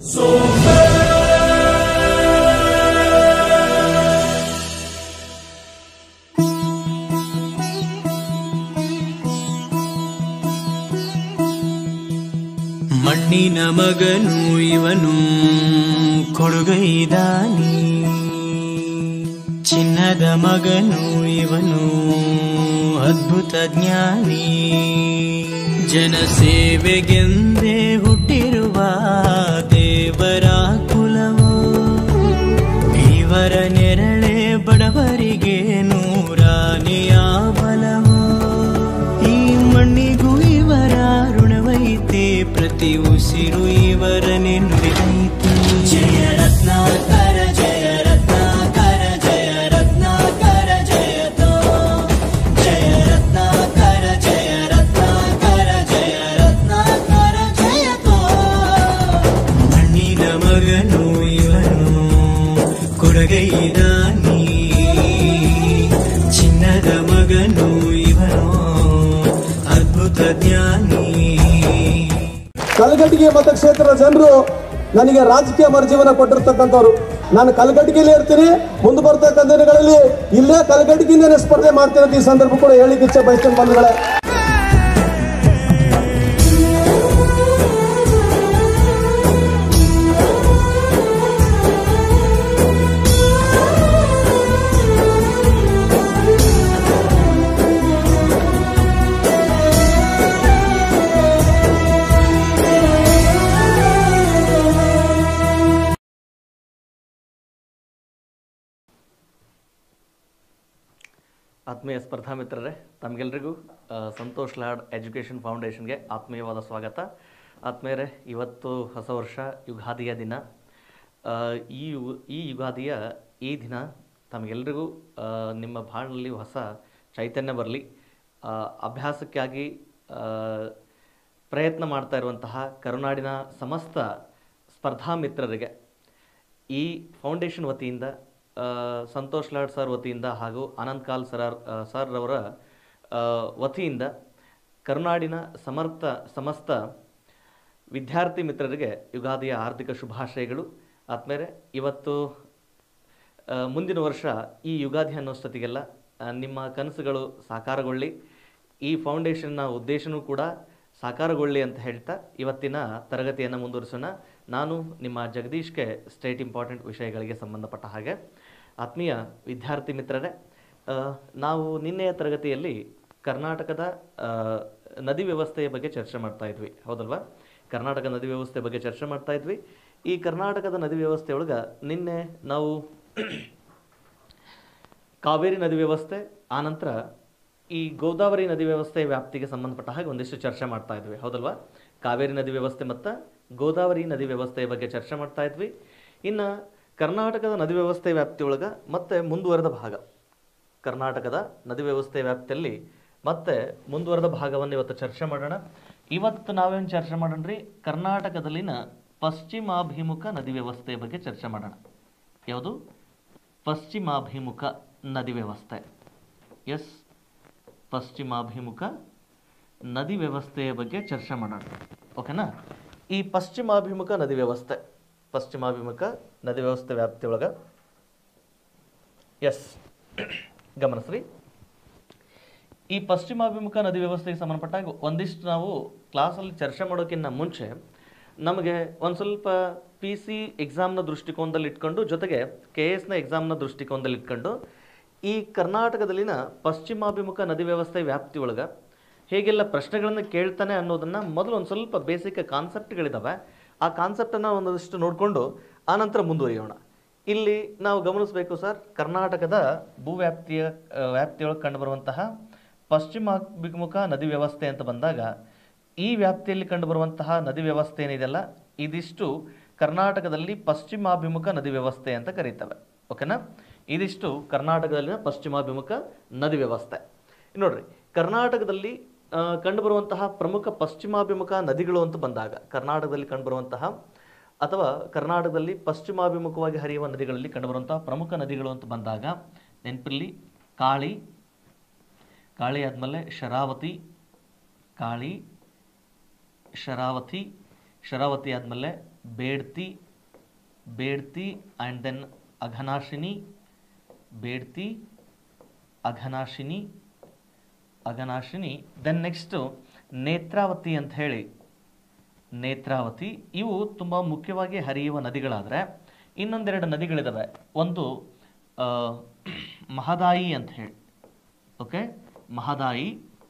ಮಣ್ಣಿನ ಮಗನು ಇವನು ಕೊಡುಗೈದಾನಿ ಚಿನ್ನದ ಮಗನು ಇವನು ಅದ್ಭುತ ಜ್ಞಾನಿ ಜನಸೇವೆಗೆಂದೇ ಹುಟ್ಟಿರುವ ದೇವರ ಕುಲವೋ ಇವರ ನೆರಳೆ ಬಡವರಿಗೆ ನೂರಾನೆಯ ಬಲವೋ ಈ ಮಣ್ಣಿಗೂ ಇವರ ಋಣವೈತೆ ಪ್ರತಿ ಉಸಿರು ಇವರ ನೆನ್ನುವಿದೈತೆ ಜಯ ರತ್ನಾಕರ ಜಯ ರತ್ನಾಕರ ಜಯ ರತ್ನಾಕರ ಜಯತೋ ಜಯ ರತ್ನಾಕರ ಜಯ ರತ್ನಾಕರ ಜಯ ರತ್ನಾಕರ ಜಯತೋ ಮಣ್ಣಿನ ಮಗನು ಇವನು ಕೊಡಗೈದಾನಿ ಚಿನ್ನದ ಮಗನು ಇವನು ಅದ್ಭುತ ಜ್ಞಾನಿ ಕಲಘಟಗಿ ಮತಕ್ಷೇತ್ರದ ಜನರು ನನಗೆ ರಾಜಕೀಯ ಮರುಜೀವನ ಕೊಟ್ಟಿರ್ತಕ್ಕಂಥವ್ರು ನಾನು ಕಲಘಟಗಿಯಲ್ಲಿ ಇರ್ತೀನಿ ಮುಂದೆ ಬರ್ತಕ್ಕಂಥ ದಿನಗಳಲ್ಲಿ ಇಲ್ಲೇ ಕಲಘಟಗಿಯಿಂದನೇ ಸ್ಪರ್ಧೆ ಮಾಡ್ತೀನಿ ಅಂತ ಈ ಸಂದರ್ಭ ಕೂಡ ಹೇಳಿಕ್ಕೆ ಇಚ್ಛೆ ಬಯಸ್ತೇನೆ ಬಂಧುಗಳೇ ಆತ್ಮೀಯ ಸ್ಪರ್ಧಾ ಮಿತ್ರರೇ ತಮಗೆಲ್ಲರಿಗೂ ಆ, ಸಂತೋಷ್ ಲಾಡ್ ಎಜುಕೇಷನ್ ಫೌಂಡೇಶನ್ಗೆ ಆತ್ಮೀಯವಾದ ಸ್ವಾಗತ ಆತ್ಮೀಯರೇ ಇವತ್ತು ಹೊಸ ವರ್ಷ ಯುಗಾದಿಯ ದಿನ ಆ, ಈ ಯು ಈ ಯುಗಾದಿಯ ಈ ದಿನ ತಮಗೆಲ್ಲರಿಗೂ ಆ, ನಿಮ್ಮ ಬಾಳಿನಲ್ಲಿ ಹೊಸ ಚೈತನ್ಯ ಬರಲಿ ಅಭ್ಯಾಸಕ್ಕಾಗಿ ಆ, ಪ್ರಯತ್ನ ಮಾಡ್ತಾ ಇರುವಂತಹ ಕರುನಾಡಿನ ಸಮಸ್ತ ಸ್ಪರ್ಧಾ ಮಿತ್ರರಿಗೆ ಈ ಫೌಂಡೇಶನ್ ವತಿಯಿಂದ ಆ, ಸಂತೋಷ್ ಲಾಡ್ ಸರ್ ವತಿಯಿಂದ ಹಾಗೂ ಆನಂದ್ ಕಾಲ್ ಸರ್ ಸರ್ ಅವರ ಆ, ವತಿಯಿಂದ ಕರುನಾಡಿನ ಸಮರ್ಥ ಸಮಸ್ತ ವಿದ್ಯಾರ್ಥಿ ಮಿತ್ರರಿಗೆ ಯುಗಾದಿಯ ಆರ್ಥಿಕ ಶುಭಾಶಯಗಳು ಆದ್ಮೇಲೆ ಇವತ್ತು ಆ, ಮುಂದಿನ ವರ್ಷ ಈ ಯುಗಾದಿ ಅನ್ನೋಷ್ಟೊತ್ತಿಗೆಲ್ಲ ಆ, ನಿಮ್ಮ ಕನಸುಗಳು ಸಾಕಾರಗೊಳ್ಳಿ ಈ ಫೌಂಡೇಶನ್ನ ಉದ್ದೇಶನೂ ಕೂಡ ಸಾಕಾರಗೊಳ್ಳಿ ಅಂತ ಹೇಳ್ತಾ ಇವತ್ತಿನ ತರಗತಿಯನ್ನು ಮುಂದುವರಿಸೋಣ ನಾನು ನಿಮ್ಮ ಜಗದೀಶ್ಗೆ ಸ್ಟೇಟ್ ಇಂಪಾರ್ಟೆಂಟ್ ವಿಷಯಗಳಿಗೆ ಸಂಬಂಧಪಟ್ಟ ಹಾಗೆ ಆತ್ಮೀಯ ವಿದ್ಯಾರ್ಥಿ ಮಿತ್ರರೇ ಆ, ನಾವು ನಿನ್ನೆಯ ತರಗತಿಯಲ್ಲಿ ಕರ್ನಾಟಕದ ಆ, ನದಿ ವ್ಯವಸ್ಥೆಯ ಬಗ್ಗೆ ಚರ್ಚೆ ಮಾಡ್ತಾ ಇದ್ವಿ ಹೌದಲ್ವಾ ಕರ್ನಾಟಕ ನದಿ ವ್ಯವಸ್ಥೆ ಬಗ್ಗೆ ಚರ್ಚೆ ಮಾಡ್ತಾ ಇದ್ವಿ ಈ ಕರ್ನಾಟಕದ ನದಿ ವ್ಯವಸ್ಥೆ ಒಳಗೆ ನಿನ್ನೆ ನಾವು ಕಾವೇರಿ ನದಿ ವ್ಯವಸ್ಥೆ ಆನಂತರ ಈ ಗೋದಾವರಿ ನದಿ ವ್ಯವಸ್ಥೆ ವ್ಯಾಪ್ತಿಗೆ ಸಂಬಂಧಪಟ್ಟ ಹಾಗೆ ಒಂದಿಷ್ಟು ಚರ್ಚೆ ಮಾಡ್ತಾ ಇದ್ವಿ ಹೌದಲ್ವಾ ಕಾವೇರಿ ನದಿ ವ್ಯವಸ್ಥೆ ಮತ್ತು ಗೋದಾವರಿ ನದಿ ವ್ಯವಸ್ಥೆಯ ಬಗ್ಗೆ ಚರ್ಚೆ ಮಾಡ್ತಾ ಇದ್ವಿ ಇನ್ನು ಕರ್ನಾಟಕದ ನದಿ ವ್ಯವಸ್ಥೆ ವ್ಯಾಪ್ತಿಯೊಳಗೆ ಮತ್ತೆ ಮುಂದುವರೆದ ಭಾಗ ಕರ್ನಾಟಕದ ನದಿ ವ್ಯವಸ್ಥೆ ವ್ಯಾಪ್ತಿಯಲ್ಲಿ ಮತ್ತೆ ಮುಂದುವರೆದ ಭಾಗವನ್ನು ಇವತ್ತು ಚರ್ಚೆ ಮಾಡೋಣ ಇವತ್ತು ನಾವೇನು ಚರ್ಚೆ ಮಾಡೋಣ್ರಿ ಕರ್ನಾಟಕದಲ್ಲಿನ ಪಶ್ಚಿಮಾಭಿಮುಖ ನದಿ ವ್ಯವಸ್ಥೆಯ ಬಗ್ಗೆ ಚರ್ಚೆ ಮಾಡೋಣ ಯಾವುದು ಪಶ್ಚಿಮಾಭಿಮುಖ ನದಿ ವ್ಯವಸ್ಥೆ ಎಸ್ ಪಶ್ಚಿಮಾಭಿಮುಖ ನದಿ ವ್ಯವಸ್ಥೆಯ ಬಗ್ಗೆ ಚರ್ಚೆ ಮಾಡೋಣ ಓಕೆನಾ ಈ ಪಶ್ಚಿಮಾಭಿಮುಖ ನದಿ ವ್ಯವಸ್ಥೆ ಪಶ್ಚಿಮಾಭಿಮುಖ ನದಿ ವ್ಯವಸ್ಥೆ ವ್ಯಾಪ್ತಿಯೊಳಗೆ ಎಸ್ ಗಮನಿಸ್ರಿ ಈ ಪಶ್ಚಿಮಾಭಿಮುಖ ನದಿ ವ್ಯವಸ್ಥೆಗೆ ಸಂಬಂಧಪಟ್ಟಾಗ ಒಂದಿಷ್ಟು ನಾವು ಕ್ಲಾಸಲ್ಲಿ ಚರ್ಚೆ ಮಾಡೋಕ್ಕಿಂತ ಮುಂಚೆ ನಮಗೆ ಒಂದು ಸ್ವಲ್ಪ ಪಿ ಸಿ ಎಕ್ಸಾಮ್ನ ದೃಷ್ಟಿಕೋನದಲ್ಲಿ ಇಟ್ಕೊಂಡು ಜೊತೆಗೆ ಕೆ ಎಸ್ನ ಎಕ್ಸಾಮ್ನ ದೃಷ್ಟಿಕೋನದಲ್ಲಿ ಇಟ್ಕೊಂಡು ಈ ಕರ್ನಾಟಕದಲ್ಲಿನ ಪಶ್ಚಿಮಾಭಿಮುಖ ನದಿ ವ್ಯವಸ್ಥೆ ವ್ಯಾಪ್ತಿಯೊಳಗೆ ಹೇಗೆಲ್ಲ ಪ್ರಶ್ನೆಗಳನ್ನು ಕೇಳ್ತಾನೆ ಅನ್ನೋದನ್ನು ಮೊದಲು ಒಂದು ಸ್ವಲ್ಪ ಬೇಸಿಕ್ ಕಾನ್ಸೆಪ್ಟ್ಗಳಿದ್ದಾವೆ ಆ ಕಾನ್ಸೆಪ್ಟನ್ನು ಒಂದಷ್ಟು ನೋಡಿಕೊಂಡು ಆನಂತರ ಮುಂದುವರಿಯೋಣ ಇಲ್ಲಿ ನಾವು ಗಮನಿಸಬೇಕು ಸರ್ ಕರ್ನಾಟಕದ ಭೂವ್ಯಾಪ್ತಿಯ ಆ, ವ್ಯಾಪ್ತಿಯೊಳಗೆ ಕಂಡುಬರುವಂತಹ ಪಶ್ಚಿಮಾಭಿಮುಖ ನದಿ ವ್ಯವಸ್ಥೆ ಅಂತ ಬಂದಾಗ ಈ ವ್ಯಾಪ್ತಿಯಲ್ಲಿ ಕಂಡುಬರುವಂತಹ ನದಿ ವ್ಯವಸ್ಥೆ ಏನಿದೆಯಲ್ಲ ಇದಿಷ್ಟು ಕರ್ನಾಟಕದಲ್ಲಿ ಪಶ್ಚಿಮಾಭಿಮುಖ ನದಿ ವ್ಯವಸ್ಥೆ ಅಂತ ಕರೀತವೆ ಓಕೆನಾ ಇದಿಷ್ಟು ಕರ್ನಾಟಕದಲ್ಲಿನ ಪಶ್ಚಿಮಾಭಿಮುಖ ನದಿ ವ್ಯವಸ್ಥೆ ಇನ್ನು ನೋಡ್ರಿ ಕರ್ನಾಟಕದಲ್ಲಿ ಆ, ಕಂಡುಬರುವಂತಹ ಪ್ರಮುಖ ಪಶ್ಚಿಮಾಭಿಮುಖ ನದಿಗಳು ಅಂತ ಬಂದಾಗ ಕರ್ನಾಟಕದಲ್ಲಿ ಕಂಡುಬರುವಂತಹ ಅಥವಾ ಕರ್ನಾಟಕದಲ್ಲಿ ಪಶ್ಚಿಮಾಭಿಮುಖವಾಗಿ ಹರಿಯುವ ನದಿಗಳಲ್ಲಿ ಕಂಡುಬರುವಂತಹ ಪ್ರಮುಖ ನದಿಗಳು ಅಂತ ಬಂದಾಗ ನೆನಪಿರಲಿ ಕಾಳಿ ಕಾಳಿ ಆದಮೇಲೆ ಶರಾವತಿ ಕಾಳಿ ಶರಾವತಿ ಶರಾವತಿ ಆದಮೇಲೆ Bedti Bedti and then Aghanashini Bedti Aghanashini Aghanashini then next Netravati ಅಂತ ಹೇಳಿ ನೇತ್ರಾವತಿ ಇವು ತುಂಬ ಮುಖ್ಯವಾಗಿ ಹರಿಯುವ ನದಿಗಳಾದರೆ ಇನ್ನೊಂದೆರಡು ನದಿಗಳಿದ್ದಾವೆ ಒಂದು ಆ, ಮಹದಾಯಿ ಅಂತ ಹೇಳಿ ಓಕೆ ಮಹದಾಯಿ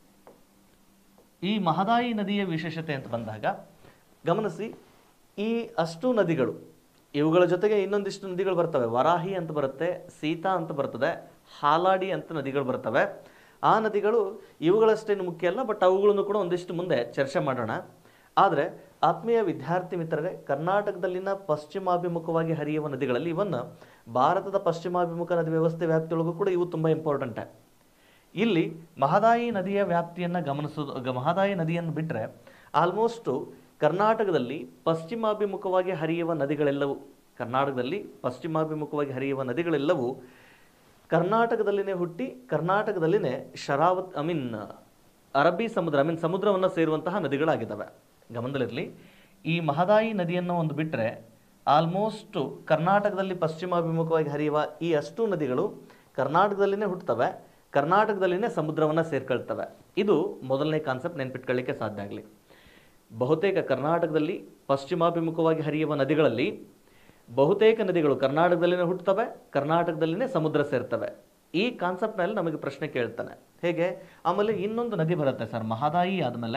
ಈ ಮಹದಾಯಿ ನದಿಯ ವಿಶೇಷತೆ ಅಂತ ಬಂದಾಗ ಗಮನಿಸಿ ಈ ಅಷ್ಟು ನದಿಗಳು ಇವುಗಳ ಜೊತೆಗೆ ಇನ್ನೊಂದಿಷ್ಟು ನದಿಗಳು ಬರ್ತವೆ ವರಾಹಿ ಅಂತ ಬರುತ್ತೆ ಸೀತಾ ಅಂತ ಬರ್ತದೆ ಹಾಲಾಡಿ ಅಂತ ನದಿಗಳು ಬರ್ತವೆ ಆ ನದಿಗಳು ಇವುಗಳಷ್ಟೇನು ಮುಖ್ಯ ಅಲ್ಲ ಬಟ್ ಅವುಗಳನ್ನು ಕೂಡ ಒಂದಿಷ್ಟು ಮುಂದೆ ಚರ್ಚೆ ಮಾಡೋಣ ಆದರೆ ಆತ್ಮೀಯ ವಿದ್ಯಾರ್ಥಿ ಮಿತ್ರರೇ ಕರ್ನಾಟಕದಲ್ಲಿನ ಪಶ್ಚಿಮಾಭಿಮುಖವಾಗಿ ಹರಿಯುವ ನದಿಗಳಲ್ಲಿ ಇವನ್ನ ಭಾರತದ ಪಶ್ಚಿಮಾಭಿಮುಖ ನದಿ ವ್ಯವಸ್ಥೆ ವ್ಯಾಪ್ತಿಯೊಳಗೂ ಕೂಡ ಇವು ತುಂಬ ಇಂಪಾರ್ಟೆಂಟೇ ಇಲ್ಲಿ ಮಹದಾಯಿ ನದಿಯ ವ್ಯಾಪ್ತಿಯನ್ನು ಗಮನಿಸೋದು ಗ- ಮಹದಾಯಿ ನದಿಯನ್ನು ಬಿಟ್ಟರೆ ಆಲ್ಮೋಸ್ಟು ಕರ್ನಾಟಕದಲ್ಲಿ ಪಶ್ಚಿಮಾಭಿಮುಖವಾಗಿ ಹರಿಯುವ ನದಿಗಳೆಲ್ಲವೂ ಕರ್ನಾಟಕದಲ್ಲಿ ಪಶ್ಚಿಮಾಭಿಮುಖವಾಗಿ ಹರಿಯುವ ನದಿಗಳೆಲ್ಲವೂ ಕರ್ನಾಟಕದಲ್ಲಿನೇ ಹುಟ್ಟಿ ಕರ್ನಾಟಕದಲ್ಲಿನೇ ಶರಾವತ್ ಐ ಮೀನ್ ಅರಬ್ಬಿ ಸಮುದ್ರ ಐ ಮೀನ್ ಸಮುದ್ರವನ್ನು ಸೇರುವಂತಹ ನದಿಗಳಾಗಿದ್ದಾವೆ ಗಮನದಲ್ಲಿರಲಿ ಈ ಮಹದಾಯಿ ನದಿಯನ್ನು ಒಂದು ಬಿಟ್ಟರೆ ಆಲ್ಮೋಸ್ಟ್ ಕರ್ನಾಟಕದಲ್ಲಿ ಪಶ್ಚಿಮಾಭಿಮುಖವಾಗಿ ಹರಿಯುವ ಈ ಅಷ್ಟು ನದಿಗಳು ಕರ್ನಾಟಕದಲ್ಲಿನೇ ಹುಟ್ಟುತ್ತವೆ ಕರ್ನಾಟಕದಲ್ಲಿನೇ ಸಮುದ್ರವನ್ನು ಸೇರ್ಕೊಳ್ತವೆ ಇದು ಮೊದಲನೇ ಕಾನ್ಸೆಪ್ಟ್ ನೆನ್ಪಿಟ್ಕೊಳ್ಳಿಕ್ಕೆ ಸಾಧ್ಯ ಆಗಲಿ ಬಹುತೇಕ ಕರ್ನಾಟಕದಲ್ಲಿ ಪಶ್ಚಿಮಾಭಿಮುಖವಾಗಿ ಹರಿಯುವ ನದಿಗಳಲ್ಲಿ ಬಹುತೇಕ ನದಿಗಳು ಕರ್ನಾಟಕದಲ್ಲಿನೇ ಹುಟ್ಟುತ್ತವೆ ಕರ್ನಾಟಕದಲ್ಲಿನೇ ಸಮುದ್ರ ಸೇರ್ತವೆ ಈ ಕಾನ್ಸೆಪ್ಟ್ನಲ್ಲಿ ನಮಗೆ ಪ್ರಶ್ನೆ ಕೇಳ್ತಾನೆ ಹೇಗೆ ಆಮೇಲೆ ಇನ್ನೊಂದು ನದಿ ಬರುತ್ತೆ ಸರ್ ಮಹದಾಯಿ ಆದಮೇಲೆ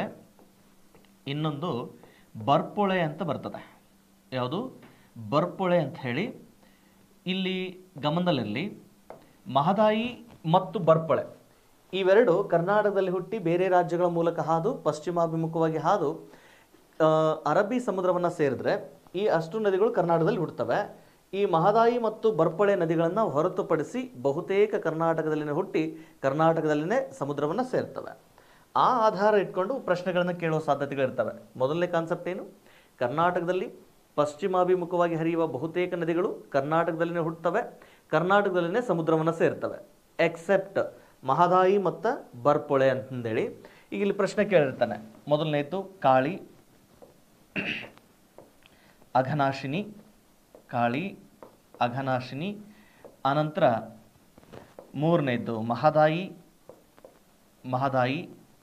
ಇನ್ನೊಂದು ಬರ್ಪೊಳೆ ಅಂತ ಬರ್ತದೆ ಯಾವುದು ಬರ್ಪೊಳೆ ಅಂತ ಹೇಳಿ ಇಲ್ಲಿ ಗಮನದಲ್ಲಿರಲಿ ಮಹದಾಯಿ ಮತ್ತು ಬರ್ಪೊಳೆ ಇವೆರಡು ಕರ್ನಾಟಕದಲ್ಲಿ ಹುಟ್ಟಿ ಬೇರೆ ರಾಜ್ಯಗಳ ಮೂಲಕ ಹಾದು ಪಶ್ಚಿಮಾಭಿಮುಖವಾಗಿ ಹಾದು ಆ, ಅರಬ್ಬಿ ಸಮುದ್ರವನ್ನು ಸೇರಿದ್ರೆ ಈ ಅಷ್ಟು ನದಿಗಳು ಕರ್ನಾಟಕದಲ್ಲಿ ಹುಟ್ಟುತ್ತವೆ ಈ ಮಹದಾಯಿ ಮತ್ತು ಬರ್ಪಳೆ ನದಿಗಳನ್ನು ಹೊರತುಪಡಿಸಿ ಬಹುತೇಕ ಕರ್ನಾಟಕದಲ್ಲಿನೇ ಹುಟ್ಟಿ ಕರ್ನಾಟಕದಲ್ಲಿನೇ ಸಮುದ್ರವನ್ನು ಸೇರ್ತವೆ ಆ ಆಧಾರ ಇಟ್ಕೊಂಡು ಪ್ರಶ್ನೆಗಳನ್ನು ಕೇಳುವ ಸಾಧ್ಯತೆಗಳಿರ್ತವೆ ಮೊದಲನೇ ಕಾನ್ಸೆಪ್ಟ್ ಏನು ಕರ್ನಾಟಕದಲ್ಲಿ ಪಶ್ಚಿಮಾಭಿಮುಖವಾಗಿ ಹರಿಯುವ ಬಹುತೇಕ ನದಿಗಳು ಕರ್ನಾಟಕದಲ್ಲಿನೇ ಹುಟ್ಟುತ್ತವೆ ಕರ್ನಾಟಕದಲ್ಲಿನೇ ಸಮುದ್ರವನ್ನು ಸೇರ್ತವೆ ಎಕ್ಸೆಪ್ಟ್ ಮಹದಾಯಿ ಮತ್ತು ಬರ್ಪೊಳೆ ಅಂತಂದೇಳಿ ಈಗ ಇಲ್ಲಿ ಪ್ರಶ್ನೆ ಕೇಳಿರ್ತಾನೆ ಮೊದಲನೇದು ಕಾಳಿ ಅಘನಾಶಿನಿ ಕಾಳಿ ಅಘನಾಶಿನಿ ಆನಂತರ ಮೂರನೇದ್ದು ಮಹದಾಯಿ ಮಹದಾಯಿ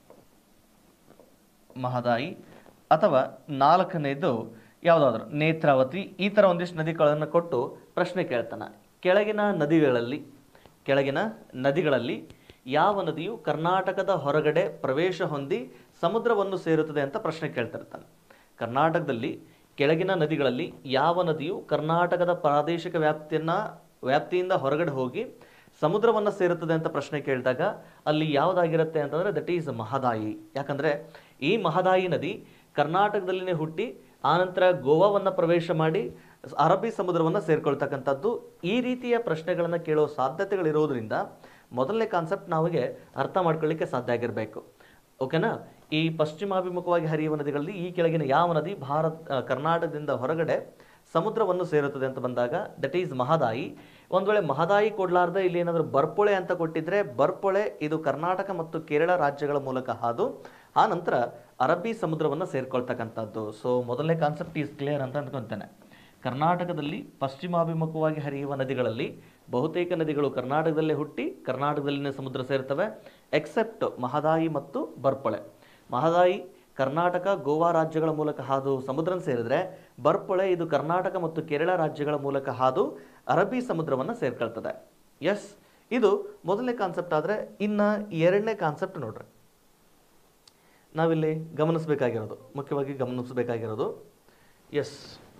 ಮಹದಾಯಿ ಅಥವಾ ನಾಲ್ಕನೇದು ಯಾವುದಾದ್ರು ನೇತ್ರಾವತಿ ಈ ಥರ ಒಂದಿಷ್ಟು ನದಿಗಳನ್ನು ಕೊಟ್ಟು ಪ್ರಶ್ನೆ ಕೇಳ್ತಾನೆ ಕೆಳಗಿನ ನದಿಗಳಲ್ಲಿ ಕೆಳಗಿನ ನದಿಗಳಲ್ಲಿ ಯಾವ ನದಿಯು ಕರ್ನಾಟಕದ ಹೊರಗಡೆ ಪ್ರವೇಶ ಹೊಂದಿ ಸಮುದ್ರವನ್ನು ಸೇರುತ್ತದೆ ಅಂತ ಪ್ರಶ್ನೆ ಕೇಳ್ತಿರ್ತಾನೆ ಕರ್ನಾಟಕದಲ್ಲಿ ಕೆಳಗಿನ ನದಿಗಳಲ್ಲಿ ಯಾವ ನದಿಯು ಕರ್ನಾಟಕದ ಪ್ರಾದೇಶಿಕ ವ್ಯಾಪ್ತಿಯನ್ನ ವ್ಯಾಪ್ತಿಯಿಂದ ಹೊರಗಡೆ ಹೋಗಿ ಸಮುದ್ರವನ್ನು ಸೇರುತ್ತದೆ ಅಂತ ಪ್ರಶ್ನೆ ಕೇಳಿದಾಗ ಅಲ್ಲಿ ಯಾವುದಾಗಿರುತ್ತೆ ಅಂತಂದರೆ ದಟ್ ಈಸ್ ಮಹದಾಯಿ ಯಾಕಂದರೆ ಈ ಮಹದಾಯಿ ನದಿ ಕರ್ನಾಟಕದಲ್ಲಿನೇ ಹುಟ್ಟಿ ಆನಂತರ ಗೋವಾವನ್ನು ಪ್ರವೇಶ ಮಾಡಿ ಅರಬ್ಬಿ ಸಮುದ್ರವನ್ನು ಸೇರ್ಕೊಳ್ತಕ್ಕಂಥದ್ದು ಈ ರೀತಿಯ ಪ್ರಶ್ನೆಗಳನ್ನು ಕೇಳೋ ಸಾಧ್ಯತೆಗಳಿರೋದ್ರಿಂದ ಮೊದಲನೇ ಕಾನ್ಸೆಪ್ಟ್ ನಾವಿಗೆ ಅರ್ಥ ಮಾಡ್ಕೊಳ್ಳಿಕ್ಕೆ ಸಾಧ್ಯ ಆಗಿರಬೇಕು ಓಕೆನಾ ಈ ಪಶ್ಚಿಮಾಭಿಮುಖವಾಗಿ ಹರಿಯುವ ನದಿಗಳಲ್ಲಿ ಈ ಕೆಳಗಿನ ಯಾವ ನದಿ ಭಾರತ ಆ, ಕರ್ನಾಟಕದಿಂದ ಹೊರಗಡೆ ಸಮುದ್ರವನ್ನು ಸೇರುತ್ತದೆ ಅಂತ ಬಂದಾಗ ದಟ್ ಈಸ್ ಮಹದಾಯಿ ಒಂದು ವೇಳೆ ಮಹದಾಯಿ ಕೊಡ್ಲಾರ್ದೆ ಇಲ್ಲಿ ಏನಾದರೂ ಬರ್ಪೊಳೆ ಅಂತ ಕೊಟ್ಟಿದ್ರೆ ಬರ್ಪೊಳೆ ಇದು ಕರ್ನಾಟಕ ಮತ್ತು ಕೇರಳ ರಾಜ್ಯಗಳ ಮೂಲಕ ಹಾದು ಆ ನಂತರ ಅರಬ್ಬಿ ಸಮುದ್ರವನ್ನು ಸೇರ್ಕೊಳ್ತಕ್ಕಂಥದ್ದು ಸೊ ಮೊದಲನೇ ಕಾನ್ಸೆಪ್ಟ್ ಈಸ್ ಕ್ಲಿಯರ್ ಅಂತ ಅಂದ್ಕೊತೇನೆ ಕರ್ನಾಟಕದಲ್ಲಿ ಪಶ್ಚಿಮಾಭಿಮುಖವಾಗಿ ಹರಿಯುವ ನದಿಗಳಲ್ಲಿ ಬಹುತೇಕ ನದಿಗಳು ಕರ್ನಾಟಕದಲ್ಲೇ ಹುಟ್ಟಿ ಕರ್ನಾಟಕದಲ್ಲಿನೇ ಸಮುದ್ರ ಸೇರ್ತವೆ ಎಕ್ಸೆಪ್ಟ್ ಮಹದಾಯಿ ಮತ್ತು ಬರ್ಪೊಳೆ ಮಹದಾಯಿ ಕರ್ನಾಟಕ ಗೋವಾ ರಾಜ್ಯಗಳ ಮೂಲಕ ಹಾದು ಸಮುದ್ರ ಸೇರಿದ್ರೆ ಬರ್ಪೊಳೆ ಇದು ಕರ್ನಾಟಕ ಮತ್ತು ಕೇರಳ ರಾಜ್ಯಗಳ ಮೂಲಕ ಹಾದು ಅರಬ್ಬಿ ಸಮುದ್ರವನ್ನು ಸೇರ್ಕೊಳ್ತದೆ ಎಸ್ ಇದು ಮೊದಲನೇ ಕಾನ್ಸೆಪ್ಟ್ ಆದರೆ ಇನ್ನು ಎರಡನೇ ಕಾನ್ಸೆಪ್ಟ್ ನೋಡ್ರಿ ನಾವಿಲ್ಲಿ ಗಮನಿಸಬೇಕಾಗಿರೋದು ಮುಖ್ಯವಾಗಿ ಗಮನಿಸಬೇಕಾಗಿರೋದು ಎಸ್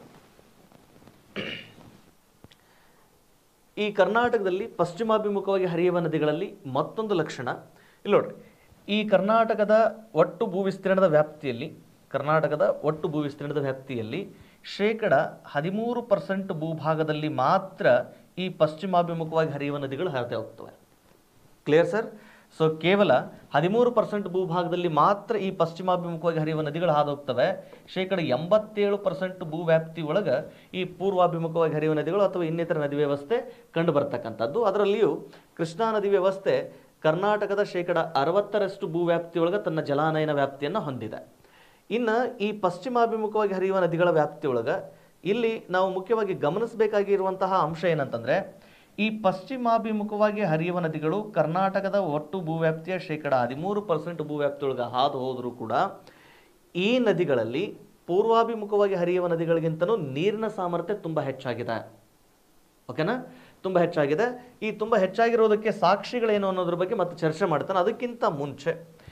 ಈ ಕರ್ನಾಟಕದಲ್ಲಿ ಪಶ್ಚಿಮಾಭಿಮುಖವಾಗಿ ಹರಿಯುವ ನದಿಗಳಲ್ಲಿ ಮತ್ತೊಂದು ಲಕ್ಷಣ ಇಲ್ಲಿ ನೋಡ್ರಿ ಈ ಕರ್ನಾಟಕದ ಒಟ್ಟು ಭೂವಿಸ್ತೀರ್ಣದ ವ್ಯಾಪ್ತಿಯಲ್ಲಿ ಕರ್ನಾಟಕದ ಒಟ್ಟು ಭೂವಿಸ್ತೀರ್ಣದ ವ್ಯಾಪ್ತಿಯಲ್ಲಿ ಶೇಕಡ ಹದಿಮೂರು ಪರ್ಸೆಂಟ್ ಭೂಭಾಗದಲ್ಲಿ ಮಾತ್ರ ಈ ಪಶ್ಚಿಮಾಭಿಮುಖವಾಗಿ ಹರಿಯುವ ನದಿಗಳು ಹರಿತಾ ಹೋಗ್ತವೆ ಕ್ಲಿಯರ್ ಸರ್ ಸೊ ಕೇವಲ ಹದಿಮೂರು ಪರ್ಸೆಂಟ್ ಭೂಭಾಗದಲ್ಲಿ ಮಾತ್ರ ಈ ಪಶ್ಚಿಮಾಭಿಮುಖವಾಗಿ ಹರಿಯುವ ನದಿಗಳು ಹಾದು ಹೋಗ್ತವೆ ಶೇಕಡ ಎಂಬತ್ತೇಳು ಪರ್ಸೆಂಟ್ ಭೂ ವ್ಯಾಪ್ತಿ ಒಳಗೆ ಈ ಪೂರ್ವಾಭಿಮುಖವಾಗಿ ಹರಿಯುವ ನದಿಗಳು ಅಥವಾ ಇನ್ನಿತರ ನದಿ ವ್ಯವಸ್ಥೆ ಕಂಡು ಬರ್ತಕ್ಕಂಥದ್ದು ಅದರಲ್ಲಿಯೂ ಕೃಷ್ಣಾ ನದಿ ವ್ಯವಸ್ಥೆ ಕರ್ನಾಟಕದ ಶೇಕಡ ಅರವತ್ತರಷ್ಟು ಭೂ ವ್ಯಾಪ್ತಿಯೊಳಗೆ ತನ್ನ ಜಲಾನಯನ ವ್ಯಾಪ್ತಿಯನ್ನು ಹೊಂದಿದೆ ಇನ್ನು ಈ ಪಶ್ಚಿಮಾಭಿಮುಖವಾಗಿ ಹರಿಯುವ ನದಿಗಳ ವ್ಯಾಪ್ತಿಯೊಳಗೆ ಇಲ್ಲಿ ನಾವು ಮುಖ್ಯವಾಗಿ ಗಮನಿಸಬೇಕಾಗಿರುವಂತಹ ಅಂಶ ಏನಂತಂದ್ರೆ ಈ ಪಶ್ಚಿಮಾಭಿಮುಖವಾಗಿ ಹರಿಯುವ ನದಿಗಳು ಕರ್ನಾಟಕದ ಒಟ್ಟು ಭೂವ್ಯಾಪ್ತಿಯ ಶೇಕಡ ಹದಿಮೂರು ಪರ್ಸೆಂಟ್ ಭೂವ್ಯಾಪ್ತಿಯೊಳಗೆ ಹಾದು ಹೋದರೂ ಕೂಡ ಈ ನದಿಗಳಲ್ಲಿ ಪೂರ್ವಾಭಿಮುಖವಾಗಿ ಹರಿಯುವ ನದಿಗಳಿಗಿಂತನೂ ನೀರಿನ ಸಾಮರ್ಥ್ಯ ತುಂಬ ಹೆಚ್ಚಾಗಿದೆ ಓಕೆನಾ ತುಂಬ ಹೆಚ್ಚಾಗಿದೆ ಈ ತುಂಬ ಹೆಚ್ಚಾಗಿರೋದಕ್ಕೆ ಸಾಕ್ಷಿಗಳೇನು ಅನ್ನೋದ್ರ ಬಗ್ಗೆ ಮತ್ತೆ ಚರ್ಚೆ ಮಾಡ್ತಾನೆ ಅದಕ್ಕಿಂತ ಮುಂಚೆ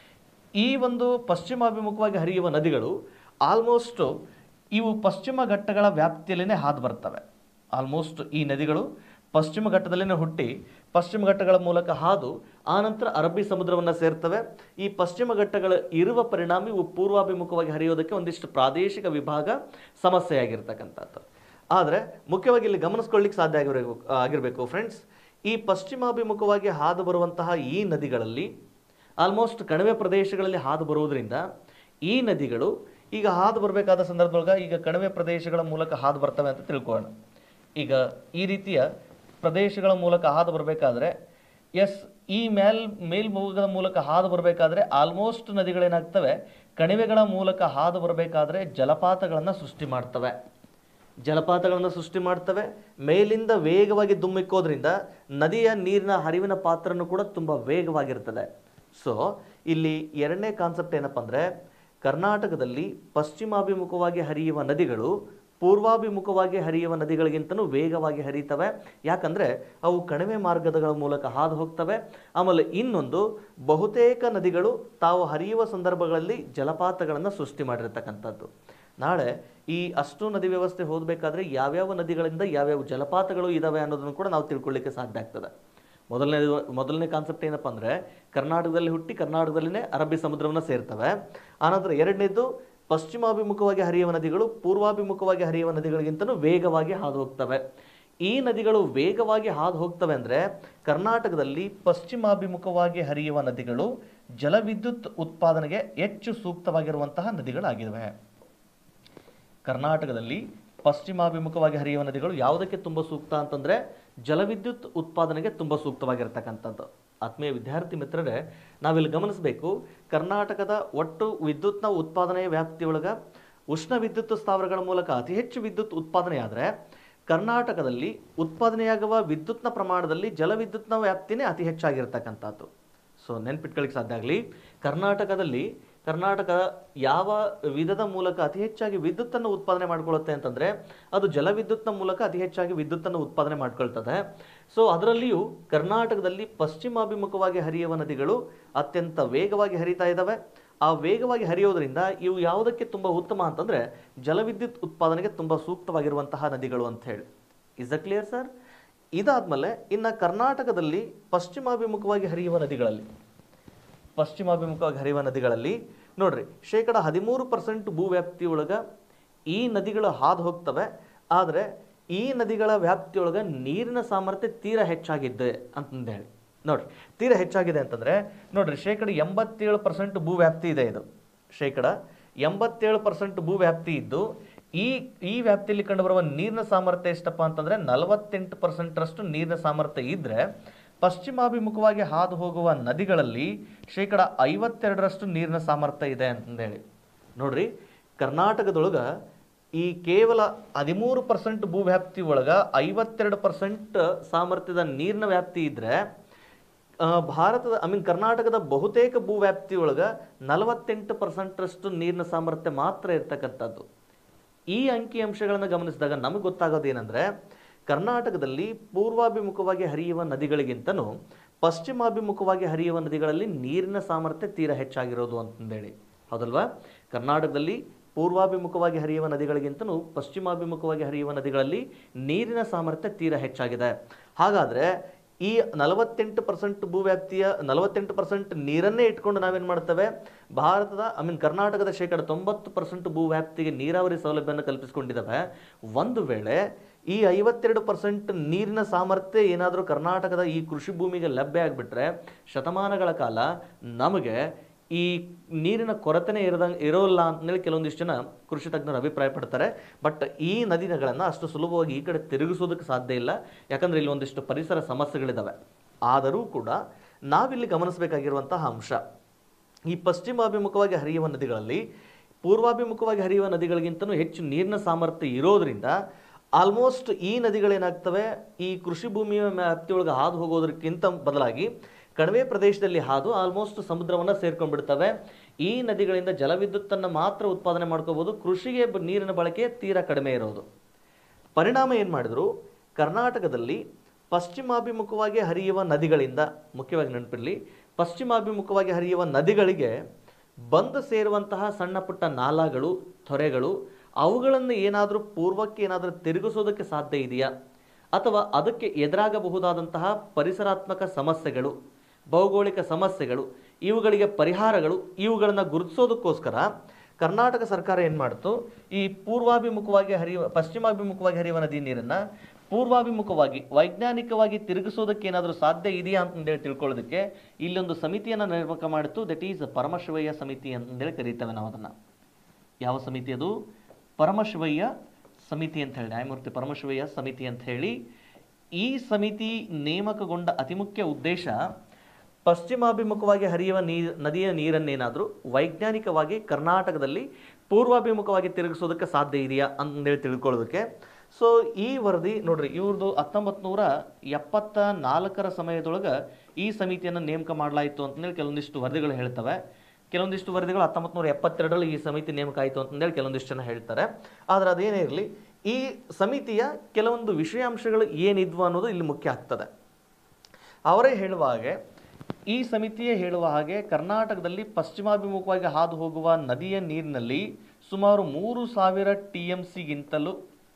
ಈ ಒಂದು ಪಶ್ಚಿಮಾಭಿಮುಖವಾಗಿ ಹರಿಯುವ ನದಿಗಳು ಆಲ್ಮೋಸ್ಟ್ ಇವು ಪಶ್ಚಿಮ ಘಟ್ಟಗಳ ವ್ಯಾಪ್ತಿಯಲ್ಲೇ ಹಾದು ಬರ್ತವೆ ಆಲ್ಮೋಸ್ಟ್ ಈ ನದಿಗಳು ಪಶ್ಚಿಮ ಘಟ್ಟದಲ್ಲೇ ಹುಟ್ಟಿ ಪಶ್ಚಿಮ ಘಟ್ಟಗಳ ಮೂಲಕ ಹಾದು ಆನಂತರ ಅರಬ್ಬಿ ಸಮುದ್ರವನ್ನು ಸೇರ್ತವೆ ಈ ಪಶ್ಚಿಮ ಘಟ್ಟಗಳ ಇರುವ ಪರಿಣಾಮ ಇವು ಪೂರ್ವಾಭಿಮುಖವಾಗಿ ಹರಿಯೋದಕ್ಕೆ ಒಂದಿಷ್ಟು ಪ್ರಾದೇಶಿಕ ವಿಭಾಗ ಸಮಸ್ಯೆಯಾಗಿರ್ತಕ್ಕಂಥದ್ದು ಆದರೆ ಮುಖ್ಯವಾಗಿ ಇಲ್ಲಿ ಗಮನಿಸ್ಕೊಳ್ಳಿಕ್ಕೆ ಸಾಧ್ಯ ಆಗಿರಬೇಕು ಆಗಿರಬೇಕು ಫ್ರೆಂಡ್ಸ್ ಈ ಪಶ್ಚಿಮಾಭಿಮುಖವಾಗಿ ಹಾದು ಬರುವಂತಹ ಈ ನದಿಗಳಲ್ಲಿ ಆಲ್ಮೋಸ್ಟ್ ಕಣಿವೆ ಪ್ರದೇಶಗಳಲ್ಲಿ ಹಾದು ಬರುವುದರಿಂದ ಈ ನದಿಗಳು ಈಗ ಹಾದು ಬರಬೇಕಾದ ಸಂದರ್ಭದೊಳಗೆ ಈಗ ಕಣಿವೆ ಪ್ರದೇಶಗಳ ಮೂಲಕ ಹಾದು ಬರ್ತವೆ ಅಂತ ತಿಳ್ಕೊಳ್ಳೋಣ ಈಗ ಈ ರೀತಿಯ ಪ್ರದೇಶಗಳ ಮೂಲಕ ಹಾದು ಬರಬೇಕಾದ್ರೆ ಎಸ್ ಈ ಮೇಲ್ ಮೇಲ್ಭಾಗದ ಮೂಲಕ ಹಾದು ಬರಬೇಕಾದ್ರೆ ಆಲ್ಮೋಸ್ಟ್ ನದಿಗಳೇನಾಗ್ತವೆ ಕಣಿವೆಗಳ ಮೂಲಕ ಹಾದು ಬರಬೇಕಾದ್ರೆ ಜಲಪಾತಗಳನ್ನು ಸೃಷ್ಟಿ ಮಾಡ್ತವೆ ಜಲಪಾತಗಳನ್ನು ಸೃಷ್ಟಿ ಮಾಡ್ತವೆ ಮೇಲಿಂದ ವೇಗವಾಗಿ ಧುಮ್ಮಿಕ್ಕೋದ್ರಿಂದ ನದಿಯ ನೀರಿನ ಹರಿವಿನ ಪಾತ್ರನೂ ಕೂಡ ತುಂಬ ವೇಗವಾಗಿರ್ತದೆ ಸೊ ಇಲ್ಲಿ ಎರಡನೇ ಕಾನ್ಸೆಪ್ಟ್ ಏನಪ್ಪ ಅಂದರೆ ಕರ್ನಾಟಕದಲ್ಲಿ ಪಶ್ಚಿಮಾಭಿಮುಖವಾಗಿ ಹರಿಯುವ ನದಿಗಳು ಪೂರ್ವಾಭಿಮುಖವಾಗಿ ಹರಿಯುವ ನದಿಗಳಿಗಿಂತನೂ ವೇಗವಾಗಿ ಹರಿತವೆ ಯಾಕಂದರೆ ಅವು ಕಣಿವೆ ಮಾರ್ಗಗಳ ಮೂಲಕ ಹಾದು ಹೋಗ್ತವೆ ಆಮೇಲೆ ಇನ್ನೊಂದು ಬಹುತೇಕ ನದಿಗಳು ತಾವು ಹರಿಯುವ ಸಂದರ್ಭಗಳಲ್ಲಿ ಜಲಪಾತಗಳನ್ನು ಸೃಷ್ಟಿ ಮಾಡಿರ್ತಕ್ಕಂಥದ್ದು ನಾಳೆ ಈ ಅಷ್ಟು ನದಿ ವ್ಯವಸ್ಥೆ ಹೋಗಬೇಕಾದ್ರೆ ಯಾವ್ಯಾವ ನದಿಗಳಿಂದ ಯಾವ್ಯಾವ ಜಲಪಾತಗಳು ಇದಾವೆ ಅನ್ನೋದನ್ನು ಕೂಡ ನಾವು ತಿಳ್ಕೊಳ್ಳಿಕ್ಕೆ ಸಾಧ್ಯ ಆಗ್ತದೆ ಮೊದಲನೇ ಮೊದಲನೇ ಕಾನ್ಸೆಪ್ಟ್ ಏನಪ್ಪ ಅಂದರೆ ಕರ್ನಾಟಕದಲ್ಲಿ ಹುಟ್ಟಿ ಕರ್ನಾಟಕದಲ್ಲಿನೇ ಅರಬ್ಬಿ ಸಮುದ್ರವನ್ನು ಸೇರ್ತವೆ ಆನಂತರ ಎರಡನೇದು ಪಶ್ಚಿಮಾಭಿಮುಖವಾಗಿ ಹರಿಯುವ ನದಿಗಳು ಪೂರ್ವಾಭಿಮುಖವಾಗಿ ಹರಿಯುವ ನದಿಗಳಿಗಿಂತಲೂ ವೇಗವಾಗಿ ಹಾದು ಹೋಗ್ತವೆ ಈ ನದಿಗಳು ವೇಗವಾಗಿ ಹಾದು ಹೋಗ್ತವೆ ಅಂದರೆ ಕರ್ನಾಟಕದಲ್ಲಿ ಪಶ್ಚಿಮಾಭಿಮುಖವಾಗಿ ಹರಿಯುವ ನದಿಗಳು ಜಲವಿದ್ಯುತ್ ಉತ್ಪಾದನೆಗೆ ಹೆಚ್ಚು ಸೂಕ್ತವಾಗಿರುವಂತಹ ನದಿಗಳಾಗಿವೆ ಕರ್ನಾಟಕದಲ್ಲಿ ಪಶ್ಚಿಮಾಭಿಮುಖವಾಗಿ ಹರಿಯುವ ನದಿಗಳು ಯಾವುದಕ್ಕೆ ತುಂಬ ಸೂಕ್ತ ಅಂತಂದರೆ ಜಲವಿದ್ಯುತ್ ಉತ್ಪಾದನೆಗೆ ತುಂಬ ಸೂಕ್ತವಾಗಿರ್ತಕ್ಕಂಥದ್ದು ಆತ್ಮೀಯ ವಿದ್ಯಾರ್ಥಿ ಮಿತ್ರರೇ ನಾವಿಲ್ಲಿ ಗಮನಿಸಬೇಕು ಕರ್ನಾಟಕದ ಒಟ್ಟು ವಿದ್ಯುತ್ನ ಉತ್ಪಾದನೆಯ ವ್ಯಾಪ್ತಿಯೊಳಗೆ ಉಷ್ಣ ವಿದ್ಯುತ್ ಸ್ಥಾವರಗಳ ಮೂಲಕ ಅತಿ ಹೆಚ್ಚು ವಿದ್ಯುತ್ ಉತ್ಪಾದನೆ ಆದರೆ ಕರ್ನಾಟಕದಲ್ಲಿ ಉತ್ಪಾದನೆಯಾಗುವ ವಿದ್ಯುತ್ನ ಪ್ರಮಾಣದಲ್ಲಿ ಜಲವಿದ್ಯುತ್ನ ವ್ಯಾಪ್ತಿನೇ ಅತಿ ಹೆಚ್ಚಾಗಿರ್ತಕ್ಕಂಥದ್ದು ಸೊ ನೆನ್ಪಿಟ್ಕೊಳ್ಳಿಕ್ಕೆ ಸಾಧ್ಯ ಆಗಲಿ ಕರ್ನಾಟಕದಲ್ಲಿ ಕರ್ನಾಟಕ ಯಾವ ವಿಧದ ಮೂಲಕ ಅತಿ ಹೆಚ್ಚಾಗಿ ವಿದ್ಯುತ್ತನ್ನು ಉತ್ಪಾದನೆ ಮಾಡ್ಕೊಳ್ಳುತ್ತೆ ಅಂತಂದರೆ ಅದು ಜಲವಿದ್ಯುತ್ನ ಮೂಲಕ ಅತಿ ಹೆಚ್ಚಾಗಿ ವಿದ್ಯುತ್ತನ್ನು ಉತ್ಪಾದನೆ ಮಾಡ್ಕೊಳ್ತದೆ ಸೊ ಅದರಲ್ಲಿಯೂ ಕರ್ನಾಟಕದಲ್ಲಿ ಪಶ್ಚಿಮಾಭಿಮುಖವಾಗಿ ಹರಿಯುವ ನದಿಗಳು ಅತ್ಯಂತ ವೇಗವಾಗಿ ಹರಿತಾ ಇದ್ದಾವೆ ಆ ವೇಗವಾಗಿ ಹರಿಯೋದ್ರಿಂದ ಇವು ಯಾವುದಕ್ಕೆ ತುಂಬ ಉತ್ತಮ ಅಂತಂದರೆ ಜಲವಿದ್ಯುತ್ ಉತ್ಪಾದನೆಗೆ ತುಂಬ ಸೂಕ್ತವಾಗಿರುವಂತಹ ನದಿಗಳು ಅಂತ ಹೇಳಿ ಇಸ್ ಅ ಕ್ಲಿಯರ್ ಸರ್ ಇದಾದ್ಮೇಲೆ ಇನ್ನು ಕರ್ನಾಟಕದಲ್ಲಿ ಪಶ್ಚಿಮಾಭಿಮುಖವಾಗಿ ಹರಿಯುವ ನದಿಗಳಲ್ಲಿ ಪಶ್ಚಿಮಾಭಿಮುಖವಾಗಿ ಹರಿಯುವ ನದಿಗಳಲ್ಲಿ ನೋಡ್ರಿ ಶೇಕಡ ಹದಿಮೂರು ಪರ್ಸೆಂಟ್ ಭೂವ್ಯಾಪ್ತಿಯೊಳಗೆ ಈ ನದಿಗಳು ಹಾದು ಹೋಗ್ತವೆ ಆದರೆ ಈ ನದಿಗಳ ವ್ಯಾಪ್ತಿಯೊಳಗೆ ನೀರಿನ ಸಾಮರ್ಥ್ಯ ತೀರಾ ಹೆಚ್ಚಾಗಿದ್ದೆ ಅಂತಂದೇಳಿ ನೋಡ್ರಿ ತೀರಾ ಹೆಚ್ಚಾಗಿದೆ ಅಂತಂದರೆ ನೋಡ್ರಿ ಶೇಕಡ ಎಂಬತ್ತೇಳು ಪರ್ಸೆಂಟ್ ಭೂವ್ಯಾಪ್ತಿ ಇದೆ ಇದು ಶೇಕಡ ಎಂಬತ್ತೇಳು ಪರ್ಸೆಂಟ್ ಭೂವ್ಯಾಪ್ತಿ ಇದ್ದು ಈ ಈ ವ್ಯಾಪ್ತಿಯಲ್ಲಿ ಕಂಡುಬರುವ ನೀರಿನ ಸಾಮರ್ಥ್ಯ ಎಷ್ಟಪ್ಪ ಅಂತಂದರೆ ನಲವತ್ತೆಂಟು ಪರ್ಸೆಂಟ್ರಷ್ಟು ನೀರಿನ ಸಾಮರ್ಥ್ಯ ಇದ್ದರೆ ಪಶ್ಚಿಮಾಭಿಮುಖವಾಗಿ ಹಾದು ಹೋಗುವ ನದಿಗಳಲ್ಲಿ ಶೇಕಡ ಐವತ್ತೆರಡರಷ್ಟು ನೀರಿನ ಸಾಮರ್ಥ್ಯ ಇದೆ ಅಂತಂದೇಳಿ ನೋಡ್ರಿ ಕರ್ನಾಟಕದೊಳಗೆ ಈ ಕೇವಲ ಹದಿಮೂರು ಪರ್ಸೆಂಟ್ ಭೂವ್ಯಾಪ್ತಿ ಒಳಗೆ ಐವತ್ತೆರಡು ಪರ್ಸೆಂಟ್ ಸಾಮರ್ಥ್ಯದ ನೀರಿನ ವ್ಯಾಪ್ತಿ ಇದ್ದರೆ ಆ, ಭಾರತದ ಐ ಮೀನ್ ಕರ್ನಾಟಕದ ಬಹುತೇಕ ಭೂವ್ಯಾಪ್ತಿಯೊಳಗೆ ನಲವತ್ತೆಂಟು ಪರ್ಸೆಂಟ್ರಷ್ಟು ನೀರಿನ ಸಾಮರ್ಥ್ಯ ಮಾತ್ರ ಇರ್ತಕ್ಕಂಥದ್ದು ಈ ಅಂಕಿಅಂಶಗಳನ್ನು ಗಮನಿಸಿದಾಗ ನಮಗೆ ಗೊತ್ತಾಗೋದು ಏನಂದರೆ ಕರ್ನಾಟಕದಲ್ಲಿ ಪೂರ್ವಾಭಿಮುಖವಾಗಿ ಹರಿಯುವ ನದಿಗಳಿಗಿಂತನೂ ಪಶ್ಚಿಮಾಭಿಮುಖವಾಗಿ ಹರಿಯುವ ನದಿಗಳಲ್ಲಿ ನೀರಿನ ಸಾಮರ್ಥ್ಯ ತೀರಾ ಹೆಚ್ಚಾಗಿರೋದು ಅಂತಂದೇಳಿ ಹೌದಲ್ವಾ ಕರ್ನಾಟಕದಲ್ಲಿ ಪೂರ್ವಾಭಿಮುಖವಾಗಿ ಹರಿಯುವ ನದಿಗಳಿಗಿಂತನೂ ಪಶ್ಚಿಮಾಭಿಮುಖವಾಗಿ ಹರಿಯುವ ನದಿಗಳಲ್ಲಿ ನೀರಿನ ಸಾಮರ್ಥ್ಯ ತೀರಾ ಹೆಚ್ಚಾಗಿದೆ ಹಾಗಾದರೆ ಈ ನಲವತ್ತೆಂಟು ಪರ್ಸೆಂಟ್ ಭೂವ್ಯಾಪ್ತಿಯ ನಲವತ್ತೆಂಟು ಪರ್ಸೆಂಟ್ ನೀರನ್ನೇ ಇಟ್ಕೊಂಡು ನಾವೇನು ಮಾಡ್ತೇವೆ ಭಾರತದ ಐ ಮೀನ್ ಕರ್ನಾಟಕದ ಶೇಕಡ ತೊಂಬತ್ತು ಪರ್ಸೆಂಟ್ ಭೂವ್ಯಾಪ್ತಿಗೆ ನೀರಾವರಿ ಸೌಲಭ್ಯವನ್ನು ಕಲ್ಪಿಸಿಕೊಂಡಿದ್ದಾವೆ ಒಂದು ವೇಳೆ ಈ ಐವತ್ತೆರಡು ಪರ್ಸೆಂಟ್ ನೀರಿನ ಸಾಮರ್ಥ್ಯ ಏನಾದರೂ ಕರ್ನಾಟಕದ ಈ ಕೃಷಿ ಭೂಮಿಗೆ ಲಭ್ಯ ಆಗಿಬಿಟ್ರೆ ಶತಮಾನಗಳ ಕಾಲ ನಮಗೆ ಈ ನೀರಿನ ಕೊರತೆನೇ ಇರದಂಗೆ ಇರೋಲ್ಲ ಅಂತೇಳಿ ಕೆಲವೊಂದಿಷ್ಟು ಜನ ಕೃಷಿ ತಜ್ಞರು ಅಭಿಪ್ರಾಯ ಪಡ್ತಾರೆ ಬಟ್ ಈ ನದಿಗಳನ್ನು ಅಷ್ಟು ಸುಲಭವಾಗಿ ಈ ಕಡೆ ತಿರುಗಿಸೋದಕ್ಕೆ ಸಾಧ್ಯ ಇಲ್ಲ ಯಾಕಂದರೆ ಇಲ್ಲಿ ಒಂದಿಷ್ಟು ಪರಿಸರ ಸಮಸ್ಯೆಗಳಿದ್ದಾವೆ ಆದರೂ ಕೂಡ ನಾವಿಲ್ಲಿ ಗಮನಿಸಬೇಕಾಗಿರುವಂತಹ ಅಂಶ ಈ ಪಶ್ಚಿಮಾಭಿಮುಖವಾಗಿ ಹರಿಯುವ ನದಿಗಳಲ್ಲಿ ಪೂರ್ವಾಭಿಮುಖವಾಗಿ ಹರಿಯುವ ನದಿಗಳಿಗಿಂತಲೂ ಹೆಚ್ಚು ನೀರಿನ ಸಾಮರ್ಥ್ಯ ಇರೋದ್ರಿಂದ ಆಲ್ಮೋಸ್ಟ್ ಈ ನದಿಗಳೇನಾಗ್ತವೆ ಈ ಕೃಷಿ ಭೂಮಿಯ ವ್ಯಾಪ್ತಿಯೊಳಗೆ ಹಾದು ಹೋಗೋದಕ್ಕಿಂತ ಬದಲಾಗಿ ಕಣಿವೆ ಪ್ರದೇಶದಲ್ಲಿ ಹಾದು ಆಲ್ಮೋಸ್ಟ್ ಸಮುದ್ರವನ್ನು ಸೇರ್ಕೊಂಡ್ಬಿಡ್ತವೆ ಈ ನದಿಗಳಿಂದ ಜಲವಿದ್ಯುತ್ತನ್ನು ಮಾತ್ರ ಉತ್ಪಾದನೆ ಮಾಡ್ಕೋಬೋದು ಕೃಷಿಗೆ ಬ- ನೀರಿನ ಬಳಕೆ ತೀರಾ ಕಡಿಮೆ ಇರೋದು ಪರಿಣಾಮ ಏನು ಮಾಡಿದ್ರು ಕರ್ನಾಟಕದಲ್ಲಿ ಪಶ್ಚಿಮಾಭಿಮುಖವಾಗಿ ಹರಿಯುವ ನದಿಗಳಿಂದ ಮುಖ್ಯವಾಗಿ ನೆನಪಿರಲಿ ಪಶ್ಚಿಮಾಭಿಮುಖವಾಗಿ ಹರಿಯುವ ನದಿಗಳಿಗೆ ಬಂದು ಸೇರುವಂತಹ ಸಣ್ಣ ಪುಟ್ಟ ನಾಲಾಗಳು ತೊರೆಗಳು ಅವುಗಳನ್ನು ಏನಾದರೂ ಪೂರ್ವಕ್ಕೆ ಏನಾದರೂ ತಿರುಗಿಸೋದಕ್ಕೆ ಸಾಧ್ಯ ಇದೆಯಾ ಅಥವಾ ಅದಕ್ಕೆ ಎದುರಾಗಬಹುದಾದಂತಹ ಪರಿಸರಾತ್ಮಕ ಸಮಸ್ಯೆಗಳು ಭೌಗೋಳಿಕ ಸಮಸ್ಯೆಗಳು ಇವುಗಳಿಗೆ ಪರಿಹಾರಗಳು ಇವುಗಳನ್ನು ಗುರುತಿಸೋದಕ್ಕೋಸ್ಕರ ಕರ್ನಾಟಕ ಸರ್ಕಾರ ಏನು ಮಾಡ್ತು ಈ ಪೂರ್ವಾಭಿಮುಖವಾಗಿ ಹರಿಯುವ ಪಶ್ಚಿಮಾಭಿಮುಖವಾಗಿ ಹರಿಯುವ ನದಿ ನೀರನ್ನು ಪೂರ್ವಾಭಿಮುಖವಾಗಿ ವೈಜ್ಞಾನಿಕವಾಗಿ ತಿರುಗಿಸೋದಕ್ಕೆ ಏನಾದರೂ ಸಾಧ್ಯ ಇದೆಯಾ ಅಂತಂದೇಳಿ ತಿಳ್ಕೊಳ್ಳೋದಕ್ಕೆ ಇಲ್ಲೊಂದು ಸಮಿತಿಯನ್ನು ನೇಮಕ ಮಾಡಿತ್ತು ದಟ್ ಈಸ್ ಪರಮಶಿವಯ್ಯ ಸಮಿತಿ ಅಂತಂದೇಳಿ ಕರೀತೇವೆ ನಾವು ಅದನ್ನು ಯಾವ ಸಮಿತಿ ಅದು ಪರಮಶಿವಯ್ಯ ಸಮಿತಿ ಅಂತ ಹೇಳಿ ನ್ಯಾಯಮೂರ್ತಿ ಪರಮಶಿವಯ್ಯ ಸಮಿತಿ ಅಂತ ಹೇಳಿ ಈ ಸಮಿತಿ ನೇಮಕಗೊಂಡ ಅತಿ ಮುಖ್ಯ ಉದ್ದೇಶ ಪಶ್ಚಿಮಾಭಿಮುಖವಾಗಿ ಹರಿಯುವ ನೀರ್ ನದಿಯ ನೀರನ್ನೇನಾದರೂ ವೈಜ್ಞಾನಿಕವಾಗಿ ಕರ್ನಾಟಕದಲ್ಲಿ ಪೂರ್ವಾಭಿಮುಖವಾಗಿ ತಿರುಗಿಸೋದಕ್ಕೆ ಸಾಧ್ಯ ಇದೆಯಾ ಅಂತೇಳಿ ತಿಳ್ಕೊಳ್ಳೋದಕ್ಕೆ ಸೊ ಈ ವರದಿ ನೋಡ್ರಿ ಇವ್ರದ್ದು ಹತ್ತೊಂಬತ್ತು ನೂರ ಎಪ್ಪತ್ತ ನಾಲ್ಕರ ಸಮಯದೊಳಗೆ ಈ ಸಮಿತಿಯನ್ನು ನೇಮಕ ಮಾಡಲಾಯಿತು ಅಂತಂದೇಳಿ ಕೆಲವೊಂದಿಷ್ಟು ವರದಿಗಳು ಹೇಳ್ತವೆ ಕೆಲವೊಂದಿಷ್ಟು ವರದಿಗಳು ಹತ್ತೊಂಬತ್ತು ನೂರ ಎಪ್ಪತ್ತೆರಡರಲ್ಲಿ ಈ ಸಮಿತಿ ನೇಮಕ ಆಯಿತು ಅಂತಂದೇಳಿ ಕೆಲವೊಂದಿಷ್ಟು ಜನ ಹೇಳ್ತಾರೆ ಆದರೆ ಅದೇನೇ ಇರಲಿ ಈ ಸಮಿತಿಯ ಕೆಲವೊಂದು ವಿಷಯಾಂಶಗಳು ಏನಿದ್ವು ಅನ್ನೋದು ಇಲ್ಲಿ ಮುಖ್ಯ ಆಗ್ತದೆ ಅವರೇ ಹೇಳುವ ಹಾಗೆ ಈ ಸಮಿತಿಯೇ ಹೇಳುವ ಹಾಗೆ ಕರ್ನಾಟಕದಲ್ಲಿ ಪಶ್ಚಿಮಾಭಿಮುಖವಾಗಿ ಹಾದು ಹೋಗುವ ನದಿಯ ನೀರಿನಲ್ಲಿ ಸುಮಾರು ಮೂರು ಸಾವಿರ ಟಿ ಎಂ ಸಿಗಿಂತಲೂ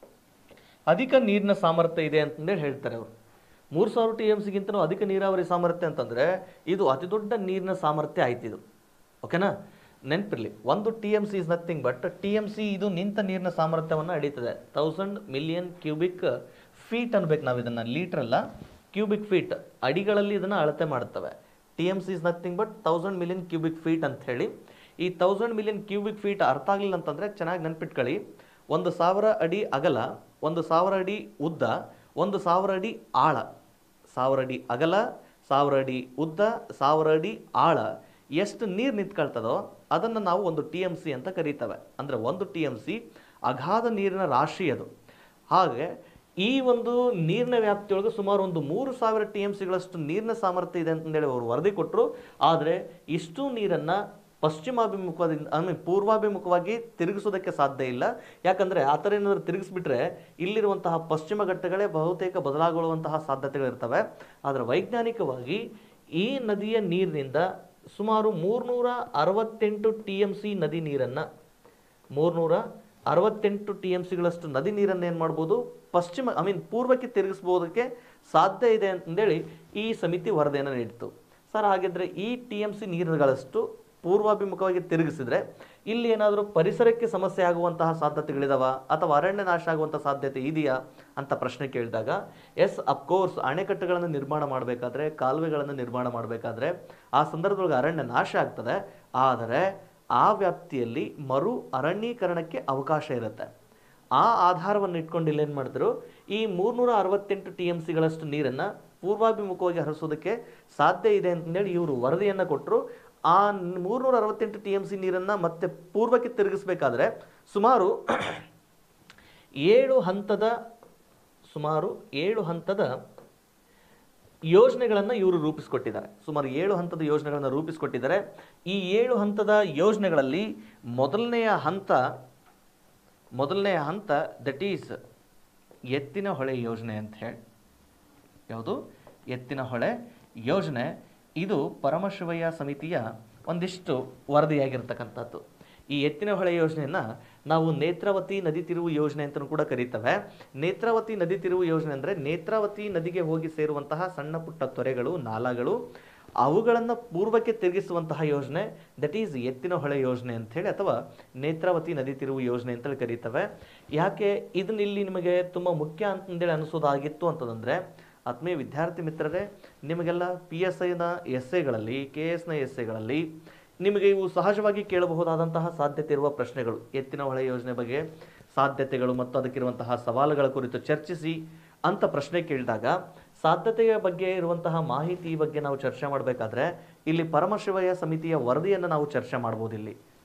ಅಧಿಕ ನೀರಿನ ಸಾಮರ್ಥ್ಯ ಇದೆ ಅಂತಂದೇಳಿ ಹೇಳ್ತಾರೆ ಅವರು ಮೂರು ಸಾವಿರ ಟಿ ಎಂ ಸಿಗಿಂತಲೂ ಅಧಿಕ ನೀರಾವರಿ ಸಾಮರ್ಥ್ಯ ಅಂತಂದರೆ ಇದು ಅತಿ ದೊಡ್ಡ ನೀರಿನ ಸಾಮರ್ಥ್ಯ ಆಯ್ತು ಇದು ಓಕೆನಾ ನೆನಪಿರಲಿ ಒಂದು T M C is nothing but T M C ಇದು ನಿಂತ ನೀರಿನ ಸಾಮರ್ಥ್ಯವನ್ನು ಅಡೀತದೆ ತೌಸಂಡ್ ಮಿಲಿಯನ್ ಕ್ಯೂಬಿಕ್ ಫೀಟ್ ಅನ್ಬೇಕು ನಾವು ಇದನ್ನು ಲೀಟರ್ ಅಲ್ಲ ಕ್ಯೂಬಿಕ್ ಫೀಟ್ ಅಡಿಗಳಲ್ಲಿ ಇದನ್ನು ಅಳತೆ ಮಾಡ್ತವೆ T M C is nothing but thousand million cubic feet ಅಂತ ಹೇಳಿ ಈ ತೌಸಂಡ್ ಮಿಲಿಯನ್ ಕ್ಯೂಬಿಕ್ ಫೀಟ್ ಅರ್ಥ ಆಗಲಿಲ್ಲ ಅಂತಂದರೆ ಚೆನ್ನಾಗಿ ನೆನ್ಪಿಟ್ಕೊಳ್ಳಿ ಒಂದು ಸಾವಿರ ಅಡಿ ಅಗಲ ಒಂದು ಸಾವಿರ ಅಡಿ ಉದ್ದ ಒಂದು ಸಾವಿರ ಅಡಿ ಆಳ ಸಾವಿರ ಅಡಿ ಅಗಲ ಸಾವಿರ ಅಡಿ ಉದ್ದ ಸಾವಿರ ಅಡಿ ಆಳ ಎಷ್ಟು ನೀರು ನಿಂತ್ಕೊಳ್ತದೋ ಅದನ್ನು ನಾವು ಒಂದು ಟಿ ಎಮ್ ಸಿ ಅಂತ ಕರೀತೇವೆ ಅಂದರೆ ಒಂದು ಟಿ ಎಮ್ ಸಿ ಅಗಾಧ ನೀರಿನ ರಾಶಿ ಅದು ಹಾಗೆ ಈ ಒಂದು ನೀರಿನ ವ್ಯಾಪ್ತಿಯೊಳಗೆ ಸುಮಾರು ಒಂದು ಮೂರು ಸಾವಿರ ಟಿ ಎಮ್ ಸಿಗಳಷ್ಟು ನೀರಿನ ಸಾಮರ್ಥ್ಯ ಇದೆ ಅಂತಂದೇಳಿ ಅವರು ವರದಿ ಕೊಟ್ಟರು ಆದರೆ ಇಷ್ಟು ನೀರನ್ನು ಪಶ್ಚಿಮಾಭಿಮುಖದಿಂದ ಐ ಮೀನ್ ಪೂರ್ವಾಭಿಮುಖವಾಗಿ ತಿರುಗಿಸೋದಕ್ಕೆ ಸಾಧ್ಯ ಇಲ್ಲ ಯಾಕಂದರೆ ಆ ಥರ ಏನಾದರೂ ತಿರುಗಿಸ್ಬಿಟ್ರೆ ಇಲ್ಲಿರುವಂತಹ ಪಶ್ಚಿಮ ಘಟ್ಟಗಳೇ ಬಹುತೇಕ ಬದಲಾಗೊಳ್ಳುವಂತಹ ಸಾಧ್ಯತೆಗಳಿರ್ತವೆ ಆದರೆ ವೈಜ್ಞಾನಿಕವಾಗಿ ಈ ನದಿಯ ನೀರಿನಿಂದ ಸುಮಾರು ಮೂರ್ನೂರ ಅರವತ್ತೆಂಟು ಟಿ ಎಮ್ ಸಿ ನದಿ ನೀರನ್ನು ಮೂರ್ನೂರ ಅರವತ್ತೆಂಟು ಟಿ ಎಮ್ ಸಿಗಳಷ್ಟು ನದಿ ನೀರನ್ನು ಏನು ಮಾಡ್ಬೋದು ಪಶ್ಚಿಮ ಐ ಮೀನ್ ಪೂರ್ವಕ್ಕೆ ತಿರುಗಿಸ್ಬೋದಕ್ಕೆ ಸಾಧ್ಯ ಇದೆ ಅಂತಂದೇಳಿ ಈ ಸಮಿತಿ ವರದಿಯನ್ನು ನೀಡಿತು ಸರ್ ಹಾಗಿದ್ರೆ ಈ ಟಿ ಎಮ್ ಸಿ ನೀರುಗಳಷ್ಟು ಪೂರ್ವಾಭಿಮುಖವಾಗಿ ತಿರುಗಿಸಿದ್ರೆ ಇಲ್ಲಿ ಏನಾದರೂ ಪರಿಸರಕ್ಕೆ ಸಮಸ್ಯೆ ಆಗುವಂತಹ ಸಾಧ್ಯತೆಗಳಿದಾವ ಅಥವಾ ಅರಣ್ಯ ನಾಶ ಆಗುವಂಥ ಸಾಧ್ಯತೆ ಇದೆಯಾ ಅಂತ ಪ್ರಶ್ನೆ ಕೇಳಿದಾಗ ಎಸ್ ಅಫ್ಕೋರ್ಸ್ ಅಣೆಕಟ್ಟುಗಳನ್ನು ನಿರ್ಮಾಣ ಮಾಡಬೇಕಾದ್ರೆ ಕಾಲುವೆಗಳನ್ನು ನಿರ್ಮಾಣ ಮಾಡಬೇಕಾದ್ರೆ ಆ ಸಂದರ್ಭದೊಳಗೆ ಅರಣ್ಯ ನಾಶ ಆಗ್ತದೆ ಆದರೆ ಆ ವ್ಯಾಪ್ತಿಯಲ್ಲಿ ಮರು ಅರಣ್ಯೀಕರಣಕ್ಕೆ ಅವಕಾಶ ಇರುತ್ತೆ ಆ ಆಧಾರವನ್ನು ಇಟ್ಕೊಂಡು ಇಲ್ಲಿ ಏನು ಮಾಡ್ತಾರೆ ಈ ಮೂರ್ನೂರ ಅರವತ್ತೆಂಟು ಟಿ ಎಮ್ ಸಿಗಳಷ್ಟು ನೀರನ್ನು ಪೂರ್ವಾಭಿಮುಖವಾಗಿ ಹರಿಸೋದಕ್ಕೆ ಸಾಧ್ಯ ಇದೆ ಅಂತಂದೇಳಿ ಇವರು ವರದಿಯನ್ನು ಕೊಟ್ಟರು ಆ ಮೂರ್ನೂರ ಅರವತ್ತೆಂಟು ಟಿ ಎಮ್ ಸಿ ನೀರನ್ನು ಮತ್ತೆ ಪೂರ್ವಕ್ಕೆ ತಿರುಗಿಸ್ಬೇಕಾದ್ರೆ ಸುಮಾರು ಏಳು ಹಂತದ ಸುಮಾರು ಏಳು ಹಂತದ ಯೋಜನೆಗಳನ್ನು ಇವರು ರೂಪಿಸಿಕೊಟ್ಟಿದ್ದಾರೆ ಸುಮಾರು ಏಳು ಹಂತದ ಯೋಜನೆಗಳನ್ನು ರೂಪಿಸಿಕೊಟ್ಟಿದ್ದಾರೆ ಈ ಏಳು ಹಂತದ ಯೋಜನೆಗಳಲ್ಲಿ ಮೊದಲನೆಯ ಹಂತ ಮೊದಲನೆಯ ಹಂತ ದಟ್ ಈಸ್ ಎತ್ತಿನ ಹೊಳೆ ಯೋಜನೆ ಅಂತ ಹೇಳಿ ಯಾವುದು ಎತ್ತಿನ ಹೊಳೆ ಯೋಜನೆ ಇದು ಪರಮಶಿವಯ್ಯ ಸಮಿತಿಯ ಒಂದಿಷ್ಟು ವರದಿಯಾಗಿರ್ತಕ್ಕಂಥದ್ದು ಈ ಎತ್ತಿನ ಹೊಳೆ ಯೋಜನೆಯನ್ನು ನಾವು ನೇತ್ರಾವತಿ ನದಿ ತಿರುವು ಯೋಜನೆ ಅಂತಲೂ ಕೂಡ ಕರೀತೇವೆ ನೇತ್ರಾವತಿ ನದಿ ತಿರುವು ಯೋಜನೆ ಅಂದರೆ ನೇತ್ರಾವತಿ ನದಿಗೆ ಹೋಗಿ ಸೇರುವಂತಹ ಸಣ್ಣ ಪುಟ್ಟ ತೊರೆಗಳು ನಾಲಾಗಳು ಅವುಗಳನ್ನು ಪೂರ್ವಕ್ಕೆ ತಿರುಗಿಸುವಂತಹ ಯೋಜನೆ ದಟ್ ಈಸ್ ಎತ್ತಿನ ಹೊಳೆ ಯೋಜನೆ ಅಂಥೇಳಿ ಅಥವಾ ನೇತ್ರಾವತಿ ನದಿ ತಿರುವು ಯೋಜನೆ ಅಂತೇಳಿ ಕರೀತೇವೆ ಯಾಕೆ ಇದನ್ನ ಇಲ್ಲಿ ನಿಮಗೆ ತುಂಬ ಮುಖ್ಯ ಅಂತಂದೇಳಿ ಅನಿಸೋದಾಗಿತ್ತು ಅಂತಂದರೆ ಆತ್ಮೀಯ ವಿದ್ಯಾರ್ಥಿ ಮಿತ್ರರೇ ನಿಮಗೆಲ್ಲ ಪಿ ಎಸ್ ಐನ ಎಸ್ ಎಗಳಲ್ಲಿ ಕೆ ಎಸ್ನ ಎಸ್ ಎಗಳಲ್ಲಿ ನಿಮಗೆ ಇವು ಸಹಜವಾಗಿ ಕೇಳಬಹುದಾದಂತಹ ಸಾಧ್ಯತೆ ಇರುವ ಪ್ರಶ್ನೆಗಳು ಎತ್ತಿನ ಹೊಳೆ ಯೋಜನೆ ಬಗ್ಗೆ ಸಾಧ್ಯತೆಗಳು ಮತ್ತು ಅದಕ್ಕಿರುವಂತಹ ಸವಾಲುಗಳ ಕುರಿತು ಚರ್ಚಿಸಿ ಅಂತ ಪ್ರಶ್ನೆ ಕೇಳಿದಾಗ ಸಾಧ್ಯತೆಯ ಬಗ್ಗೆ ಇರುವಂತಹ ಮಾಹಿತಿ ಬಗ್ಗೆ ನಾವು ಚರ್ಚೆ ಮಾಡಬೇಕಾದ್ರೆ ಇಲ್ಲಿ ಪರಮಶಿವಯ್ಯ ಸಮಿತಿಯ ವರದಿಯನ್ನು ನಾವು ಚರ್ಚೆ ಮಾಡ್ಬೋದು ಇಲ್ಲಿ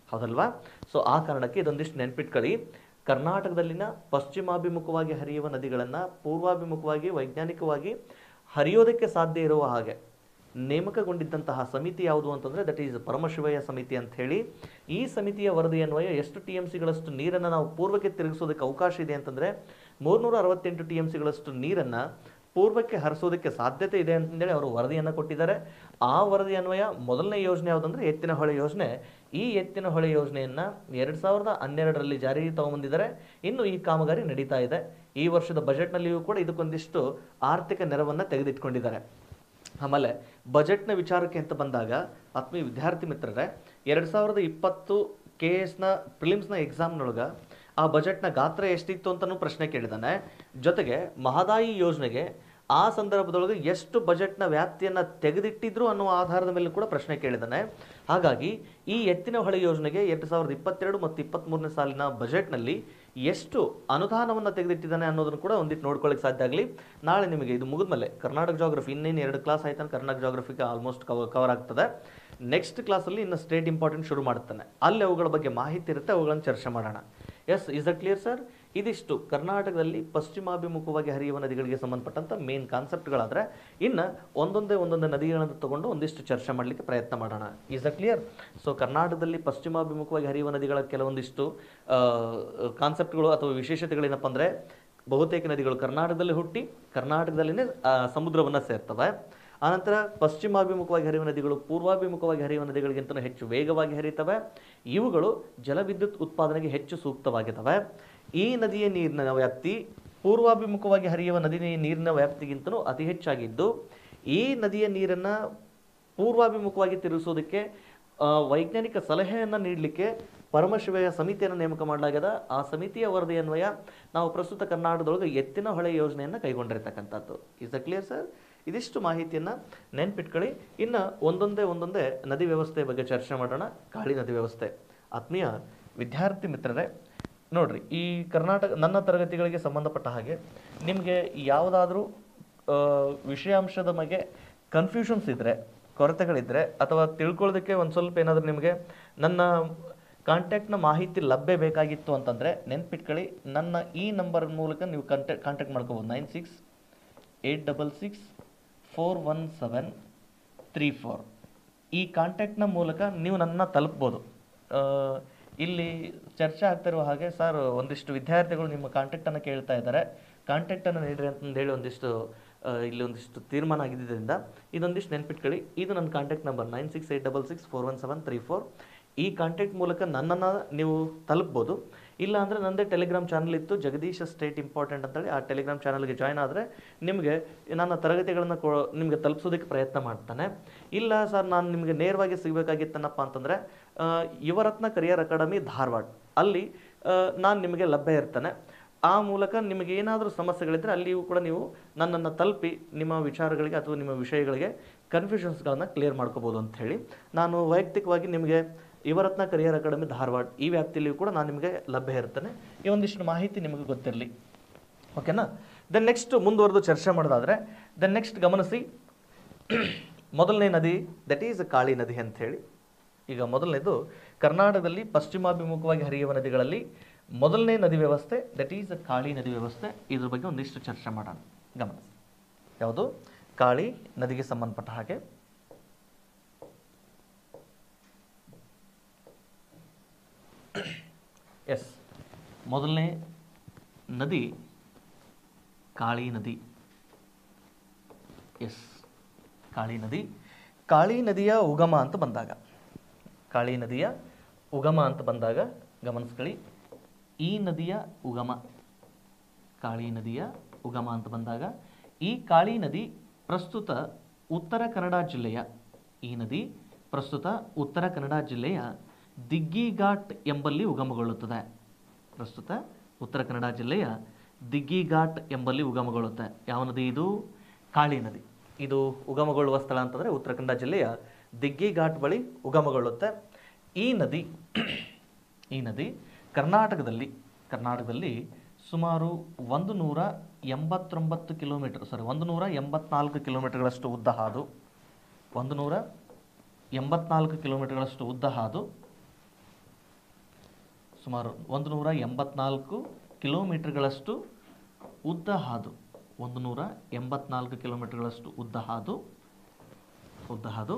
ಹೌದಲ್ವಾ ಸೊ ಆ ಕಾರಣಕ್ಕೆ ಇದೊಂದಿಷ್ಟು ನೆನ್ಪಿಟ್ಕೊಳ್ಳಿ ಕರ್ನಾಟಕದಲ್ಲಿನ ಪಶ್ಚಿಮಾಭಿಮುಖವಾಗಿ ಹರಿಯುವ ನದಿಗಳನ್ನು ಪೂರ್ವಾಭಿಮುಖವಾಗಿ ವೈಜ್ಞಾನಿಕವಾಗಿ ಹರಿಯೋದಕ್ಕೆ ಸಾಧ್ಯ ಇರುವ ಹಾಗೆ ನೇಮಕಗೊಂಡಿದ್ದಂತಹ ಸಮಿತಿ ಯಾವುದು ಅಂತಂದರೆ ದಟ್ ಈಸ್ ಪರಮಶಿವಯ್ಯ ಸಮಿತಿ ಅಂತ ಹೇಳಿ ಈ ಸಮಿತಿಯ ವರದಿ ಅನ್ವಯ ಎಷ್ಟು ಟಿ ಎಮ್ ಸಿಗಳಷ್ಟು ನೀರನ್ನು ನಾವು ಪೂರ್ವಕ್ಕೆ ತಿರುಗಿಸೋದಕ್ಕೆ ಅವಕಾಶ ಇದೆ ಅಂತಂದರೆ ಮೂರ್ನೂರ ಅರವತ್ತೆಂಟು ಟಿ ಎಮ್ ಸಿಗಳಷ್ಟು ನೀರನ್ನು ಪೂರ್ವಕ್ಕೆ ಹರಿಸೋದಕ್ಕೆ ಸಾಧ್ಯತೆ ಇದೆ ಅಂತಂದೇಳಿ ಅವರು ವರದಿಯನ್ನು ಕೊಟ್ಟಿದ್ದಾರೆ ಆ ವರದಿ ಅನ್ವಯ ಮೊದಲನೇ ಯೋಜನೆ ಯಾವುದಂದ್ರೆ ಎತ್ತಿನ ಹೊಳೆ ಯೋಜನೆ ಈ ಎತ್ತಿನ ಹೊಳೆ ಯೋಜನೆಯನ್ನು ಎರಡು ಸಾವಿರದ ಹನ್ನೆರಡರಲ್ಲಿ ಜಾರಿಗೆ ತಗೊಂಬಂದಿದ್ದಾರೆ ಇನ್ನು ಈ ಕಾಮಗಾರಿ ನಡೀತಾ ಇದೆ ಈ ವರ್ಷದ ಬಜೆಟ್ನಲ್ಲಿಯೂ ಕೂಡ ಇದಕ್ಕೊಂದಿಷ್ಟು ಆರ್ಥಿಕ ನೆರವನ್ನು ತೆಗೆದಿಟ್ಕೊಂಡಿದ್ದಾರೆ ಆಮೇಲೆ ಬಜೆಟ್ನ ವಿಚಾರಕ್ಕೆ ಅಂತ ಬಂದಾಗ ಆತ್ಮೀಯ ವಿದ್ಯಾರ್ಥಿ ಮಿತ್ರರೇ ಎರಡು ಸಾವಿರದ ಇಪ್ಪತ್ತು ಕೆ ಎಸ್ನ ಪ್ರಿಲಿಮ್ಸ್ನ ಎಕ್ಸಾಮ್ನೊಳಗೆ ಆ ಬಜೆಟ್ನ ಗಾತ್ರ ಎಷ್ಟಿತ್ತು ಅಂತಲೂ ಪ್ರಶ್ನೆ ಕೇಳಿದ್ದಾನೆ ಜೊತೆಗೆ ಮಹದಾಯಿ ಯೋಜನೆಗೆ ಆ ಸಂದರ್ಭದೊಳಗೆ ಎಷ್ಟು ಬಜೆಟ್ನ ವ್ಯಾಪ್ತಿಯನ್ನು ತೆಗೆದಿಟ್ಟಿದ್ರು ಅನ್ನೋ ಆಧಾರದ ಮೇಲೆ ಕೂಡ ಪ್ರಶ್ನೆ ಕೇಳಿದ್ದಾನೆ ಹಾಗಾಗಿ ಈ ಎತ್ತಿನ ಹೊಳೆ ಯೋಜನೆಗೆ ಎರಡು ಸಾವಿರದ ಇಪ್ಪತ್ತೆರಡು ಮತ್ತು ಇಪ್ಪತ್ತ್ಮೂರನೇ ಸಾಲಿನ ಬಜೆಟ್ನಲ್ಲಿ ಎಷ್ಟು ಅನುದಾನವನ್ನು ತೆಗೆದಿಟ್ಟಿದ್ದಾನೆ ಅನ್ನೋದನ್ನು ಕೂಡ ಒಂದಿಟ್ಟು ನೋಡ್ಕೊಳ್ಳಿಕ್ಕೆ ಸಾಧ್ಯ ಆಗಲಿ ನಾಳೆ ನಿಮಗೆ ಇದು ಮುಗಿದ್ಮೇಲೆ ಕರ್ನಾಟಕ ಜಾಗ್ರಫಿ ಇನ್ನೇನು ಎರಡು ಕ್ಲಾಸ್ ಆಯ್ತಾನೆ ಕರ್ನಾಟಕ ಜಾಗ್ರಫಿಗೆ ಆಲ್ಮೋಸ್ಟ್ ಕವರ್ ಕವರ್ ಆಗ್ತದೆ ನೆಕ್ಸ್ಟ್ ಕ್ಲಾಸಲ್ಲಿ ಇನ್ನು ಸ್ಟೇಟ್ ಇಂಪಾರ್ಟೆಂಟ್ ಶುರು ಮಾಡ್ತಾನೆ ಅಲ್ಲಿ ಅವುಗಳ ಬಗ್ಗೆ ಮಾಹಿತಿ ಇರುತ್ತೆ ಅವುಗಳನ್ನು ಚರ್ಚೆ ಮಾಡೋಣ yes is a clear sir ಇದಿಷ್ಟು ಕರ್ನಾಟಕದಲ್ಲಿ ಪಶ್ಚಿಮಾಭಿಮುಖವಾಗಿ ಹರಿಯುವ ನದಿಗಳಿಗೆ ಸಂಬಂಧಪಟ್ಟಂತ ಮೇನ್ ಕಾನ್ಸೆಪ್ಟ್ಗಳಾದ್ರೆ ಇನ್ನು ಒಂದೊಂದೇ ಒಂದೊಂದೇ ನದಿಗಳನ್ನು ತಗೊಂಡು ಒಂದಿಷ್ಟು ಚರ್ಚೆ ಮಾಡಲಿಕ್ಕೆ ಪ್ರಯತ್ನ ಮಾಡೋಣ ಇಸ್ ಅ ಕ್ಲಿಯರ್ ಸೊ ಕರ್ನಾಟಕದಲ್ಲಿ ಪಶ್ಚಿಮಾಭಿಮುಖವಾಗಿ ಹರಿಯುವ ನದಿಗಳ ಕೆಲವೊಂದಿಷ್ಟು ಕಾನ್ಸೆಪ್ಟ್ಗಳು ಅಥವಾ ವಿಶೇಷತೆಗಳೇನಪ್ಪ ಅಂದರೆ ಬಹುತೇಕ ನದಿಗಳು ಕರ್ನಾಟಕದಲ್ಲಿ ಹುಟ್ಟಿ ಕರ್ನಾಟಕದಲ್ಲಿನೇ ಸಮುದ್ರವನ್ನು ಸೇರ್ತವೆ ಆನಂತರ ಪಶ್ಚಿಮಾಭಿಮುಖವಾಗಿ ಹರಿಯುವ ನದಿಗಳು ಪೂರ್ವಾಭಿಮುಖವಾಗಿ ಹರಿಯುವ ನದಿಗಳಿಗಿಂತ ಹೆಚ್ಚು ವೇಗವಾಗಿ ಹರಿತವೆ ಇವುಗಳು ಜಲವಿದ್ಯುತ್ ಉತ್ಪಾದನೆಗೆ ಹೆಚ್ಚು ಸೂಕ್ತವಾಗಿದ್ದಾವೆ ಈ ನದಿಯ ನೀರಿನ ವ್ಯಾಪ್ತಿ ಪೂರ್ವಾಭಿಮುಖವಾಗಿ ಹರಿಯುವ ನದಿ ನೀರಿನ ವ್ಯಾಪ್ತಿಗಿಂತಲೂ ಅತಿ ಹೆಚ್ಚಾಗಿದ್ದು ಈ ನದಿಯ ನೀರನ್ನು ಪೂರ್ವಾಭಿಮುಖವಾಗಿ ತಿರುಗಿಸೋದಕ್ಕೆ ಆ, ವೈಜ್ಞಾನಿಕ ಸಲಹೆಯನ್ನು ನೀಡಲಿಕ್ಕೆ ಪರಮಶಿವಯ್ಯ ಸಮಿತಿಯನ್ನು ನೇಮಕ ಮಾಡಲಾಗ್ಯದ ಆ ಸಮಿತಿಯ ವರದಿ ಅನ್ವಯ ನಾವು ಪ್ರಸ್ತುತ ಕರ್ನಾಟಕದೊಳಗೆ ಎತ್ತಿನ ಹೊಳೆ ಯೋಜನೆಯನ್ನು ಕೈಗೊಂಡಿರ್ತಕ್ಕಂಥದ್ದು ಇಸ್ ಅ ಕ್ಲಿಯರ್ ಸರ್ ಇದಿಷ್ಟು ಮಾಹಿತಿಯನ್ನು ನೆನ್ಪಿಟ್ಕೊಳ್ಳಿ ಇನ್ನು ಒಂದೊಂದೇ ಒಂದೊಂದೇ ನದಿ ವ್ಯವಸ್ಥೆ ಬಗ್ಗೆ ಚರ್ಚೆ ಮಾಡೋಣ ಕಾಳಿ ನದಿ ವ್ಯವಸ್ಥೆ ಆತ್ಮೀಯ ವಿದ್ಯಾರ್ಥಿ ಮಿತ್ರರೇ ನೋಡ್ರಿ ಈ ಕರ್ನಾಟಕ ನನ್ನ ತರಗತಿಗಳಿಗೆ ಸಂಬಂಧಪಟ್ಟ ಹಾಗೆ ನಿಮಗೆ ಯಾವುದಾದ್ರೂ ಆ, ವಿಷಯಾಂಶದ ಬಗ್ಗೆ ಕನ್ಫ್ಯೂಷನ್ಸ್ ಇದ್ದರೆ ಕೊರತೆಗಳಿದ್ದರೆ ಅಥವಾ ತಿಳ್ಕೊಳ್ಳೋದಕ್ಕೆ ಒಂದು ಸ್ವಲ್ಪ ಏನಾದರೂ ನಿಮಗೆ ನನ್ನ ಕಾಂಟ್ಯಾಕ್ಟ್ನ ಮಾಹಿತಿ ಲಭ್ಯ ಬೇಕಾಗಿತ್ತು ಅಂತಂದರೆ ನೆನ್ಪಿಟ್ಕೊಳ್ಳಿ ನನ್ನ ಈ ನಂಬರ್ ಮೂಲಕ ನೀವು ಕಾಂಟ್ಯಾಕ್ಟ್ ಕಾಂಟ್ಯಾಕ್ಟ್ ಮಾಡ್ಕೋಬೋದು nine six eight double six four one seven three four ಈ ಕಾಂಟ್ಯಾಕ್ಟ್ನ ಮೂಲಕ ನೀವು ನನ್ನ ತಲುಪ್ಬೋದು ಆ, ಇಲ್ಲಿ ಚರ್ಚೆ ಆಗ್ತಿರುವ ಹಾಗೆ ಸರ್ ಒಂದಿಷ್ಟು ವಿದ್ಯಾರ್ಥಿಗಳು ನಿಮ್ಮ ಕಾಂಟ್ಯಾಕ್ಟನ್ನು ಕೇಳ್ತಾ ಇದ್ದಾರೆ ಕಾಂಟ್ಯಾಕ್ಟನ್ನು ನೀಡ್ರಿ ಅಂತಂದೇಳಿ ಒಂದಿಷ್ಟು ಆ, ಇಲ್ಲಿ ಒಂದಿಷ್ಟು ತೀರ್ಮಾನ ಆಗಿದ್ದರಿಂದ ಇದೊಂದಿಷ್ಟು ನೆನ್ಪಿಟ್ಕೊಳ್ಳಿ ಇದು ನನ್ನ contact number nine six eight double six four one seven three four ಈ ಕಾಂಟ್ಯಾಕ್ಟ್ ಮೂಲಕ ನನ್ನನ್ನು ನೀವು ತಲುಪ್ಬೋದು ಇಲ್ಲ ಅಂದರೆ ನನ್ನದೇ ಟೆಲಿಗ್ರಾಮ್ ಚಾನಲ್ ಇತ್ತು ಜಗದೀಶ ಸ್ಟೇಟ್ ಇಂಪಾರ್ಟೆಂಟ್ ಅಂತೇಳಿ ಆ ಟೆಲಿಗ್ರಾಮ್ ಚಾನಲ್ಗೆ ಜಾಯ್ನ್ ಆದರೆ ನಿಮಗೆ ನನ್ನ ತರಗತಿಗಳನ್ನು ಕೊ ನಿಮಗೆ ತಲುಪಿಸೋದಕ್ಕೆ ಪ್ರಯತ್ನ ಮಾಡ್ತಾನೆ ಇಲ್ಲ ಸರ್ ನಾನು ನಿಮಗೆ ನೇರವಾಗಿ ಸಿಗಬೇಕಾಗಿತ್ತನಪ್ಪ ಅಂತಂದರೆ ಯುವರತ್ನ ಕರಿಯರ್ ಅಕಾಡೆಮಿ ಧಾರವಾಡ ಅಲ್ಲಿ ನಾನು ನಿಮಗೆ ಲಭ್ಯ ಇರ್ತಾನೆ ಆ ಮೂಲಕ ನಿಮಗೆ ಏನಾದರೂ ಸಮಸ್ಯೆಗಳಿದ್ದರೆ ಅಲ್ಲಿಯೂ ಕೂಡ ನೀವು ನನ್ನನ್ನು ತಲುಪಿ ನಿಮ್ಮ ವಿಚಾರಗಳಿಗೆ ಅಥವಾ ನಿಮ್ಮ ವಿಷಯಗಳಿಗೆ ಕನ್ಫ್ಯೂಷನ್ಸ್ಗಳನ್ನು ಕ್ಲಿಯರ್ ಮಾಡ್ಕೋಬೋದು ಅಂತ ಹೇಳಿ ನಾನು ವೈಯಕ್ತಿಕವಾಗಿ ನಿಮಗೆ ಯುವರತ್ನ ಕರಿಯರ್ ಅಕಾಡೆಮಿ ಧಾರವಾಡ ಈ ವ್ಯಾಪ್ತಿಯಲ್ಲಿಯೂ ಕೂಡ ನಾನು ನಿಮಗೆ ಲಭ್ಯ ಇರ್ತೇನೆ ಈ ಒಂದಿಷ್ಟು ಮಾಹಿತಿ ನಿಮಗೆ ಗೊತ್ತಿರಲಿ ಓಕೆನಾ ದೆನ್ ನೆಕ್ಸ್ಟ್ ಮುಂದುವರೆದು ಚರ್ಚೆ ಮಾಡೋದಾದರೆ ದೆನ್ ನೆಕ್ಸ್ಟ್ ಗಮನಿಸಿ ಮೊದಲನೇ ನದಿ ದಟ್ ಈಸ್ ಕಾಳಿ ನದಿ ಅಂತ ಹೇಳಿ ಈಗ ಮೊದಲನೇದು ಕರ್ನಾಟಕದಲ್ಲಿ ಪಶ್ಚಿಮಾಭಿಮುಖವಾಗಿ ಹರಿಯುವ ನದಿಗಳಲ್ಲಿ ಮೊದಲನೇ ನದಿ ವ್ಯವಸ್ಥೆ ದಟ್ ಈಸ್ ಕಾಳಿ ನದಿ ವ್ಯವಸ್ಥೆ ಇದ್ರ ಬಗ್ಗೆ ಒಂದಿಷ್ಟು ಚರ್ಚೆ ಮಾಡೋಣ ಗಮನಿಸಿ ಯಾವುದು ಕಾಳಿ ನದಿಗೆ ಸಂಬಂಧಪಟ್ಟ ಹಾಗೆ ಎಸ್ ಮೊದಲನೇ ನದಿ ಕಾಳಿ ನದಿ ಎಸ್ ಕಾಳಿ ನದಿ ಕಾಳಿ ನದಿಯ ಉಗಮ ಅಂತ ಬಂದಾಗ ಕಾಳಿ ನದಿಯ ಉಗಮ ಅಂತ ಬಂದಾಗ ಗಮನಿಸ್ಕೊಳ್ಳಿ ಈ ನದಿಯ ಉಗಮ ಕಾಳಿ ನದಿಯ ಉಗಮ ಅಂತ ಬಂದಾಗ ಈ ಕಾಳಿ ನದಿ ಪ್ರಸ್ತುತ ಉತ್ತರ ಕನ್ನಡ ಜಿಲ್ಲೆಯ ಈ ನದಿ ಪ್ರಸ್ತುತ ಉತ್ತರ ಕನ್ನಡ ಜಿಲ್ಲೆಯ ದಿಗ್ಗಿಘಾಟ್ ಎಂಬಲ್ಲಿ ಉಗಮಗೊಳ್ಳುತ್ತದೆ ಪ್ರಸ್ತುತ ಉತ್ತರ ಕನ್ನಡ ಜಿಲ್ಲೆಯ ದಿಗ್ಗಿಘಾಟ್ ಎಂಬಲ್ಲಿ ಉಗಮಗೊಳ್ಳುತ್ತೆ ಯಾವ ನದಿ ಇದು ಕಾಳಿ ನದಿ ಇದು ಉಗಮಗೊಳ್ಳುವ ಸ್ಥಳ ಅಂತಂದರೆ ಉತ್ತರ ಕನ್ನಡ ಜಿಲ್ಲೆಯ ದಿಗ್ಗಿಘಾಟ್ ಬಳಿ ಉಗಮಗೊಳ್ಳುತ್ತೆ ಈ ನದಿ ಈ ನದಿ ಕರ್ನಾಟಕದಲ್ಲಿ ಕರ್ನಾಟಕದಲ್ಲಿ ಸುಮಾರು ಒಂದು ನೂರ ಎಂಬತ್ತೊಂಬತ್ತು ಕಿಲೋಮೀಟರ್ ಸಾರಿ ಒಂದು ನೂರ ಎಂಬತ್ನಾಲ್ಕು ಕಿಲೋಮೀಟರ್ಗಳಷ್ಟು ಉದ್ದ ಹಾದು ಒಂದು ನೂರ ಎಂಬತ್ನಾಲ್ಕು ಕಿಲೋಮೀಟರ್ಗಳಷ್ಟು ಉದ್ದ ಹಾದು ಸುಮಾರು ಒಂದು ನೂರ ಎಂಬತ್ನಾಲ್ಕು ಕಿಲೋಮೀಟರ್ಗಳಷ್ಟು ಉದ್ದ ಹಾದು ಒಂದು ನೂರ ಎಂಬತ್ನಾಲ್ಕು ಕಿಲೋಮೀಟರ್ಗಳಷ್ಟು ಉದ್ದ ಹಾದು ಉದ್ದ ಹಾದು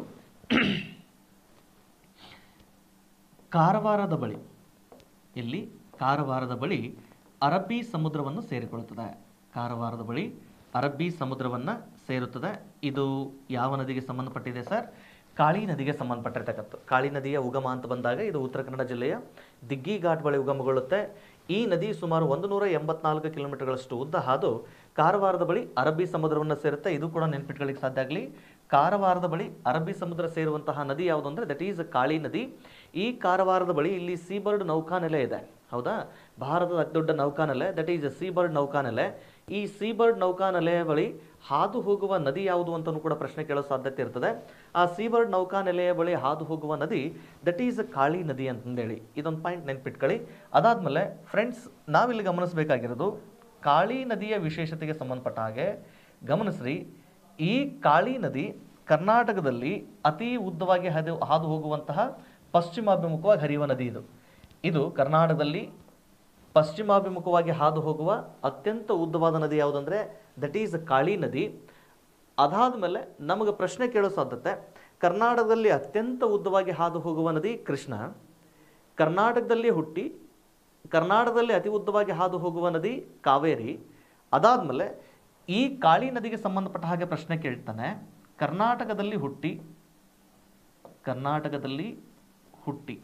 ಕಾರವಾರದ ಬಳಿ ಇಲ್ಲಿ ಕಾರವಾರದ ಬಳಿ ಅರಬ್ಬಿ ಸಮುದ್ರವನ್ನು ಸೇರಿಕೊಳ್ಳುತ್ತದೆ ಕಾರವಾರದ ಬಳಿ ಅರಬ್ಬಿ ಸಮುದ್ರವನ್ನು ಸೇರುತ್ತದೆ ಇದು ಯಾವ ನದಿಗೆ ಸಂಬಂಧಪಟ್ಟಿದೆ ಸರ್ ಕಾಳಿ ನದಿಗೆ ಸಂಬಂಧಪಟ್ಟಿರ್ತಕ್ಕಂಥ ಕಾಳಿ ನದಿಯ ಉಗಮ ಅಂತ ಬಂದಾಗ ಇದು ಉತ್ತರ ಕನ್ನಡ ಜಿಲ್ಲೆಯ ದಿಗ್ಗಿ ಘಾಟ್ ಬಳಿ ಉಗಮಗೊಳ್ಳುತ್ತೆ ಈ ನದಿ ಸುಮಾರು ಒಂದು ನೂರ ಎಂಬತ್ನಾಲ್ಕು ಕಿಲೋಮೀಟರ್ಗಳಷ್ಟು ಉದ್ದ ಹಾದು ಕಾರವಾರದ ಬಳಿ ಅರಬ್ಬಿ ಸಮುದ್ರವನ್ನು ಸೇರುತ್ತೆ ಇದು ಕೂಡ ನೆನ್ಪಿಟ್ಕೊಳ್ಳಿಕ್ಕೆ ಸಾಧ್ಯ ಆಗಲಿ ಕಾರವಾರದ ಬಳಿ ಅರಬ್ಬಿ ಸಮುದ್ರ ಸೇರುವಂತಹ ನದಿ ಯಾವುದು ಅಂದರೆ ದಟ್ ಈಸ್ ಕಾಳಿ ನದಿ ಈ ಕಾರವಾರದ ಬಳಿ ಇಲ್ಲಿ ಸೀಬರ್ಡ್ ನೌಕಾನೆಲೆ ಇದೆ ಹೌದಾ ಭಾರತದ ಅತಿದೊಡ್ಡ ನೌಕಾನೆಲೆ ದಟ್ ಈಸ್ ಸೀಬರ್ಡ್ ನೌಕಾನೆಲೆ ಈ ಸೀಬರ್ಡ್ ನೌಕಾನೆಲೆಯ ಬಳಿ ಹಾದು ಹೋಗುವ ನದಿ ಯಾವುದು ಅಂತಲೂ ಕೂಡ ಪ್ರಶ್ನೆ ಕೇಳೋ ಸಾಧ್ಯತೆ ಇರ್ತದೆ ಆ ಸೀಬರ್ಡ್ ನೌಕಾನೆಲೆಯ ಬಳಿ ಹಾದು ಹೋಗುವ ನದಿ ದಟ್ ಈಸ್ ಕಾಳಿ ನದಿ ಅಂತಂದೇಳಿ ಇದೊಂದು ಪಾಯಿಂಟ್ ನೆನ್ಪಿಟ್ಕೊಳ್ಳಿ ಅದಾದಮೇಲೆ ಫ್ರೆಂಡ್ಸ್ ನಾವಿಲ್ಲಿ ಗಮನಿಸಬೇಕಾಗಿರೋದು ಕಾಳಿ ನದಿಯ ವಿಶೇಷತೆಗೆ ಸಂಬಂಧಪಟ್ಟ ಹಾಗೆ ಗಮನಿಸ್ರಿ ಈ ಕಾಳಿ ನದಿ ಕರ್ನಾಟಕದಲ್ಲಿ ಅತಿ ಉದ್ದವಾಗಿ ಹರಿದು ಹಾದು ಹೋಗುವಂತಹ ಪಶ್ಚಿಮಾಭಿಮುಖವಾಗಿ ಹರಿಯುವ ನದಿ ಇದು ಇದು ಕರ್ನಾಟಕದಲ್ಲಿ ಪಶ್ಚಿಮಾಭಿಮುಖವಾಗಿ ಹಾದು ಹೋಗುವ ಅತ್ಯಂತ ಉದ್ದವಾದ ನದಿ ಯಾವುದಂದ್ರೆ ದಟ್ ಈಸ್ ಕಾಳಿ ನದಿ ಅದಾದಮೇಲೆ ನಮಗೆ ಪ್ರಶ್ನೆ ಕೇಳೋ ಸಾಧ್ಯತೆ ಕರ್ನಾಟಕದಲ್ಲಿ ಅತ್ಯಂತ ಉದ್ದವಾಗಿ ಹಾದು ಹೋಗುವ ನದಿ ಕೃಷ್ಣ ಕರ್ನಾಟಕದಲ್ಲಿ ಹುಟ್ಟಿ ಕರ್ನಾಟಕದಲ್ಲಿ ಅತಿ ಉದ್ದವಾಗಿ ಹಾದು ಹೋಗುವ ನದಿ ಕಾವೇರಿ ಅದಾದಮೇಲೆ ಈ ಕಾಳಿ ನದಿಗೆ ಸಂಬಂಧಪಟ್ಟ ಹಾಗೆ ಪ್ರಶ್ನೆ ಕೇಳ್ತಾನೆ ಕರ್ನಾಟಕದಲ್ಲಿ ಹುಟ್ಟಿ ಕರ್ನಾಟಕದಲ್ಲಿ ಹುಟ್ಟಿ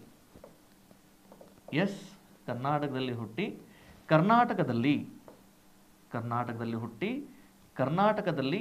ಎಸ್ ಕರ್ನಾಟಕದಲ್ಲಿ ಹುಟ್ಟಿ ಕರ್ನಾಟಕದಲ್ಲಿ ಕರ್ನಾಟಕದಲ್ಲಿ ಹುಟ್ಟಿ ಕರ್ನಾಟಕದಲ್ಲಿ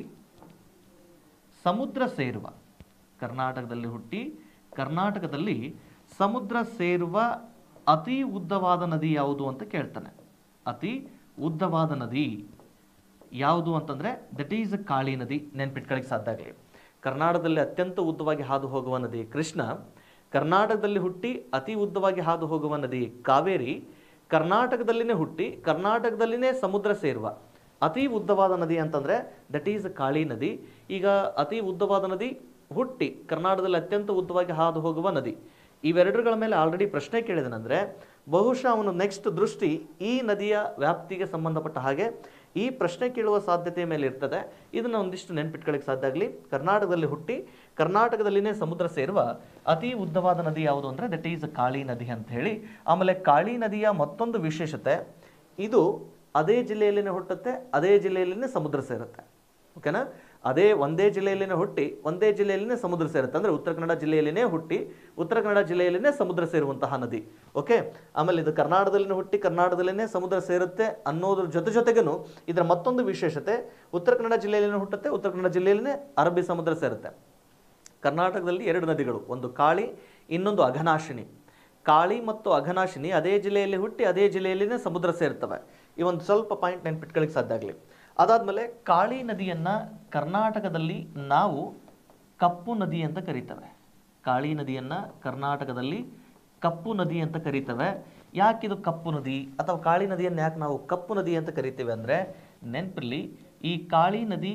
ಸಮುದ್ರ ಸೇರುವ ಕರ್ನಾಟಕದಲ್ಲಿ ಹುಟ್ಟಿ ಕರ್ನಾಟಕದಲ್ಲಿ ಸಮುದ್ರ ಸೇರುವ ಅತಿ ಉದ್ದವಾದ ನದಿ ಯಾವುದು ಅಂತ ಕೇಳ್ತಾನೆ ಅತಿ ಉದ್ದವಾದ ನದಿ ಯಾವುದು ಅಂತಂದ್ರೆ ದಟ್ ಈಸ್ ಕಾಳಿ ನದಿ ನೆನ್ಪಿಟ್ಕೊಳ್ಳಿಕ್ಕೆ ಸಾಧ್ಯ ಆಗಲಿ ಕರ್ನಾಟಕದಲ್ಲಿ ಅತ್ಯಂತ ಉದ್ದವಾಗಿ ಹಾದು ಹೋಗುವ ನದಿ ಕೃಷ್ಣ ಕರ್ನಾಟಕದಲ್ಲಿ ಹುಟ್ಟಿ ಅತಿ ಉದ್ದವಾಗಿ ಹಾದು ಹೋಗುವ ನದಿ ಕಾವೇರಿ ಕರ್ನಾಟಕದಲ್ಲಿನೇ ಹುಟ್ಟಿ ಕರ್ನಾಟಕದಲ್ಲಿನೇ ಸಮುದ್ರ ಸೇರುವ ಅತಿ ಉದ್ದವಾದ ನದಿ ಅಂತಂದ್ರೆ ದಟ್ ಈಸ್ ಕಾಳಿ ನದಿ ಈಗ ಅತಿ ಉದ್ದವಾದ ನದಿ ಹುಟ್ಟಿ ಕರ್ನಾಟಕದಲ್ಲಿ ಅತ್ಯಂತ ಉದ್ದವಾಗಿ ಹಾದು ಹೋಗುವ ನದಿ ಇವೆರಡರುಗಳ ಮೇಲೆ ಆಲ್ರೆಡಿ ಪ್ರಶ್ನೆ ಕೇಳಿದನಂದ್ರೆ ಬಹುಶಃ ಅವನು ನೆಕ್ಸ್ಟ್ ದೃಷ್ಟಿ ಈ ನದಿಯ ವ್ಯಾಪ್ತಿಗೆ ಸಂಬಂಧಪಟ್ಟ ಹಾಗೆ ಈ ಪ್ರಶ್ನೆ ಕೇಳುವ ಸಾಧ್ಯತೆಯ ಮೇಲೆ ಇರ್ತದೆ ಇದನ್ನ ಒಂದಿಷ್ಟು ನೆನ್ಪಿಟ್ಕೊಳ್ಳಿಕ್ಕೆ ಸಾಧ್ಯ ಆಗಲಿ ಕರ್ನಾಟಕದಲ್ಲಿ ಹುಟ್ಟಿ ಕರ್ನಾಟಕದಲ್ಲಿನೇ ಸಮುದ್ರ ಸೇರುವ ಅತಿ ಉದ್ದವಾದ ನದಿ ಯಾವುದು ಅಂದರೆ ದಟ್ ಈಸ್ ಕಾಳಿ ನದಿ ಅಂತ ಹೇಳಿ ಆಮೇಲೆ ಕಾಳಿ ನದಿಯ ಮತ್ತೊಂದು ವಿಶೇಷತೆ ಇದು ಅದೇ ಜಿಲ್ಲೆಯಲ್ಲಿನೇ ಹುಟ್ಟುತ್ತೆ ಅದೇ ಜಿಲ್ಲೆಯಲ್ಲಿನೇ ಸಮುದ್ರ ಸೇರುತ್ತೆ ಓಕೆನಾ ಅದೇ ಒಂದೇ ಜಿಲ್ಲೆಯಲ್ಲಿನೇ ಹುಟ್ಟಿ ಒಂದೇ ಜಿಲ್ಲೆಯಲ್ಲಿನೇ ಸಮುದ್ರ ಸೇರುತ್ತೆ ಅಂದ್ರೆ ಉತ್ತರ ಕನ್ನಡ ಜಿಲ್ಲೆಯಲ್ಲಿನೇ ಹುಟ್ಟಿ ಉತ್ತರ ಕನ್ನಡ ಜಿಲ್ಲೆಯಲ್ಲಿನೇ ಸಮುದ್ರ ಸೇರುವಂತಹ ನದಿ ಓಕೆ ಆಮೇಲೆ ಇದು ಕರ್ನಾಟಕದಲ್ಲಿನೇ ಹುಟ್ಟಿ ಕರ್ನಾಟಕದಲ್ಲಿನೇ ಸಮುದ್ರ ಸೇರುತ್ತೆ ಅನ್ನೋದ್ರ ಜೊತೆ ಜೊತೆಗೇನು ಇದರ ಮತ್ತೊಂದು ವಿಶೇಷತೆ ಉತ್ತರ ಕನ್ನಡ ಜಿಲ್ಲೆಯಲ್ಲಿನೇ ಹುಟ್ಟುತ್ತೆ ಉತ್ತರ ಕನ್ನಡ ಜಿಲ್ಲೆಯಲ್ಲಿನೇ ಅರಬ್ಬಿ ಸಮುದ್ರ ಸೇರುತ್ತೆ ಕರ್ನಾಟಕದಲ್ಲಿ ಎರಡು ನದಿಗಳು ಒಂದು ಕಾಳಿ ಇನ್ನೊಂದು ಅಘನಾಶಿನಿ ಕಾಳಿ ಮತ್ತು ಅಘನಾಶಿನಿ ಅದೇ ಜಿಲ್ಲೆಯಲ್ಲಿ ಹುಟ್ಟಿ ಅದೇ ಜಿಲ್ಲೆಯಲ್ಲಿನೇ ಸಮುದ್ರ ಸೇರ್ತವೆ ಈ ಒಂದು ಸ್ವಲ್ಪ ಪಾಯಿಂಟ್ ನೆನ್ಪಿಟ್ಕೊಳ್ಳಿಕ್ಕೆ ಸಾಧ್ಯ ಆಗಲಿ ಅದಾದಮೇಲೆ ಕಾಳಿ ನದಿಯನ್ನು ಕರ್ನಾಟಕದಲ್ಲಿ ನಾವು ಕಪ್ಪು ನದಿ ಅಂತ ಕರಿತೇವೆ ಕಾಳಿ ನದಿಯನ್ನು ಕರ್ನಾಟಕದಲ್ಲಿ ಕಪ್ಪು ನದಿ ಅಂತ ಕರಿತೇವೆ ಯಾಕಿದು ಕಪ್ಪು ನದಿ ಅಥವಾ ಕಾಳಿ ನದಿಯನ್ನು ಯಾಕೆ ನಾವು ಕಪ್ಪು ನದಿ ಅಂತ ಕರಿತೇವೆ ಅಂದರೆ ನೆನಪಿರಲಿ ಈ ಕಾಳಿ ನದಿ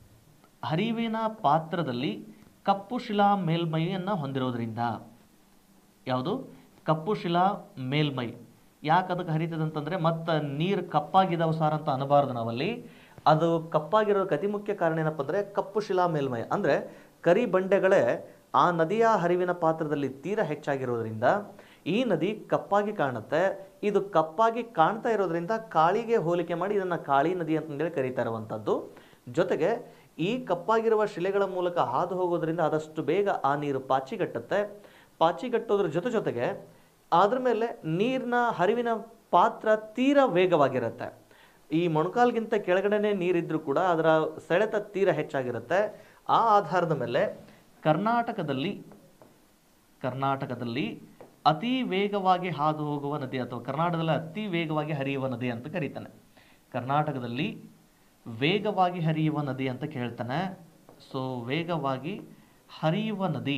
ಹರಿವಿನ ಪಾತ್ರದಲ್ಲಿ ಕಪ್ಪು ಶಿಲಾ ಮೇಲ್ಮೈಯನ್ನು ಹೊಂದಿರೋದ್ರಿಂದ ಯಾವುದು ಕಪ್ಪು ಶಿಲಾ ಮೇಲ್ಮೈ ಯಾಕೆ ಅದಕ್ಕೆ ಹರಿತದೆ ಅಂತಂದರೆ ಮತ್ತು ನೀರು ಕಪ್ಪಾಗಿದಾವ ಸಾರ್ ಅಂತ ಅನ್ನಬಾರ್ದು ನಾವಲ್ಲಿ ಅದು ಕಪ್ಪಾಗಿರೋದಕ್ಕೆ ಅತಿ ಮುಖ್ಯ ಕಾರಣ ಏನಪ್ಪ ಅಂದರೆ ಕಪ್ಪು ಶಿಲಾ ಮೇಲ್ಮೈ ಅಂದರೆ ಕರಿ ಬಂಡೆಗಳೇ ಆ ನದಿಯ ಹರಿವಿನ ಪಾತ್ರದಲ್ಲಿ ತೀರ ಹೆಚ್ಚಾಗಿರೋದ್ರಿಂದ ಈ ನದಿ ಕಪ್ಪಾಗಿ ಕಾಣುತ್ತೆ ಇದು ಕಪ್ಪಾಗಿ ಕಾಣ್ತಾ ಇರೋದ್ರಿಂದ ಕಾಳಿಗೆ ಹೋಲಿಕೆ ಮಾಡಿ ಇದನ್ನು ಕಾಳಿ ನದಿ ಅಂತಂದೇಳಿ ಕರೀತಾ ಇರುವಂಥದ್ದು ಜೊತೆಗೆ ಈ ಕಪ್ಪಾಗಿರುವ ಶಿಲೆಗಳ ಮೂಲಕ ಹಾದು ಹೋಗೋದ್ರಿಂದ ಆದಷ್ಟು ಬೇಗ ಆ ನೀರು ಪಾಚಿಗಟ್ಟುತ್ತೆ ಪಾಚಿಗಟ್ಟೋದ್ರ ಜೊತೆ ಜೊತೆಗೆ ಅದ್ರ ಮೇಲೆ ನೀರಿನ ಹರಿವಿನ ಪಾತ್ರ ತೀರ ವೇಗವಾಗಿರುತ್ತೆ ಈ ಮೊಣಕಾಲ್ಗಿಂತ ಕೆಳಗಡೆನೆ ನೀರಿದ್ರೂ ಕೂಡ ಅದರ ಸೆಳೆತ ತೀರ ಹೆಚ್ಚಾಗಿರುತ್ತೆ ಆ ಆಧಾರದ ಮೇಲೆ ಕರ್ನಾಟಕದಲ್ಲಿ ಕರ್ನಾಟಕದಲ್ಲಿ ಅತಿ ವೇಗವಾಗಿ ಹಾದು ಹೋಗುವ ನದಿ ಅಥವಾ ಕರ್ನಾಟಕದಲ್ಲಿ ಅತಿ ವೇಗವಾಗಿ ಹರಿಯುವ ನದಿ ಅಂತ ಕರೀತಾನೆ ಕರ್ನಾಟಕದಲ್ಲಿ ವೇಗವಾಗಿ ಹರಿಯುವ ನದಿ ಅಂತ ಕೇಳ್ತಾನೆ ಸೊ ವೇಗವಾಗಿ ಹರಿಯುವ ನದಿ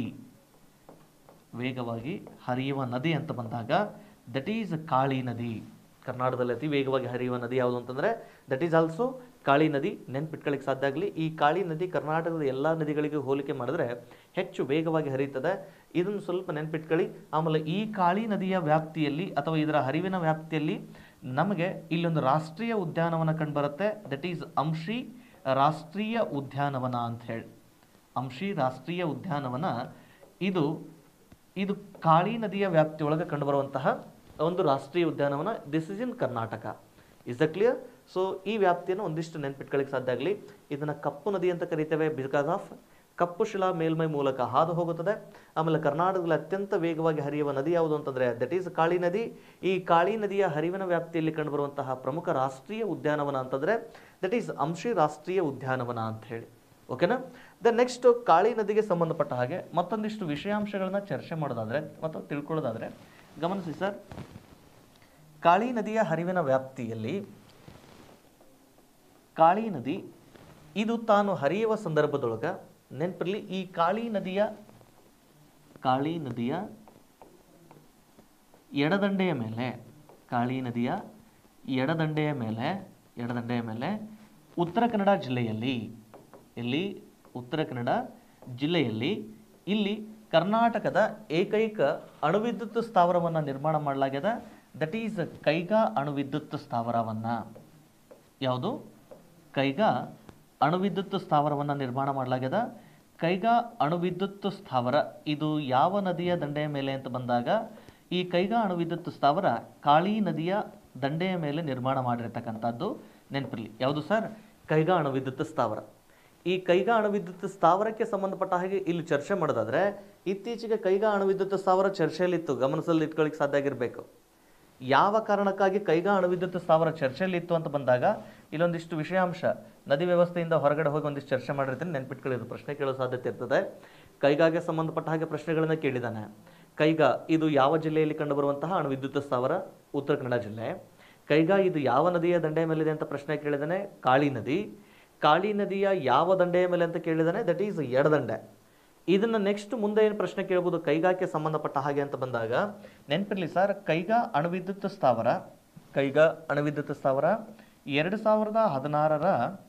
ವೇಗವಾಗಿ ಹರಿಯುವ ನದಿ ಅಂತ ಬಂದಾಗ ದಟ್ ಈಸ್ ಕಾಳಿ ನದಿ ಕರ್ನಾಟಕದಲ್ಲಿ ಅತಿ ವೇಗವಾಗಿ ಹರಿಯುವ ನದಿ ಯಾವುದು ಅಂತಂದರೆ ದಟ್ ಈಸ್ ಆಲ್ಸೋ ಕಾಳಿ ನದಿ ನೆನ್ಪಿಟ್ಕೊಳ್ಳಿಕ್ಕೆ ಸಾಧ್ಯ ಆಗಲಿ ಈ ಕಾಳಿ ನದಿ ಕರ್ನಾಟಕದ ಎಲ್ಲ ನದಿಗಳಿಗೆ ಹೋಲಿಕೆ ಮಾಡಿದ್ರೆ ಹೆಚ್ಚು ವೇಗವಾಗಿ ಹರಿಯುತ್ತದೆ ಇದನ್ನು ಸ್ವಲ್ಪ ನೆನ್ಪಿಟ್ಕೊಳ್ಳಿ ಆಮೇಲೆ ಈ ಕಾಳಿ ನದಿಯ ವ್ಯಾಪ್ತಿಯಲ್ಲಿ ಅಥವಾ ಇದರ ಹರಿವಿನ ವ್ಯಾಪ್ತಿಯಲ್ಲಿ ನಮಗೆ ಇಲ್ಲೊಂದು ರಾಷ್ಟ್ರೀಯ ಉದ್ಯಾನವನ ಕಂಡುಬರುತ್ತೆ ದಟ್ ಈಸ್ ಅಂಶಿ ರಾಷ್ಟ್ರೀಯ ಉದ್ಯಾನವನ ಅಂತ ಹೇಳಿ ಅಂಶಿ ರಾಷ್ಟ್ರೀಯ ಉದ್ಯಾನವನ ಇದು ಇದು ಕಾಳಿ ನದಿಯ ವ್ಯಾಪ್ತಿಯೊಳಗೆ ಕಂಡುಬರುವಂತಹ ಒಂದು ರಾಷ್ಟ್ರೀಯ ಉದ್ಯಾನವನ this is in Karnataka is the clear so ಈ ವ್ಯಾಪ್ತಿಯನ್ನು ಒಂದಿಷ್ಟು ನೆನ್ಪಿಟ್ಕೊಳ್ಳಿಕ್ಕೆ ಸಾಧ್ಯ ಆಗಲಿ ಇದನ್ನು ಕಪ್ಪು ನದಿ ಅಂತ ಕರಿತೇವೆ ಬಿಕಾಸ್ ಆಫ್ ಕಪ್ಪು ಶಿಲಾ ಮೇಲ್ಮೈ ಮೂಲಕ ಹಾದು ಹೋಗುತ್ತದೆ ಆಮೇಲೆ ಕರ್ನಾಟಕದಲ್ಲಿ ಅತ್ಯಂತ ವೇಗವಾಗಿ ಹರಿಯುವ ನದಿ ಯಾವುದು ಅಂತಂದರೆ ದಟ್ ಈಸ್ ಕಾಳಿ ನದಿ ಈ ಕಾಳಿ ನದಿಯ ಹರಿವಿನ ವ್ಯಾಪ್ತಿಯಲ್ಲಿ ಕಂಡುಬರುವಂತಹ ಪ್ರಮುಖ ರಾಷ್ಟ್ರೀಯ ಉದ್ಯಾನವನ ಅಂತಂದರೆ ದಟ್ ಈಸ್ ಅಂಶಿ ರಾಷ್ಟ್ರೀಯ ಉದ್ಯಾನವನ ಅಂತ ಹೇಳಿ ಓಕೆನಾ ದ ನೆಕ್ಸ್ಟ್ ಕಾಳಿ ನದಿಗೆ ಸಂಬಂಧಪಟ್ಟ ಹಾಗೆ ಮತ್ತೊಂದಿಷ್ಟು ವಿಷಯಾಂಶಗಳನ್ನ ಚರ್ಚೆ ಮಾಡೋದಾದ್ರೆ ಮತ್ತು ತಿಳ್ಕೊಳ್ಳೋದಾದ್ರೆ ಗಮನಿಸಿ ಸರ್ ಕಾಳಿ ನದಿಯ ಹರಿವಿನ ವ್ಯಾಪ್ತಿಯಲ್ಲಿ ಕಾಳಿ ನದಿ ಇದು ತಾನು ಹರಿಯುವ ಸಂದರ್ಭದೊಳಗ ನೆನಪಿರಲಿ ಈ ಕಾಳಿ ನದಿಯ ಕಾಳಿ ನದಿಯ ಎಡದಂಡೆಯ ಮೇಲೆ ಕಾಳಿ ನದಿಯ ಎಡದಂಡೆಯ ಮೇಲೆ ಎಡದಂಡೆಯ ಮೇಲೆ ಉತ್ತರ ಕನ್ನಡ ಜಿಲ್ಲೆಯಲ್ಲಿ ಇಲ್ಲಿ ಉತ್ತರ ಕನ್ನಡ ಜಿಲ್ಲೆಯಲ್ಲಿ ಇಲ್ಲಿ ಕರ್ನಾಟಕದ ಏಕೈಕ ಅಣುವಿದ್ಯುತ್ ಸ್ಥಾವರವನ್ನು ನಿರ್ಮಾಣ ಮಾಡಲಾಗ್ಯದ ದಟ್ ಈಸ್ ಕೈಗಾ ಅಣುವಿದ್ಯುತ್ ಸ್ಥಾವರವನ್ನು ಯಾವುದು ಕೈಗಾ ಅಣುವಿದ್ಯುತ್ ಸ್ಥಾವರವನ್ನು ನಿರ್ಮಾಣ ಮಾಡಲಾಗ್ಯದ ಕೈಗಾ ಅಣುವಿದ್ಯುತ್ ಸ್ಥಾವರ ಇದು ಯಾವ ನದಿಯ ದಂಡೆಯ ಮೇಲೆ ಅಂತ ಬಂದಾಗ ಈ ಕೈಗಾ ಅಣುವಿದ್ಯುತ್ ಸ್ಥಾವರ ಕಾಳಿ ನದಿಯ ದಂಡೆಯ ಮೇಲೆ ನಿರ್ಮಾಣ ಮಾಡಿರ್ತಕ್ಕಂಥದ್ದು ನೆನಪಿರಲಿ ಯಾವುದು ಸರ್ ಕೈಗಾ ಅಣುವಿದ್ಯುತ್ ಸ್ಥಾವರ ಈ ಕೈಗಾ ಅಣುವಿದ್ಯುತ್ ಸ್ಥಾವರಕ್ಕೆ ಸಂಬಂಧಪಟ್ಟ ಹಾಗೆ ಇಲ್ಲಿ ಚರ್ಚೆ ಮಾಡೋದಾದ್ರೆ ಇತ್ತೀಚೆಗೆ ಕೈಗಾ ಅಣುವಿದ್ಯುತ್ ಸ್ಥಾವರ ಚರ್ಚೆಯಲ್ಲಿತ್ತು ಗಮನದಲ್ಲಿ ಇಟ್ಕೊಳ್ಳಿಕ್ಕೆ ಸಾಧ್ಯ ಆಗಿರಬೇಕು ಯಾವ ಕಾರಣಕ್ಕಾಗಿ ಕೈಗಾ ಅಣುವಿದ್ಯುತ್ ಸ್ಥಾವರ ಚರ್ಚೆಯಲ್ಲಿ ಇತ್ತು ಅಂತ ಬಂದಾಗ ಇಲ್ಲೊಂದಿಷ್ಟು ವಿಷಯಾಂಶ ನದಿ ವ್ಯವಸ್ಥೆಯಿಂದ ಹೊರಗಡೆ ಹೋಗಿ ಒಂದಿಷ್ಟು ಚರ್ಚೆ ಮಾಡಿರ್ತೀನಿ ನೆನ್ಪಿಟ್ಕೊಳ್ಳಿದ್ರು ಪ್ರಶ್ನೆ ಕೇಳೋ ಸಾಧ್ಯತೆ ಇರ್ತದೆ ಕೈಗಾಗೆ ಸಂಬಂಧಪಟ್ಟ ಹಾಗೆ ಪ್ರಶ್ನೆಗಳನ್ನ ಕೇಳಿದಾನೆ ಕೈಗಾ ಇದು ಯಾವ ಜಿಲ್ಲೆಯಲ್ಲಿ ಕಂಡುಬರುವಂತಹ ಅಣುವಿದ್ಯುತ್ ಸ್ಥಾವರ ಉತ್ತರ ಕನ್ನಡ ಜಿಲ್ಲೆ ಕೈಗಾ ಇದು ಯಾವ ನದಿಯ ದಂಡೆಯ ಮೇಲಿದೆ ಅಂತ ಪ್ರಶ್ನೆ ಕೇಳಿದಾನೆ ಕಾಳಿ ನದಿ ಕಾಳಿ ನದಿಯ ಯಾವ ದಂಡೆಯ ಮೇಲೆ ಅಂತ ಕೇಳಿದಾನೆ ದಟ್ ಈಸ್ ಎಡದಂಡೆ ಇದನ್ನ ನೆಕ್ಸ್ಟ್ ಮುಂದೆ ಏನು ಪ್ರಶ್ನೆ ಕೇಳ್ಬೋದು ಕೈಗಾಕ್ಕೆ ಸಂಬಂಧಪಟ್ಟ ಹಾಗೆ ಅಂತ ಬಂದಾಗ ನೆನಪಿರ್ಲಿ ಸರ್ ಕೈಗಾ ಅಣುವಿದ್ಯುತ್ ಸ್ಥಾವರ ಕೈಗಾ ಅಣುವಿದ್ಯುತ್ ಸ್ಥಾವರ ಎರಡು ಸಾವಿರದ ಹದಿನಾರರ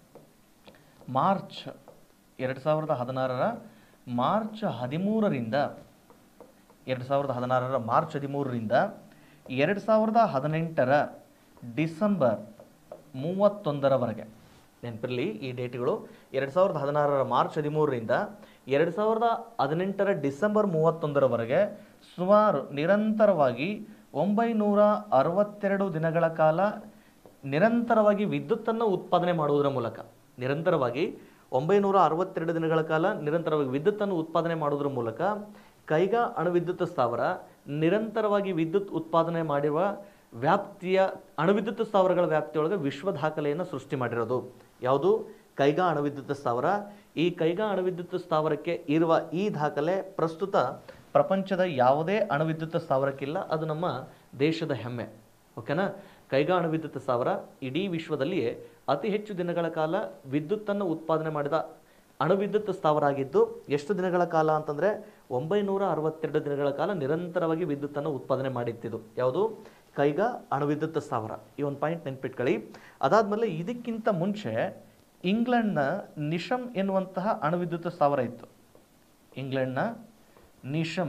ಮಾರ್ಚ್ ಎರಡು ಸಾವಿರದ ಹದಿನಾರರ ಮಾರ್ಚ್ ಹದಿಮೂರರಿಂದ ಎರಡು ಸಾವಿರದ ಹದಿನಾರರ ಮಾರ್ಚ್ ಹದಿಮೂರರಿಂದ ಎರಡು ಸಾವಿರದ ಹದಿನೆಂಟರ ಡಿಸೆಂಬರ್ ಮೂವತ್ತೊಂದರವರೆಗೆ ನೆನಪಿರಲಿ ಈ ಡೇಟ್ಗಳು ಎರಡು ಸಾವಿರದ ಹದಿನಾರರ ಮಾರ್ಚ್ ಹದಿಮೂರರಿಂದ ಎರಡು ಸಾವಿರದ ಹದಿನೆಂಟರ ಡಿಸೆಂಬರ್ ಮೂವತ್ತೊಂದರವರೆಗೆ ಸುಮಾರು ನಿರಂತರವಾಗಿ ಒಂಬೈನೂರ ಅರವತ್ತೆರಡು ದಿನಗಳ ಕಾಲ ನಿರಂತರವಾಗಿ ವಿದ್ಯುತ್ತನ್ನು ಉತ್ಪಾದನೆ ಮಾಡುವುದರ ಮೂಲಕ ನಿರಂತರವಾಗಿ ಒಂಬೈನೂರ ಅರವತ್ತೆರಡು ದಿನಗಳ ಕಾಲ ನಿರಂತರವಾಗಿ ವಿದ್ಯುತ್ತನ್ನು ಉತ್ಪಾದನೆ ಮಾಡುವುದರ ಮೂಲಕ ಕೈಗಾ ಅಣುವಿದ್ಯುತ್ ಸ್ಥಾವರ ನಿರಂತರವಾಗಿ ವಿದ್ಯುತ್ ಉತ್ಪಾದನೆ ಮಾಡಿರುವ ವ್ಯಾಪ್ತಿಯ ಅಣುವಿದ್ಯುತ್ ಸ್ಥಾವರಗಳ ವ್ಯಾಪ್ತಿಯೊಳಗೆ ವಿಶ್ವ ದಾಖಲೆಯನ್ನು ಸೃಷ್ಟಿ ಮಾಡಿರೋದು ಯಾವುದು ಕೈಗಾ ಅಣುವಿದ್ಯುತ್ ಸ್ಥಾವರ ಈ ಕೈಗಾ ಅಣುವಿದ್ಯುತ್ ಸ್ಥಾವರಕ್ಕೆ ಇರುವ ಈ ದಾಖಲೆ ಪ್ರಸ್ತುತ ಪ್ರಪಂಚದ ಯಾವುದೇ ಅಣುವಿದ್ಯುತ್ ಸ್ಥಾವರಕ್ಕಿಲ್ಲ ಅದು ನಮ್ಮ ದೇಶದ ಹೆಮ್ಮೆ ಓಕೆನಾ ಕೈಗಾ ಅಣುವಿದ್ಯುತ್ ಸ್ಥಾವರ ಇಡೀ ವಿಶ್ವದಲ್ಲಿಯೇ ಅತಿ ಹೆಚ್ಚು ದಿನಗಳ ಕಾಲ ವಿದ್ಯುತ್ತನ್ನು ಉತ್ಪಾದನೆ ಮಾಡಿದ ಅಣುವಿದ್ಯುತ್ ಸ್ಥಾವರ ಆಗಿದ್ದು ಎಷ್ಟು ದಿನಗಳ ಕಾಲ ಅಂತಂದರೆ ಒಂಬೈನೂರ ಅರವತ್ತೆರಡು ದಿನಗಳ ಕಾಲ ನಿರಂತರವಾಗಿ ವಿದ್ಯುತ್ತನ್ನು ಉತ್ಪಾದನೆ ಮಾಡಿತ್ತಿದ್ದು ಯಾವುದು ಕೈಗಾ ಅಣುವಿದ್ಯುತ್ ಸ್ಥಾವರ ಈ ಒಂದು ಪಾಯಿಂಟ್ ನೆನ್ಪಿಟ್ಕೊಳ್ಳಿ ಅದಾದಮೇಲೆ ಇದಕ್ಕಿಂತ ಮುಂಚೆ ಇಂಗ್ಲೆಂಡ್ನ ನಿಶಮ್ ಎನ್ನುವಂತಹ ಅಣುವಿದ್ಯುತ್ ಸ್ಥಾವರ ಇತ್ತು ಇಂಗ್ಲೆಂಡ್ನ ನಿಶಮ್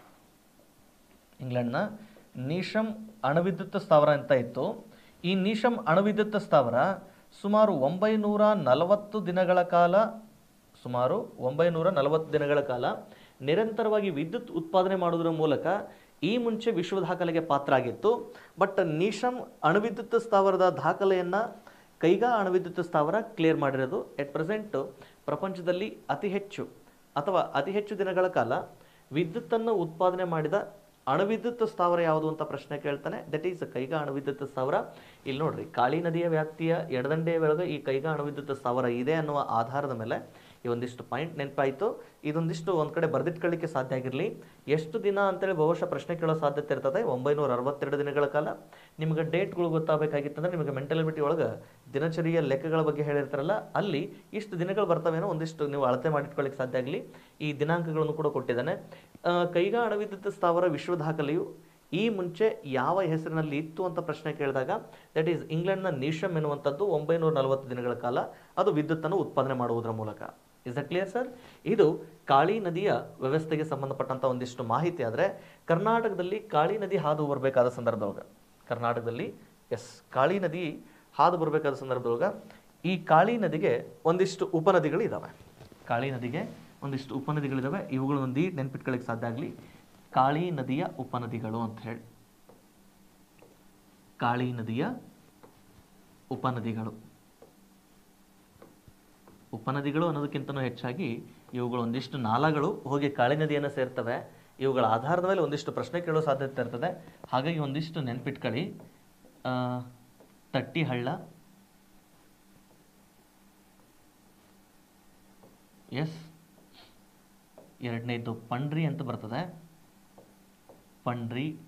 ಇಂಗ್ಲೆಂಡ್ನ ನೀಶಮ್ ಅಣುವಿದ್ಯುತ್ ಸ್ಥಾವರ ಅಂತ ಇತ್ತು ಈ ನೀಶಮ್ ಅಣುವಿದ್ಯುತ್ ಸ್ಥಾವರ ಸುಮಾರು ಒಂಬೈನೂರ ನಲವತ್ತು ದಿನಗಳ ಕಾಲ ಸುಮಾರು ಒಂಬೈನೂರ ನಲವತ್ತು ದಿನಗಳ ಕಾಲ ನಿರಂತರವಾಗಿ ವಿದ್ಯುತ್ ಉತ್ಪಾದನೆ ಮಾಡುವುದರ ಮೂಲಕ ಈ ಮುಂಚೆ ವಿಶ್ವ ದಾಖಲೆಗೆ ಪಾತ್ರ ಆಗಿತ್ತು ಬಟ್ ನೀಶಮ್ ಅಣುವಿದ್ಯುತ್ ಸ್ಥಾವರದ ದಾಖಲೆಯನ್ನು ಕೈಗಾ ಅಣುವಿದ್ಯುತ್ ಸ್ಥಾವರ ಕ್ಲಿಯರ್ ಮಾಡಿರೋದು ಎಟ್ ಪ್ರೆಸೆಂಟ್ ಪ್ರಪಂಚದಲ್ಲಿ ಅತಿ ಹೆಚ್ಚು ಅಥವಾ ಅತಿ ಹೆಚ್ಚು ದಿನಗಳ ಕಾಲ ವಿದ್ಯುತ್ತನ್ನು ಉತ್ಪಾದನೆ ಮಾಡಿದ ಅಣುವಿದ್ಯುತ್ ಸ್ಥಾವರ ಯಾವುದು ಅಂತ ಪ್ರಶ್ನೆ ಕೇಳ್ತಾನೆ ದಟ್ ಈಸ್ ಕೈಗಾ ಅಣುವಿದ್ಯುತ್ ಸ್ಥಾವರ ಇಲ್ಲಿ ನೋಡ್ರಿ ಕಾಳಿ ನದಿಯ ವ್ಯಾಪ್ತಿಯ ಎಡದಂಡೆಯ ಒಳಗೆ ಈ ಕೈಗಾ ಅಣುವಿದ್ಯುತ್ ಸ್ಥಾವರ ಇದೆ ಅನ್ನುವ ಆಧಾರದ ಮೇಲೆ ಈ ಒಂದಿಷ್ಟು ಪಾಯಿಂಟ್ ನೆನಪಾಯಿತು ಇದೊಂದಿಷ್ಟು ಒಂದು ಕಡೆ ಬರೆದಿಟ್ಕೊಳ್ಳಿಕ್ಕೆ ಸಾಧ್ಯ ಆಗಿರಲಿ ಎಷ್ಟು ದಿನ ಅಂತೇಳಿ ಬಹುಶಃ ಪ್ರಶ್ನೆ ಕೇಳೋ ಸಾಧ್ಯತೆ ಇರ್ತದೆ ಒಂಬೈನೂರ ಅರವತ್ತೆರಡು ದಿನಗಳ ಕಾಲ ನಿಮಗೆ ಡೇಟ್ಗಳು ಗೊತ್ತಾಗಬೇಕಾಗಿತ್ತಂದ್ರೆ ನಿಮಗೆ ಮೆಂಟಲಿಬಿಟಿ ಒಳಗೆ ದಿನಚರಿಯ ಲೆಕ್ಕಗಳ ಬಗ್ಗೆ ಹೇಳಿರ್ತಾರಲ್ಲ ಅಲ್ಲಿ ಇಷ್ಟು ದಿನಗಳು ಬರ್ತವೇನೋ ಒಂದಿಷ್ಟು ನೀವು ಅಳತೆ ಮಾಡಿಟ್ಕೊಳ್ಳಿಕ್ಕೆ ಸಾಧ್ಯ ಆಗಲಿ ಈ ದಿನಾಂಕಗಳನ್ನು ಕೂಡ ಕೊಟ್ಟಿದ್ದಾನೆ ಆ, ಕೈಗಾ ಅಣುವಿದ್ಯುತ್ ಸ್ಥಾವರ ವಿಶ್ವ ದಾಖಲೆಯು ಈ ಮುಂಚೆ ಯಾವ ಹೆಸರಿನಲ್ಲಿ ಇತ್ತು ಅಂತ ಪ್ರಶ್ನೆ ಕೇಳಿದಾಗ ದಟ್ ಈಸ್ ಇಂಗ್ಲೆಂಡ್ನ ನೀಶಮ್ ಎನ್ನುವಂಥದ್ದು ಒಂಬೈನೂರ ನಲವತ್ತು ದಿನಗಳ ಕಾಲ ಅದು ವಿದ್ಯುತ್ತನ್ನು ಉತ್ಪಾದನೆ ಮಾಡುವುದರ ಮೂಲಕ ಇಸ್ ದ ಕ್ಲಿಯರ್ ಸರ್ ಇದು ಕಾಳಿ ನದಿಯ ವ್ಯವಸ್ಥೆಗೆ ಸಂಬಂಧಪಟ್ಟಂಥ ಒಂದಿಷ್ಟು ಮಾಹಿತಿ ಆದರೆ ಕರ್ನಾಟಕದಲ್ಲಿ ಕಾಳಿ ನದಿ ಹಾದು ಬರಬೇಕಾದ ಸಂದರ್ಭದೊಳಗೆ ಕರ್ನಾಟಕದಲ್ಲಿ ಎಸ್ ಕಾಳಿ ನದಿ ಹಾದು ಬರಬೇಕಾದ ಸಂದರ್ಭದೊಳಗೆ ಈ ಕಾಳಿ ನದಿಗೆ ಒಂದಿಷ್ಟು ಉಪನದಿಗಳು ಇದ್ದಾವೆ ಕಾಳಿ ನದಿಗೆ ಒಂದಿಷ್ಟು ಉಪನದಿಗಳಿದ್ದಾವೆ ಇವುಗಳು ಒಂದು ನೆನ್ಪಿಟ್ಕೊಳ್ಳಿಕ್ಕೆ ಸಾಧ್ಯ ಆಗಲಿ ಕಾಳಿ ನದಿಯ ಉಪನದಿಗಳು ಅಂತ ಹೇಳಿ ಕಾಳಿ ನದಿಯ ಉಪನದಿಗಳು ಉಪನದಿಗಳು ಅನ್ನೋದಕ್ಕಿಂತನೂ ಹೆಚ್ಚಾಗಿ ಇವುಗಳು ಒಂದಿಷ್ಟು ನಾಲಗಳು ಹೋಗಿ ಕಾಳಿ ನದಿಯನ್ನು ಸೇರ್ತವೆ ಇವುಗಳ ಆಧಾರದ ಮೇಲೆ ಒಂದಿಷ್ಟು ಪ್ರಶ್ನೆ ಕೇಳೋ ಸಾಧ್ಯತೆ ಇರ್ತದೆ ಹಾಗಾಗಿ ಒಂದಿಷ್ಟು ನೆನ್ಪಿಟ್ಕೊಳ್ಳಿ ಆ, ತಟ್ಟಿಹಳ್ಳ ಎಸ್ ಎರಡನೇದು ಪಂಡ್ರಿ ಅಂತ ಬರ್ತದೆ ಪಂಡ್ರಿ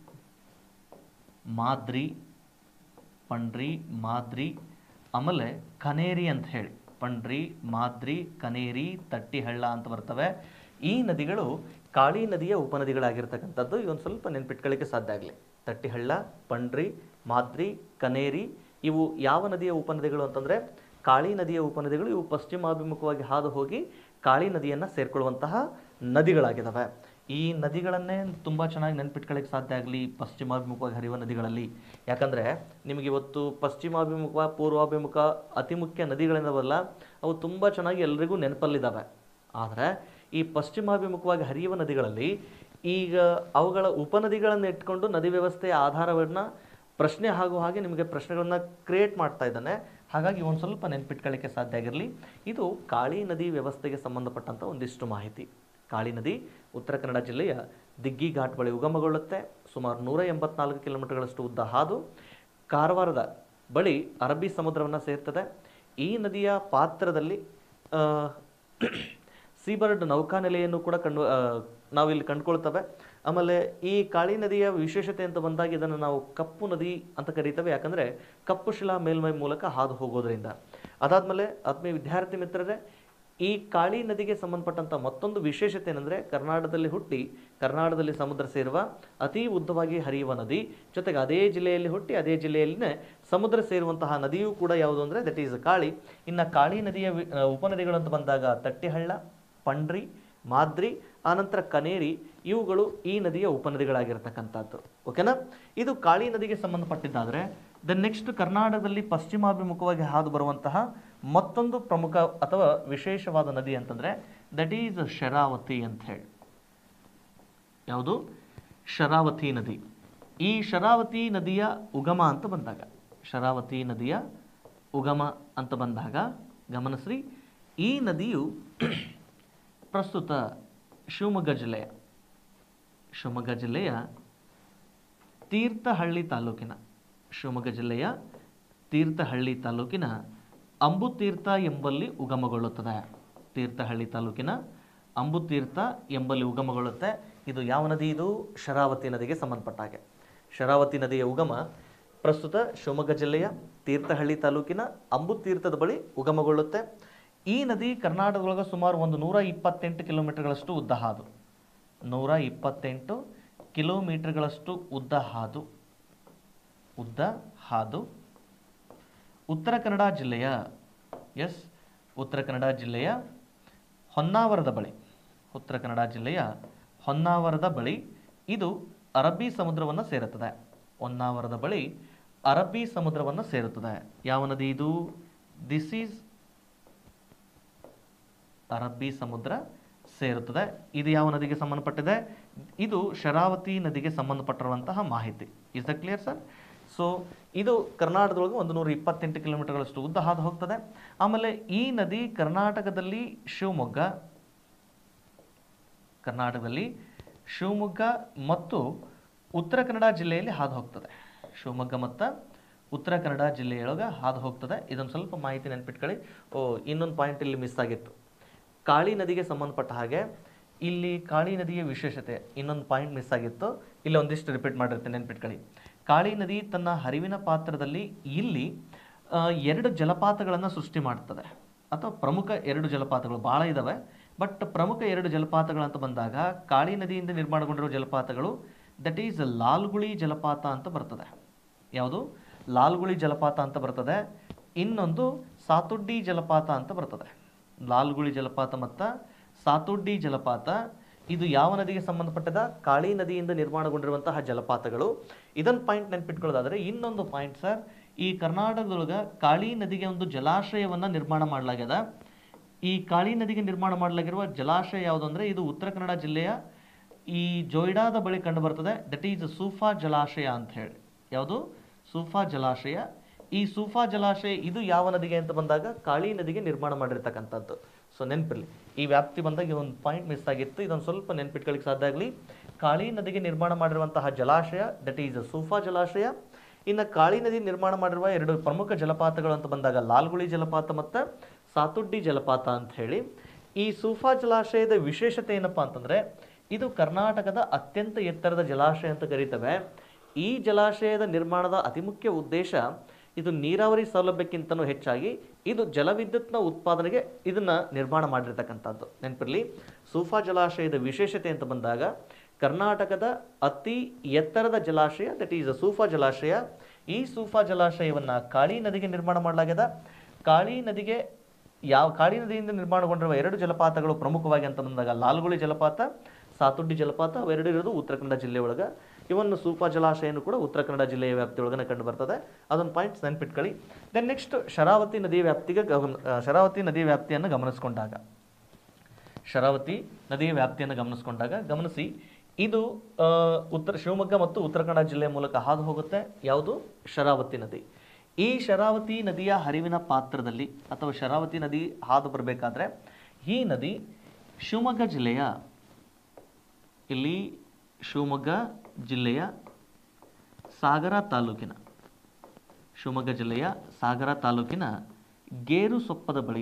ಮಾದ್ರಿ ಪಂಡ್ರಿ ಮಾದ್ರಿ ಆಮೇಲೆ ಕನೇರಿ ಅಂತ ಹೇಳಿ ಪಂಡ್ರಿ ಮಾದ್ರಿ ಕನೇರಿ ತಟ್ಟಿಹಳ್ಳ ಅಂತ ಬರ್ತವೆ ಈ ನದಿಗಳು ಕಾಳಿ ನದಿಯ ಉಪನದಿಗಳಾಗಿರ್ತಕ್ಕಂಥದ್ದು ಇವೊಂದು ಸ್ವಲ್ಪ ನೆನ್ಪಿಟ್ಕೊಳ್ಳಿಕ್ಕೆ ಸಾಧ್ಯ ಆಗಲಿ ತಟ್ಟಿಹಳ್ಳ ಪಂಡ್ರಿ ಮಾದ್ರಿ ಕನೇರಿ ಇವು ಯಾವ ನದಿಯ ಉಪನದಿಗಳು ಅಂತಂದರೆ ಕಾಳಿ ನದಿಯ ಉಪನದಿಗಳು ಇವು ಪಶ್ಚಿಮಾಭಿಮುಖವಾಗಿ ಹಾದು ಹೋಗಿ ಕಾಳಿ ನದಿಯನ್ನು ಸೇರ್ಕೊಳ್ಳುವಂತಹ ನದಿಗಳಾಗಿದ್ದಾವೆ ಈ ನದಿಗಳನ್ನೇ ತುಂಬ ಚೆನ್ನಾಗಿ ನೆನ್ಪಿಟ್ಕೊಳ್ಳಿಕ್ಕೆ ಸಾಧ್ಯ ಆಗಲಿ ಪಶ್ಚಿಮಾಭಿಮುಖವಾಗಿ ಹರಿಯುವ ನದಿಗಳಲ್ಲಿ ಯಾಕಂದರೆ ನಿಮಗೆ ಇವತ್ತು ಪಶ್ಚಿಮಾಭಿಮುಖ ಪೂರ್ವಾಭಿಮುಖ ಅತಿ ಮುಖ್ಯ ನದಿಗಳಿಂದವಲ್ಲ ಅವು ತುಂಬ ಚೆನ್ನಾಗಿ ಎಲ್ರಿಗೂ ನೆನಪಲ್ಲಿದ್ದಾವೆ ಆದರೆ ಈ ಪಶ್ಚಿಮಾಭಿಮುಖವಾಗಿ ಹರಿಯುವ ನದಿಗಳಲ್ಲಿ ಈಗ ಅವುಗಳ ಉಪನದಿಗಳನ್ನು ಇಟ್ಕೊಂಡು ನದಿ ವ್ಯವಸ್ಥೆಯ ಆಧಾರವನ್ನು ಪ್ರಶ್ನೆ ಆಗೋ ಹಾಗೆ ನಿಮಗೆ ಪ್ರಶ್ನೆಗಳನ್ನ ಕ್ರಿಯೇಟ್ ಮಾಡ್ತಾ ಇದ್ದಾನೆ ಹಾಗಾಗಿ ಒಂದು ಸ್ವಲ್ಪ ನೆನ್ಪಿಟ್ಕೊಳ್ಳಿಕ್ಕೆ ಸಾಧ್ಯ ಆಗಿರಲಿ ಇದು ಕಾಳಿ ನದಿ ವ್ಯವಸ್ಥೆಗೆ ಸಂಬಂಧಪಟ್ಟಂಥ ಒಂದಿಷ್ಟು ಮಾಹಿತಿ ಕಾಳಿ ನದಿ ಉತ್ತರ ಕನ್ನಡ ಜಿಲ್ಲೆಯ ದಿಗ್ಗಿ ಘಾಟ್ ಬಳಿ ಉಗಮಗೊಳ್ಳುತ್ತೆ ಸುಮಾರು ನೂರ ಎಂಬತ್ನಾಲ್ಕು ಕಿಲೋಮೀಟರ್ಗಳಷ್ಟು ಉದ್ದ ಹಾದು ಕಾರವಾರದ ಬಳಿ ಅರಬ್ಬಿ ಸಮುದ್ರವನ್ನು ಸೇರ್ತದೆ ಈ ನದಿಯ ಪಾತ್ರದಲ್ಲಿ ಆ, ಸೀಬರ್ಡ್ ನೌಕಾನೆಲೆಯನ್ನು ಕೂಡ ಕಂಡು ಆ, ನಾವಿಲ್ಲಿ ಕಂಡುಕೊಳ್ತವೆ ಆಮೇಲೆ ಈ ಕಾಳಿ ನದಿಯ ವಿಶೇಷತೆ ಅಂತ ಬಂದಾಗ ಇದನ್ನು ನಾವು ಕಪ್ಪು ನದಿ ಅಂತ ಕರೀತೇವೆ ಯಾಕಂದರೆ ಕಪ್ಪು ಶಿಲಾ ಮೇಲ್ಮೈ ಮೂಲಕ ಹಾದು ಹೋಗೋದ್ರಿಂದ ಅದಾದಮೇಲೆ ಆತ್ಮೀಯ ವಿದ್ಯಾರ್ಥಿ ಮಿತ್ರರೇ ಈ ಕಾಳಿ ನದಿಗೆ ಸಂಬಂಧಪಟ್ಟಂಥ ಮತ್ತೊಂದು ವಿಶೇಷತೆ ಏನಂದರೆ ಕರ್ನಾಟಕದಲ್ಲಿ ಹುಟ್ಟಿ ಕರ್ನಾಟಕದಲ್ಲಿ ಸಮುದ್ರ ಸೇರುವ ಅತಿ ಉದ್ದವಾಗಿ ಹರಿಯುವ ನದಿ ಜೊತೆಗೆ ಅದೇ ಜಿಲ್ಲೆಯಲ್ಲಿ ಹುಟ್ಟಿ ಅದೇ ಜಿಲ್ಲೆಯಲ್ಲಿನೇ ಸಮುದ್ರ ಸೇರುವಂತಹ ನದಿಯೂ ಕೂಡ ಯಾವುದು ಅಂದರೆ ದಟ್ ಈಸ್ ಕಾಳಿ ಇನ್ನು ಕಾಳಿ ನದಿಯ ವಿ- ಆ, ಉಪನದಿಗಳು ಅಂತ ಬಂದಾಗ ತಟ್ಟಿಹಳ್ಳ ಪಂಡ್ರಿ ಮಾದ್ರಿ ಆನಂತರ ಕನೇರಿ ಇವುಗಳು ಈ ನದಿಯ ಉಪನದಿಗಳಾಗಿರ್ತಕ್ಕಂಥದ್ದು ಓಕೆನಾ ಇದು ಕಾಳಿ ನದಿಗೆ ಸಂಬಂಧಪಟ್ಟಿದ್ದಾದರೆ ದ ನೆಕ್ಸ್ಟ್ ಕರ್ನಾಟಕದಲ್ಲಿ ಪಶ್ಚಿಮಾಭಿಮುಖವಾಗಿ ಹಾದು ಬರುವಂತಹ ಮತ್ತೊಂದು ಪ್ರಮುಖ ಅಥವಾ ವಿಶೇಷವಾದ ನದಿ ಅಂತಂದರೆ ದಟ್ ಈಸ್ ಶರಾವತಿ ಅಂತ ಹೇಳಿ ಯಾವುದು ಶರಾವತಿ ನದಿ ಈ ಶರಾವತಿ ನದಿಯ ಉಗಮ ಅಂತ ಬಂದಾಗ ಶರಾವತಿ ನದಿಯ ಉಗಮ ಅಂತ ಬಂದಾಗ ಗಮನಿಸ್ರಿ ಈ ನದಿಯು ಪ್ರಸ್ತುತ ಶಿವಮೊಗ್ಗ ಜಿಲ್ಲೆಯ ಶಿವಮೊಗ್ಗ ಜಿಲ್ಲೆಯ ತೀರ್ಥಹಳ್ಳಿ ತಾಲೂಕಿನ ಶಿವಮೊಗ್ಗ ಜಿಲ್ಲೆಯ ತೀರ್ಥಹಳ್ಳಿ ತಾಲೂಕಿನ ಅಂಬುತೀರ್ಥ ಎಂಬಲ್ಲಿ ಉಗಮಗೊಳ್ಳುತ್ತದೆ ತೀರ್ಥಹಳ್ಳಿ ತಾಲೂಕಿನ ಅಂಬುತೀರ್ಥ ಎಂಬಲ್ಲಿ ಉಗಮಗೊಳ್ಳುತ್ತೆ ಇದು ಯಾವ ನದಿ ಇದು ಶರಾವತಿ ನದಿಗೆ ಸಂಬಂಧಪಟ್ಟ ಹಾಗೆ ಶರಾವತಿ ನದಿಯ ಉಗಮ ಪ್ರಸ್ತುತ ಶಿವಮೊಗ್ಗ ಜಿಲ್ಲೆಯ ತೀರ್ಥಹಳ್ಳಿ ತಾಲೂಕಿನ ಅಂಬುತೀರ್ಥದ ಬಳಿ ಉಗಮಗೊಳ್ಳುತ್ತೆ ಈ ನದಿ ಕರ್ನಾಟಕದೊಳಗೆ ಸುಮಾರು ಒಂದು ನೂರ ಇಪ್ಪತ್ತೆಂಟು ಕಿಲೋಮೀಟರ್ಗಳಷ್ಟು ಉದ್ದ ಹಾದು ನೂರ ಇಪ್ಪತ್ತೆಂಟು ಕಿಲೋಮೀಟರ್ಗಳಷ್ಟು ಉದ್ದ ಹಾದು ಉದ್ದ ಹಾದು ಉತ್ತರ ಕನ್ನಡ ಜಿಲ್ಲೆಯ ಎಸ್ ಉತ್ತರ ಕನ್ನಡ ಜಿಲ್ಲೆಯ ಹೊನ್ನಾವರದ ಬಳಿ ಉತ್ತರ ಕನ್ನಡ ಜಿಲ್ಲೆಯ ಹೊನ್ನಾವರದ ಬಳಿ ಇದು ಅರಬ್ಬಿ ಸಮುದ್ರವನ್ನು ಸೇರುತ್ತದೆ ಹೊನ್ನಾವರದ ಬಳಿ ಅರಬ್ಬಿ ಸಮುದ್ರವನ್ನು ಸೇರುತ್ತದೆ ಯಾವ ನದಿ ಇದು ದಿಸ್ ಈಸ್ ಅರಬ್ಬಿ ಸಮುದ್ರ ಸೇರುತ್ತದೆ ಇದು ಯಾವ ನದಿಗೆ ಸಂಬಂಧಪಟ್ಟಿದೆ ಇದು ಶರಾವತಿ ನದಿಗೆ ಸಂಬಂಧಪಟ್ಟಿರುವಂತಹ ಮಾಹಿತಿ is the clear sir so ಇದು ಕರ್ನಾಟಕದೊಳಗೆ ಒಂದು ನೂರ ಇಪ್ಪತ್ತೆಂಟು ಕಿಲೋಮೀಟರ್ಗಳಷ್ಟು ಉದ್ದ ಹಾದು ಹೋಗ್ತದೆ ಆಮೇಲೆ ಈ ನದಿ ಕರ್ನಾಟಕದಲ್ಲಿ ಶಿವಮೊಗ್ಗ ಕರ್ನಾಟಕದಲ್ಲಿ ಶಿವಮೊಗ್ಗ ಮತ್ತು ಉತ್ತರ ಕನ್ನಡ ಜಿಲ್ಲೆಯಲ್ಲಿ ಹಾದು ಹೋಗ್ತದೆ ಶಿವಮೊಗ್ಗ ಮತ್ತು ಉತ್ತರ ಕನ್ನಡ ಜಿಲ್ಲೆಯೊಳಗೆ ಹಾದು ಹೋಗ್ತದೆ ಇದೊಂದು ಸ್ವಲ್ಪ ಮಾಹಿತಿ ನೆನ್ಪಿಟ್ಕೊಳ್ಳಿ ಓ ಇನ್ನೊಂದು ಪಾಯಿಂಟ್ ಇಲ್ಲಿ ಮಿಸ್ ಆಗಿತ್ತು ಕಾಳಿ ನದಿಗೆ ಸಂಬಂಧಪಟ್ಟ ಹಾಗೆ ಇಲ್ಲಿ ಕಾಳಿ ನದಿಯ ವಿಶೇಷತೆ ಇನ್ನೊಂದು ಪಾಯಿಂಟ್ ಮಿಸ್ ಆಗಿತ್ತು ಇಲ್ಲಿ ಒಂದಿಷ್ಟು ರಿಪೀಟ್ ಮಾಡಿರ್ತೀನಿ ನೆನ್ಪಿಟ್ಕೊಳ್ಳಿ ಕಾಳಿ ನದಿ ತನ್ನ ಹರಿವಿನ ಪಾತ್ರದಲ್ಲಿ ಇಲ್ಲಿ ಆ, ಎರಡು ಜಲಪಾತಗಳನ್ನು ಸೃಷ್ಟಿ ಮಾಡ್ತದೆ ಅಥವಾ ಪ್ರಮುಖ ಎರಡು ಜಲಪಾತಗಳು ಭಾಳ ಇದ್ದಾವೆ ಬಟ್ ಪ್ರಮುಖ ಎರಡು ಜಲಪಾತಗಳಂತ ಬಂದಾಗ ಕಾಳಿ ನದಿಯಿಂದ ನಿರ್ಮಾಣಗೊಂಡಿರುವ ಜಲಪಾತಗಳು ದಟ್ ಈಸ್ ಲಾಲ್ಗುಳಿ ಜಲಪಾತ ಅಂತ ಬರ್ತದೆ ಯಾವುದು ಲಾಲ್ಗುಳಿ ಜಲಪಾತ ಅಂತ ಬರ್ತದೆ ಇನ್ನೊಂದು ಸಾತುಡ್ಡಿ ಜಲಪಾತ ಅಂತ ಬರ್ತದೆ ಲಾಲ್ಗುಳಿ ಜಲಪಾತ ಮತ್ತು ಸಾತುಡ್ಡಿ ಜಲಪಾತ ಇದು ಯಾವ ನದಿಗೆ ಸಂಬಂಧಪಟ್ಟದ ಕಾಳಿ ನದಿಯಿಂದ ನಿರ್ಮಾಣಗೊಂಡಿರುವಂತಹ ಜಲಪಾತಗಳು ಇದನ್ನು ಪಾಯಿಂಟ್ ನೆನ್ಪಿಟ್ಕೊಳ್ಳೋದಾದರೆ ಇನ್ನೊಂದು ಪಾಯಿಂಟ್ ಸರ್ ಈ ಕರ್ನಾಟಕದೊಳಗೆ ಕಾಳಿ ನದಿಗೆ ಒಂದು ಜಲಾಶಯವನ್ನು ನಿರ್ಮಾಣ ಮಾಡಲಾಗ್ಯದ ಈ ಕಾಳಿ ನದಿಗೆ ನಿರ್ಮಾಣ ಮಾಡಲಾಗಿರುವ ಜಲಾಶಯ ಯಾವುದು ಅಂದರೆ ಇದು ಉತ್ತರ ಕನ್ನಡ ಜಿಲ್ಲೆಯ ಈ ಜೊಯ್ಡಾದ ಬಳಿ ಕಂಡು ಬರ್ತದೆ ದಟ್ ಈಸ್ ಸೂಫಾ ಜಲಾಶಯ ಅಂತ ಹೇಳಿ ಯಾವುದು ಸೂಫಾ ಜಲಾಶಯ ಈ ಸೂಫಾ ಜಲಾಶಯ ಇದು ಯಾವ ನದಿಗೆ ಅಂತ ಬಂದಾಗ ಕಾಳಿ ನದಿಗೆ ನಿರ್ಮಾಣ ಮಾಡಿರ್ತಕ್ಕಂಥದ್ದು ಸೊ ನೆನಪಿರಲಿ ಈ ವ್ಯಾಪ್ತಿ ಬಂದಾಗ ಒಂದು ಪಾಯಿಂಟ್ ಮಿಸ್ ಆಗಿತ್ತು ಇದೊಂದು ಸ್ವಲ್ಪ ನೆನ್ಪಿಟ್ಕೊಳ್ಳಿಕ್ಕೆ ಸಾಧ್ಯ ಆಗಲಿ ಕಾಳಿ ನದಿಗೆ ನಿರ್ಮಾಣ ಮಾಡಿರುವಂತಹ ಜಲಾಶಯ ದಟ್ ಈಸ್ ಸೂಫಾ ಜಲಾಶಯ ಇನ್ನು ಕಾಳಿ ನದಿ ನಿರ್ಮಾಣ ಮಾಡಿರುವ ಎರಡು ಪ್ರಮುಖ ಜಲಪಾತಗಳು ಅಂತ ಬಂದಾಗ ಲಾಲ್ಗುಳಿ ಜಲಪಾತ ಮತ್ತು ಸಾತುಡ್ಡಿ ಜಲಪಾತ ಅಂತ ಹೇಳಿ ಈ ಸೂಫಾ ಜಲಾಶಯದ ವಿಶೇಷತೆ ಏನಪ್ಪಾ ಅಂತಂದ್ರೆ ಇದು ಕರ್ನಾಟಕದ ಅತ್ಯಂತ ಎತ್ತರದ ಜಲಾಶಯ ಅಂತ ಕರೀತೇವೆ ಈ ಜಲಾಶಯದ ನಿರ್ಮಾಣದ ಅತಿ ಮುಖ್ಯ ಉದ್ದೇಶ ಇದು ನೀರಾವರಿ ಸೌಲಭ್ಯಕ್ಕಿಂತನೂ ಹೆಚ್ಚಾಗಿ ಇದು ಜಲವಿದ್ಯುತ್ನ ಉತ್ಪಾದನೆಗೆ ಇದನ್ನ ನಿರ್ಮಾಣ ಮಾಡಿರ್ತಕ್ಕಂಥದ್ದು ನೆನಪಿರಲಿ ಸೂಫಾ ಜಲಾಶಯದ ವಿಶೇಷತೆ ಅಂತ ಬಂದಾಗ ಕರ್ನಾಟಕದ ಅತಿ ಎತ್ತರದ ಜಲಾಶಯ ದಟ್ ಈಸ್ ಸೂಫಾ ಜಲಾಶಯ ಈ ಸೂಫಾ ಜಲಾಶಯವನ್ನ ಕಾಳಿ ನದಿಗೆ ನಿರ್ಮಾಣ ಮಾಡಲಾಗ್ಯದ ಕಾಳಿ ನದಿಗೆ ಯಾವ ಕಾಳಿ ನದಿಯಿಂದ ನಿರ್ಮಾಣಗೊಂಡಿರುವ ಎರಡು ಜಲಪಾತಗಳು ಪ್ರಮುಖವಾಗಿ ಅಂತ ಬಂದಾಗ ಲಾಲ್ಗುಳಿ ಜಲಪಾತ ಸಾತುಡ್ಡಿ ಜಲಪಾತ ಅವೆರಡು ಇರೋದು ಉತ್ತರ ಕನ್ನಡ ಜಿಲ್ಲೆ ಒಳಗೆ ಇವನ್ನು ಸೂಪಾ ಜಲಾಶಯನೂ ಕೂಡ ಉತ್ತರ ಕನ್ನಡ ಜಿಲ್ಲೆಯ ವ್ಯಾಪ್ತಿಯೊಳಗನೆ ಕಂಡು ಬರ್ತದೆ ಅದೊಂದು ಪಾಯಿಂಟ್ಸ್ ನೆನ್ಪಿಟ್ಕೊಳ್ಳಿ ದೆನ್ ನೆಕ್ಸ್ಟ್ ಶರಾವತಿ ನದಿ ವ್ಯಾಪ್ತಿಗೆ ಗಮನ ಆ, ಶರಾವತಿ ನದಿ ವ್ಯಾಪ್ತಿಯನ್ನು ಗಮನಿಸ್ಕೊಂಡಾಗ ಶರಾವತಿ ನದಿಯ ವ್ಯಾಪ್ತಿಯನ್ನು ಗಮನಿಸ್ಕೊಂಡಾಗ ಗಮನಿಸಿ ಇದು ಆ, ಉತ್ತರ ಶಿವಮೊಗ್ಗ ಮತ್ತು ಉತ್ತರ ಕನ್ನಡ ಜಿಲ್ಲೆಯ ಮೂಲಕ ಹಾದು ಹೋಗುತ್ತೆ ಯಾವುದು ಶರಾವತಿ ನದಿ ಈ ಶರಾವತಿ ನದಿಯ ಹರಿವಿನ ಪಾತ್ರದಲ್ಲಿ ಅಥವಾ ಶರಾವತಿ ನದಿ ಹಾದು ಬರಬೇಕಾದ್ರೆ ಈ ನದಿ ಶಿವಮೊಗ್ಗ ಜಿಲ್ಲೆಯ ಇಲ್ಲಿ ಶಿವಮೊಗ್ಗ ಜಿಲ್ಲೆಯ ಸಾಗರ ತಾಲೂಕಿನ ಶಿವಮೊಗ್ಗ ಜಿಲ್ಲೆಯ ಸಾಗರ ತಾಲೂಕಿನ ಗೇರು ಸೊಪ್ಪದ ಬಳಿ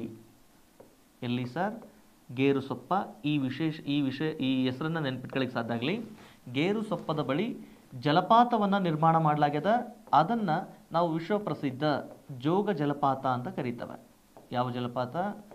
ಎಲ್ಲಿ ಸರ್ ಗೇರು ಸೊಪ್ಪ ಈ ವಿಶೇಷ ಈ ವಿಷಯ ಈ ಹೆಸರನ್ನ ನೆನ್ಪಿಟ್ಕೊಳ್ಳಿಕ್ಕೆ ಸಾಧ್ಯ ಆಗಲಿ ಗೇರು ಸೊಪ್ಪದ ಬಳಿ ಜಲಪಾತವನ್ನು ನಿರ್ಮಾಣ ಮಾಡಲಾಗ್ಯದ ಅದನ್ನು ನಾವು ವಿಶ್ವಪ್ರಸಿದ್ಧ ಜೋಗ ಜಲಪಾತ ಅಂತ ಕರೀತೇವೆ ಯಾವ ಜಲಪಾತ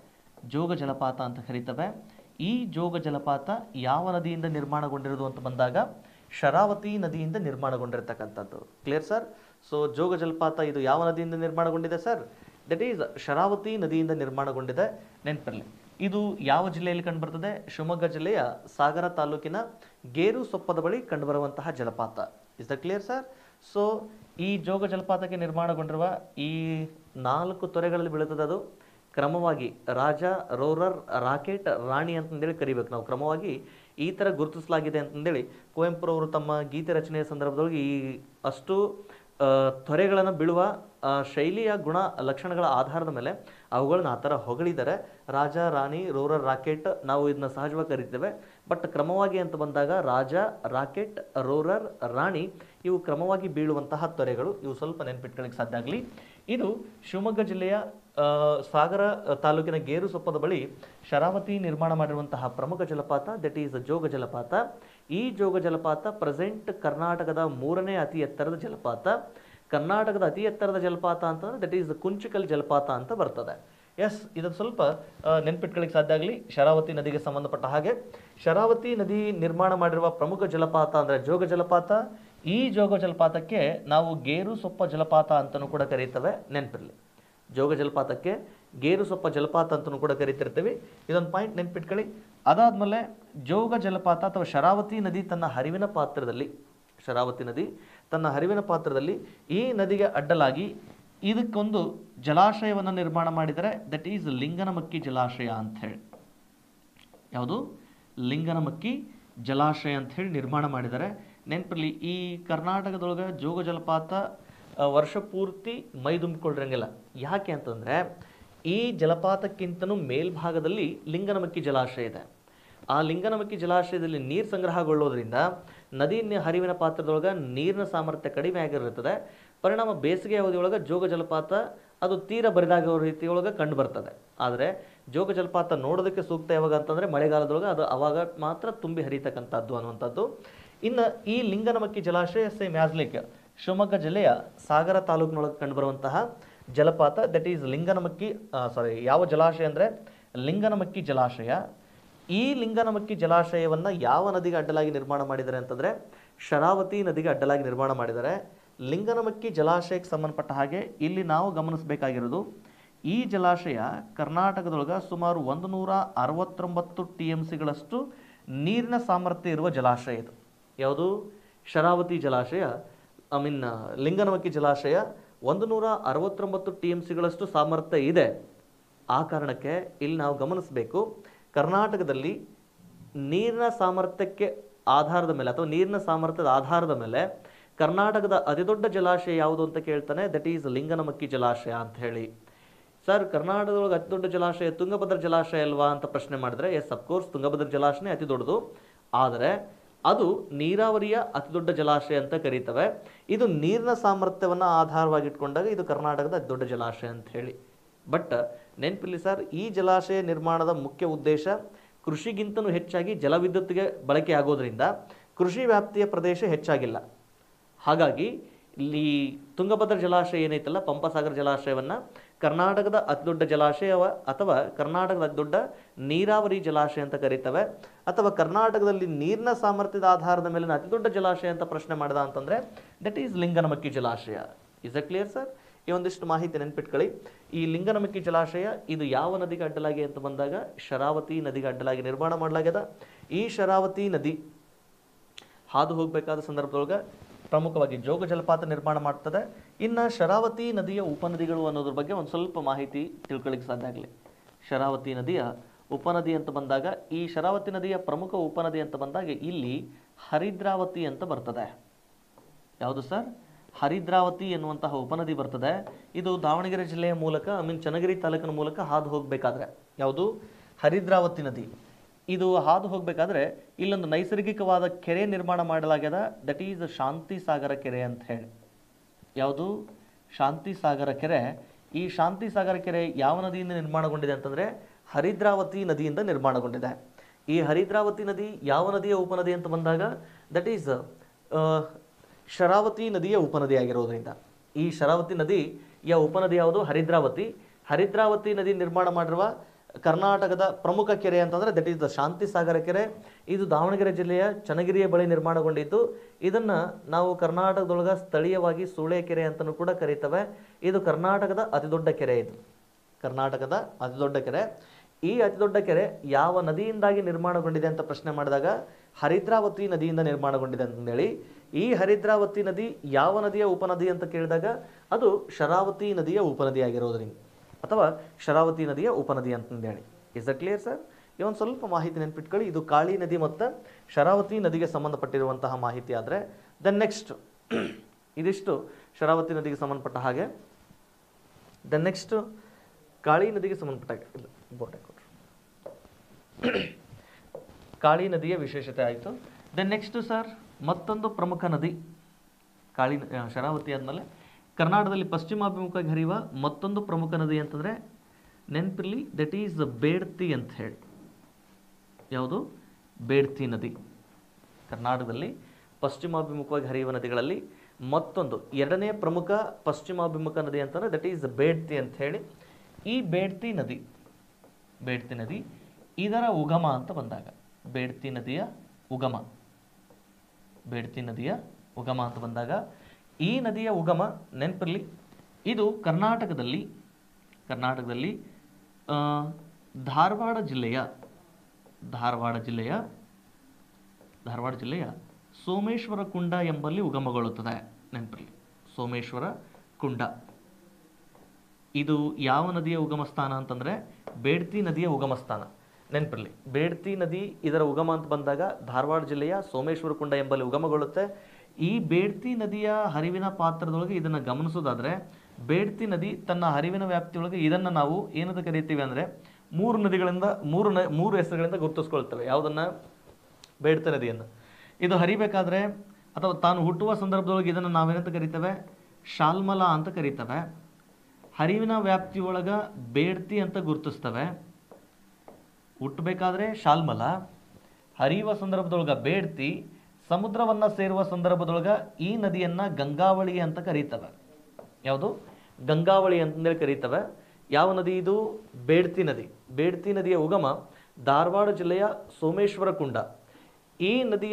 ಜೋಗ ಜಲಪಾತ ಅಂತ ಕರೀತೇವೆ ಈ ಜೋಗ ಜಲಪಾತ ಯಾವ ನದಿಯಿಂದ ನಿರ್ಮಾಣಗೊಂಡಿರೋದು ಅಂತ ಬಂದಾಗ ಶರಾವತಿ ನದಿಯಿಂದ ನಿರ್ಮಾಣಗೊಂಡಿರ್ತಕ್ಕಂಥದ್ದು ಕ್ಲಿಯರ್ ಸರ್ ಸೊ ಜೋಗ ಜಲಪಾತ ಇದು ಯಾವ ನದಿಯಿಂದ ನಿರ್ಮಾಣಗೊಂಡಿದೆ ಸರ್ ದಟ್ ಈಸ್ ಶರಾವತಿ ನದಿಯಿಂದ ನಿರ್ಮಾಣಗೊಂಡಿದೆ ನೆನಪಿರಲಿ ಇದು ಯಾವ ಜಿಲ್ಲೆಯಲ್ಲಿ ಕಂಡುಬರ್ತದೆ ಶಿವಮೊಗ್ಗ ಜಿಲ್ಲೆಯ ಸಾಗರ ತಾಲೂಕಿನ ಗೇರು ಸೊಪ್ಪದ ಬಳಿ ಕಂಡುಬರುವಂತಹ ಜಲಪಾತ is the clear sir so ಈ ಜೋಗ ಜಲಪಾತಕ್ಕೆ ನಿರ್ಮಾಣಗೊಂಡಿರುವ ಈ ನಾಲ್ಕು ತೊರೆಗಳಲ್ಲಿ ಬೀಳುತ್ತದೆ ಅದು ಕ್ರಮವಾಗಿ ರಾಜ ರೋರರ್ ರಾಕೆಟ್ ರಾಣಿ ಅಂತಂದೇಳಿ ಕರಿಬೇಕು ನಾವು ಕ್ರಮವಾಗಿ ಈ ಥರ ಗುರುತಿಸಲಾಗಿದೆ ಅಂತಂದೇಳಿ ಕುವೆಂಪುರವರು ತಮ್ಮ ಗೀತೆ ರಚನೆಯ ಸಂದರ್ಭದೊಳಗೆ ಈ ಅಷ್ಟು ಆ, ತೊರೆಗಳನ್ನು ಬೀಳುವ ಆ, ಶೈಲಿಯ ಗುಣ ಲಕ್ಷಣಗಳ ಆಧಾರದ ಮೇಲೆ ಅವುಗಳನ್ನ ಆ ಥರ ಹೊಗಳಿದ್ದಾರೆ ರಾಜ ರಾಣಿ ರೋರರ್ ರಾಕೆಟ್ ನಾವು ಇದನ್ನ ಸಹಜವಾಗಿ ಕರಿತೇವೆ ಬಟ್ ಕ್ರಮವಾಗಿ ಅಂತ ಬಂದಾಗ ರಾಜ ರಾಕೆಟ್ ರೋರರ್ ರಾಣಿ ಇವು ಕ್ರಮವಾಗಿ ಬೀಳುವಂತಹ ತೊರೆಗಳು ಇವು ಸ್ವಲ್ಪ ನೆನ್ಪಿಟ್ಕೊಳ್ಳಿಕ್ಕೆ ಸಾಧ್ಯ ಆಗಲಿ ಇದು ಶಿವಮೊಗ್ಗ ಜಿಲ್ಲೆಯ ಆ, ಸಾಗರ ತಾಲೂಕಿನ ಗೇರು ಸೊಪ್ಪದ ಬಳಿ ಶರಾವತಿ ನಿರ್ಮಾಣ ಮಾಡಿರುವಂತಹ ಪ್ರಮುಖ ಜಲಪಾತ ದಟ್ ಈಸ್ ಜೋಗ ಜಲಪಾತ ಈ ಜೋಗ ಜಲಪಾತ ಪ್ರೆಸೆಂಟ್ ಕರ್ನಾಟಕದ ಮೂರನೇ ಅತಿ ಎತ್ತರದ ಜಲಪಾತ ಕರ್ನಾಟಕದ ಅತಿ ಎತ್ತರದ ಜಲಪಾತ ಅಂತಂದ್ರೆ ದಟ್ ಈಸ್ ಕುಂಚಿಕಲ್ ಜಲಪಾತ ಅಂತ ಬರ್ತದೆ ಎಸ್ ಇದನ್ನು ಸ್ವಲ್ಪ ಆ, ನೆನ್ಪಿಟ್ಕೊಳ್ಳಿಕ್ಕೆ ಸಾಧ್ಯ ಆಗಲಿ ಶರಾವತಿ ನದಿಗೆ ಸಂಬಂಧಪಟ್ಟ ಹಾಗೆ ಶರಾವತಿ ನದಿ ನಿರ್ಮಾಣ ಮಾಡಿರುವ ಪ್ರಮುಖ ಜಲಪಾತ ಅಂದರೆ ಜೋಗ ಜಲಪಾತ ಈ ಜೋಗ ಜಲಪಾತಕ್ಕೆ ನಾವು ಗೇರು ಸೊಪ್ಪ ಜಲಪಾತ ಅಂತಲೂ ಕೂಡ ಕರೀತೇವೆ ನೆನಪಿರಲಿ ಜೋಗ ಜಲಪಾತಕ್ಕೆ ಗೇರು ಸೊಪ್ಪ ಜಲಪಾತ ಅಂತಲೂ ಕೂಡ ಕರಿತಿರ್ತೀವಿ ಇದೊಂದು ಪಾಯಿಂಟ್ ನೆನ್ಪಿಟ್ಕೊಳ್ಳಿ ಅದಾದ್ಮೇಲೆ ಜೋಗ ಜಲಪಾತ ಅಥವಾ ಶರಾವತಿ ನದಿ ತನ್ನ ಹರಿವಿನ ಪಾತ್ರದಲ್ಲಿ ಶರಾವತಿ ನದಿ ತನ್ನ ಹರಿವಿನ ಪಾತ್ರದಲ್ಲಿ ಈ ನದಿಗೆ ಅಡ್ಡಲಾಗಿ ಇದಕ್ಕೊಂದು ಜಲಾಶಯವನ್ನು ನಿರ್ಮಾಣ ಮಾಡಿದರೆ ದಟ್ ಈಸ್ ಲಿಂಗನಮಕ್ಕಿ ಜಲಾಶಯ ಅಂತ ಹೇಳಿ ಯಾವುದು ಲಿಂಗನಮಕ್ಕಿ ಜಲಾಶಯ ಅಂತ ಹೇಳಿ ನಿರ್ಮಾಣ ಮಾಡಿದ್ದಾರೆ ನೆನಪಿರಲಿ ಈ ಕರ್ನಾಟಕದೊಳಗೆ ಜೋಗ ಜಲಪಾತ ಆ, ವರ್ಷ ಪೂರ್ತಿ ಮೈ ತುಂಬಿಕೊಂಡಿರಂಗಿಲ್ಲ ಯಾಕೆ ಅಂತಂದರೆ ಈ ಜಲಪಾತಕ್ಕಿಂತನೂ ಮೇಲ್ಭಾಗದಲ್ಲಿ ಲಿಂಗನಮಕ್ಕಿ ಜಲಾಶಯ ಇದೆ ಆ ಲಿಂಗನಮಕ್ಕಿ ಜಲಾಶಯದಲ್ಲಿ ನೀರು ಸಂಗ್ರಹಗೊಳ್ಳೋದ್ರಿಂದ ನದಿ ನಿ- ಹರಿವಿನ ಪಾತ್ರದೊಳಗೆ ನೀರಿನ ಸಾಮರ್ಥ್ಯ ಕಡಿಮೆ ಆಗಿರುತ್ತದೆ ಪರಿಣಾಮ ಬೇಸಿಗೆ ಅವಧಿಯೊಳಗೆ ಜೋಗ ಜಲಪಾತ ಅದು ತೀರ ಬರಿದಾಗೋ ರೀತಿಯೊಳಗೆ ಕಂಡು ಬರ್ತದೆ ಆದರೆ ಜೋಗ ಜಲಪಾತ ನೋಡೋದಕ್ಕೆ ಸೂಕ್ತ ಯಾವಾಗ ಅಂತಂದರೆ ಮಳೆಗಾಲದೊಳಗೆ ಅದು ಅವಾಗ ಮಾತ್ರ ತುಂಬಿ ಹರಿತಕ್ಕಂಥದ್ದು ಅನ್ನುವಂಥದ್ದು ಇನ್ನು ಈ ಲಿಂಗನಮಕ್ಕಿ ಜಲಾಶಯ ಸೇಮ್ ಯಾಜ್ಲಿಕ್ ಶಿವಮೊಗ್ಗ ಜಿಲ್ಲೆಯ ಸಾಗರ ತಾಲೂಕಿನೊಳಗೆ ಕಂಡುಬರುವಂತಹ ಜಲಪಾತ ದಟ್ ಈಸ್ ಲಿಂಗನಮಕ್ಕಿ ಸಾರಿ ಯಾವ ಜಲಾಶಯ ಅಂದರೆ ಲಿಂಗನಮಕ್ಕಿ ಜಲಾಶಯ ಈ ಲಿಂಗನಮಕ್ಕಿ ಜಲಾಶಯವನ್ನು ಯಾವ ನದಿಗೆ ಅಡ್ಡಲಾಗಿ ನಿರ್ಮಾಣ ಮಾಡಿದ್ದಾರೆ ಅಂತಂದರೆ ಶರಾವತಿ ನದಿಗೆ ಅಡ್ಡಲಾಗಿ ನಿರ್ಮಾಣ ಮಾಡಿದ್ದಾರೆ ಲಿಂಗನಮಕ್ಕಿ ಜಲಾಶಯಕ್ಕೆ ಸಂಬಂಧಪಟ್ಟ ಹಾಗೆ ಇಲ್ಲಿ ನಾವು ಗಮನಿಸಬೇಕಾಗಿರೋದು ಈ ಜಲಾಶಯ ಕರ್ನಾಟಕದೊಳಗೆ ಸುಮಾರು ಒಂದು ನೂರ ಅರವತ್ತೊಂಬತ್ತು ಟಿ ಎಮ್ ಸಿಗಳಷ್ಟು ನೀರಿನ ಸಾಮರ್ಥ್ಯ ಇರುವ ಜಲಾಶಯ ಇದು ಯಾವುದು ಶರಾವತಿ ಜಲಾಶಯ ಐ ಮೀನ್ ಲಿಂಗನಮಕ್ಕಿ ಜಲಾಶಯ ಒಂದು ನೂರ ಅರವತ್ತೊಂಬತ್ತು ಟಿ ಎಮ್ ಸಿಗಳಷ್ಟು ಸಾಮರ್ಥ್ಯ ಇದೆ ಆ ಕಾರಣಕ್ಕೆ ಇಲ್ಲಿ ನಾವು ಗಮನಿಸಬೇಕು ಕರ್ನಾಟಕದಲ್ಲಿ ನೀರಿನ ಸಾಮರ್ಥ್ಯಕ್ಕೆ ಆಧಾರದ ಮೇಲೆ ಅಥವಾ ನೀರಿನ ಸಾಮರ್ಥ್ಯದ ಆಧಾರದ ಮೇಲೆ ಕರ್ನಾಟಕದ ಅತಿದೊಡ್ಡ ಜಲಾಶಯ ಯಾವುದು ಅಂತ ಕೇಳ್ತಾನೆ ದಟ್ ಈಸ್ ಲಿಂಗನಮಕ್ಕಿ ಜಲಾಶಯ ಅಂತ ಹೇಳಿ ಸರ್ ಕರ್ನಾಟಕದೊಳಗೆ ಅತಿ ದೊಡ್ಡ ಜಲಾಶಯ ತುಂಗಭದ್ರಾ ಜಲಾಶಯ ಅಲ್ವಾ ಅಂತ ಪ್ರಶ್ನೆ ಮಾಡಿದ್ರೆ ಎಸ್ ಅಫ್ಕೋರ್ಸ್ ತುಂಗಭದ್ರಾ ಜಲಾಶಯ ಅತಿ ದೊಡ್ಡದು ಆದರೆ ಅದು ನೀರಾವರಿಯ ಅತಿ ದೊಡ್ಡ ಜಲಾಶಯ ಅಂತ ಕರೀತವೆ ಇದು ನೀರಿನ ಸಾಮರ್ಥ್ಯವನ್ನು ಆಧಾರವಾಗಿಟ್ಕೊಂಡಾಗ ಇದು ಕರ್ನಾಟಕದ ಅತಿ ದೊಡ್ಡ ಜಲಾಶಯ ಅಂತ ಹೇಳಿ ಬಟ್ ನೆನಪಿಲ್ಲಿ ಸರ್ ಈ ಜಲಾಶಯ ನಿರ್ಮಾಣದ ಮುಖ್ಯ ಉದ್ದೇಶ ಕೃಷಿಗಿಂತನೂ ಹೆಚ್ಚಾಗಿ ಜಲವಿದ್ಯುತ್ಗೆ ಬಳಕೆ ಆಗೋದ್ರಿಂದ ಕೃಷಿ ವ್ಯಾಪ್ತಿಯ ಪ್ರದೇಶ ಹೆಚ್ಚಾಗಿಲ್ಲ ಹಾಗಾಗಿ ಇಲ್ಲಿ ತುಂಗಭದ್ರಾ ಜಲಾಶಯ ಏನೈತಲ್ಲ ಪಂಪಸಾಗರ ಜಲಾಶಯವನ್ನು ಕರ್ನಾಟಕದ ಅತಿದೊಡ್ಡ ಜಲಾಶಯವ ಅಥವಾ ಕರ್ನಾಟಕದ ಅತಿದೊಡ್ಡ ನೀರಾವರಿ ಜಲಾಶಯ ಅಂತ ಕರೀತವೆ ಅಥವಾ ಕರ್ನಾಟಕದಲ್ಲಿ ನೀರಿನ ಸಾಮರ್ಥ್ಯದ ಆಧಾರದ ಮೇಲಿನ ಅತಿದೊಡ್ಡ ಜಲಾಶಯ ಅಂತ ಪ್ರಶ್ನೆ ಮಾಡಿದ ಅಂತಂದರೆ ದಟ್ ಈಸ್ ಲಿಂಗನಮಕ್ಕಿ ಜಲಾಶಯ ಇಸ್ ಅ ಕ್ಲಿಯರ್ ಸರ್ ಈ ಒಂದಿಷ್ಟು ಮಾಹಿತಿ ನೆನ್ಪಿಟ್ಕೊಳ್ಳಿ ಈ ಲಿಂಗನಮಕ್ಕಿ ಜಲಾಶಯ ಇದು ಯಾವ ನದಿಗೆ ಅಡ್ಡಲಾಗಿ ಅಂತ ಬಂದಾಗ ಶರಾವತಿ ನದಿಗೆ ಅಡ್ಡಲಾಗಿ ನಿರ್ಮಾಣ ಮಾಡಲಾಗ್ಯದ ಈ ಶರಾವತಿ ನದಿ ಹಾದು ಹೋಗಬೇಕಾದ ಸಂದರ್ಭದೊಳಗೆ ಪ್ರಮುಖವಾಗಿ ಜೋಗ ಜಲಪಾತ ನಿರ್ಮಾಣ ಮಾಡ್ತದೆ ಇನ್ನು ಶರಾವತಿ ನದಿಯ ಉಪನದಿಗಳು ಅನ್ನೋದ್ರ ಬಗ್ಗೆ ಒಂದು ಸ್ವಲ್ಪ ಮಾಹಿತಿ ತಿಳ್ಕೊಳ್ಳಿಕ್ಕೆ ಸಾಧ್ಯ ಆಗಲಿ ಶರಾವತಿ ನದಿಯ ಉಪನದಿ ಅಂತ ಬಂದಾಗ ಈ ಶರಾವತಿ ನದಿಯ ಪ್ರಮುಖ ಉಪನದಿ ಅಂತ ಬಂದಾಗ ಇಲ್ಲಿ ಹರಿದ್ರಾವತಿ ಅಂತ ಬರ್ತದೆ ಯಾವುದು ಸರ್ ಹರಿದ್ರಾವತಿ ಎನ್ನುವಂತಹ ಉಪನದಿ ಬರ್ತದೆ ಇದು ದಾವಣಗೆರೆ ಜಿಲ್ಲೆಯ ಮೂಲಕ ಐ ಮೀನ್ ಚನ್ನಗಿರಿ ತಾಲೂಕಿನ ಮೂಲಕ ಹಾದು ಹೋಗಬೇಕಾದ್ರೆ ಯಾವುದು ಹರಿದ್ರಾವತಿ ನದಿ ಇದು ಹಾದು ಹೋಗಬೇಕಾದ್ರೆ ಇಲ್ಲೊಂದು ನೈಸರ್ಗಿಕವಾದ ಕೆರೆ ನಿರ್ಮಾಣ ಮಾಡಲಾಗ್ಯದ ದಟ್ ಈಸ್ ಶಾಂತಿ ಸಾಗರ ಕೆರೆ ಅಂತ ಹೇಳಿ ಯಾವುದು ಶಾಂತಿ ಸಾಗರ ಕೆರೆ ಈ ಶಾಂತಿ ಸಾಗರ ಕೆರೆ ಯಾವ ನದಿಯಿಂದ ನಿರ್ಮಾಣಗೊಂಡಿದೆ ಅಂತಂದರೆ ಹರಿದ್ರಾವತಿ ನದಿಯಿಂದ ನಿರ್ಮಾಣಗೊಂಡಿದೆ ಈ ಹರಿದ್ರಾವತಿ ನದಿ ಯಾವ ನದಿಯ ಉಪನದಿ ಅಂತ ಬಂದಾಗ ದಟ್ ಈಸ್ ಶರಾವತಿ ನದಿಯ ಉಪನದಿ ಆಗಿರೋದ್ರಿಂದ ಈ ಶರಾವತಿ ನದಿಯ ಉಪನದಿ ಯಾವುದು ಹರಿದ್ರಾವತಿ ಹರಿದ್ರಾವತಿ ನದಿ ನಿರ್ಮಾಣ ಮಾಡಿರುವ ಕರ್ನಾಟಕದ ಪ್ರಮುಖ ಕೆರೆ ಅಂತಂದರೆ that is the Shanti Sagar ಕೆರೆ ಇದು ದಾವಣಗೆರೆ ಜಿಲ್ಲೆಯ ಚನ್ನಗಿರಿಯ ಬಳಿ ನಿರ್ಮಾಣಗೊಂಡಿದ್ದು ಇದನ್ನು ನಾವು ಕರ್ನಾಟಕದೊಳಗ ಸ್ಥಳೀಯವಾಗಿ ಸೂಳೆ ಕೆರೆ ಅಂತಲೂ ಕೂಡ ಕರೀತವೆ ಇದು ಕರ್ನಾಟಕದ ಅತಿದೊಡ್ಡ ಕೆರೆ ಇದು ಕರ್ನಾಟಕದ ಅತಿದೊಡ್ಡ ಕೆರೆ ಈ ಅತಿದೊಡ್ಡ ಕೆರೆ ಯಾವ ನದಿಯಿಂದಾಗಿ ನಿರ್ಮಾಣಗೊಂಡಿದೆ ಅಂತ ಪ್ರಶ್ನೆ ಮಾಡಿದಾಗ ಹರಿದ್ರಾವತಿ ನದಿಯಿಂದ ನಿರ್ಮಾಣಗೊಂಡಿದೆ ಅಂತಂದೇಳಿ ಈ ಹರಿದ್ರಾವತಿ ನದಿ ಯಾವ ನದಿಯ ಉಪನದಿ ಅಂತ ಕೇಳಿದಾಗ ಅದು ಶರಾವತಿ ನದಿಯ ಉಪನದಿ ಆಗಿರೋದ್ರಿಂದ ಅಥವಾ ಶರಾವತಿ ನದಿಯ ಉಪನದಿ ಅಂತಂದೇಳಿ ಇಸ್ ಅ ಕ್ಲಿಯರ್ ಸರ್ ಈ ಒಂದು ಸ್ವಲ್ಪ ಮಾಹಿತಿ ನೆನ್ಪಿಟ್ಕೊಳ್ಳಿ ಇದು ಕಾಳಿ ನದಿ ಮತ್ತು ಶರಾವತಿ ನದಿಗೆ ಸಂಬಂಧಪಟ್ಟಿರುವಂತಹ ಮಾಹಿತಿ ಆದರೆ ದೆನ್ ನೆಕ್ಸ್ಟ್ ಇದಿಷ್ಟು ಶರಾವತಿ ನದಿಗೆ ಸಂಬಂಧಪಟ್ಟ ಹಾಗೆ ದೆನ್ ನೆಕ್ಸ್ಟ್ ಕಾಳಿ ನದಿಗೆ ಸಂಬಂಧಪಟ್ಟ ಹಾಗೆ ಇಲ್ಲ ಬೋರ್ಡ್ ಕೊಟ್ಟರು ಕಾಳಿ ನದಿಯ ವಿಶೇಷತೆ ಆಯಿತು ದೆನ್ ನೆಕ್ಸ್ಟ್ ಸರ್ ಮತ್ತೊಂದು ಪ್ರಮುಖ ನದಿ ಕಾಳಿ ನ- ಆ, ಶರಾವತಿ ಆದಮೇಲೆ ಕರ್ನಾಟಕದಲ್ಲಿ ಪಶ್ಚಿಮಾಭಿಮುಖವಾಗಿ ಹರಿಯುವ ಮತ್ತೊಂದು ಪ್ರಮುಖ ನದಿ ಅಂತಂದರೆ ನೆನಪಿರಲಿ ದಟ್ ಈಸ್ ಬೇಡ್ತಿ ಅಂತ ಹೇಳಿ ಯಾವುದು ಬೇಡ್ತಿ ನದಿ ಕರ್ನಾಟಕದಲ್ಲಿ ಪಶ್ಚಿಮಾಭಿಮುಖವಾಗಿ ಹರಿಯುವ ನದಿಗಳಲ್ಲಿ ಮತ್ತೊಂದು ಎರಡನೇ ಪ್ರಮುಖ ಪಶ್ಚಿಮಾಭಿಮುಖ ನದಿ ಅಂತಂದರೆ ದಟ್ ಈಸ್ ಬೇಡ್ತಿ ಅಂತ ಹೇಳಿ ಈ ಬೇಡ್ತಿ ನದಿ ಬೇಡ್ತಿ ನದಿ ಇದರ ಉಗಮ ಅಂತ ಬಂದಾಗ ಬೇಡ್ತಿ ನದಿಯ ಉಗಮ ಬೇಡ್ತಿ ನದಿಯ ಉಗಮ ಅಂತ ಬಂದಾಗ ಈ ನದಿಯ ಉಗಮ ನೆನಪಿರಲಿ ಇದು ಕರ್ನಾಟಕದಲ್ಲಿ ಕರ್ನಾಟಕದಲ್ಲಿ ಆ, ಧಾರವಾಡ ಜಿಲ್ಲೆಯ ಧಾರವಾಡ ಜಿಲ್ಲೆಯ ಧಾರವಾಡ ಜಿಲ್ಲೆಯ ಸೋಮೇಶ್ವರ ಕುಂಡ ಎಂಬಲ್ಲಿ ಉಗಮಗೊಳ್ಳುತ್ತದೆ ನೆನಪಿರಲಿ ಸೋಮೇಶ್ವರ ಕುಂಡ ಇದು ಯಾವ ನದಿಯ ಉಗಮ ಸ್ಥಾನ ಅಂತಂದರೆ ಬೇಡ್ತಿ ನದಿಯ ಉಗಮ ಸ್ಥಾನ ನೆನಪಿರಲಿ ಬೇಡ್ತಿ ನದಿ ಇದರ ಉಗಮ ಅಂತ ಬಂದಾಗ ಧಾರವಾಡ ಜಿಲ್ಲೆಯ ಸೋಮೇಶ್ವರ ಕುಂಡ ಎಂಬಲ್ಲಿ ಉಗಮಗೊಳ್ಳುತ್ತೆ ಈ ಬೇಡ್ತಿ ನದಿಯ ಹರಿವಿನ ಪಾತ್ರದೊಳಗೆ ಇದನ್ನು ಗಮನಿಸೋದಾದರೆ ಬೇಡ್ತಿ ನದಿ ತನ್ನ ಹರಿವಿನ ವ್ಯಾಪ್ತಿಯೊಳಗೆ ಇದನ್ನು ನಾವು ಏನಂತ ಕರಿತೀವಿ ಅಂದರೆ ಮೂರು ನದಿಗಳಿಂದ ಮೂರು ನ ಮೂರು ಹೆಸರುಗಳಿಂದ ಗುರುತಿಸ್ಕೊಳ್ತೇವೆ ಯಾವುದನ್ನು ಬೇಡ್ತಿ ನದಿಯನ್ನು ಇದು ಹರಿಬೇಕಾದ್ರೆ ಅಥವಾ ತಾನು ಹುಟ್ಟುವ ಸಂದರ್ಭದೊಳಗೆ ಇದನ್ನು ನಾವೇನಂತ ಕರಿತೇವೆ ಶಾಲ್ಮಲ ಅಂತ ಕರಿತೇವೆ ಹರಿವಿನ ವ್ಯಾಪ್ತಿಯೊಳಗ ಬೇಡ್ತಿ ಅಂತ ಗುರುತಿಸ್ತವೆ ಹುಟ್ಟಬೇಕಾದ್ರೆ ಶಾಲ್ಮಲ ಹರಿಯುವ ಸಂದರ್ಭದೊಳಗ ಬೇಡ್ತಿ ಸಮುದ್ರವನ್ನು ಸೇರುವ ಸಂದರ್ಭದೊಳಗ ಈ ನದಿಯನ್ನು ಗಂಗಾವಳಿ ಅಂತ ಕರೀತವೆ ಯಾವುದು ಗಂಗಾವಳಿ ಅಂತಂದೇಳಿ ಕರೀತವೆ ಯಾವ ನದಿ ಇದು ಬೇಡ್ತಿ ನದಿ ಬೇಡ್ತಿ ನದಿಯ ಉಗಮ ಧಾರವಾಡ ಜಿಲ್ಲೆಯ ಸೋಮೇಶ್ವರ ಕುಂಡ ಈ ನದಿಯ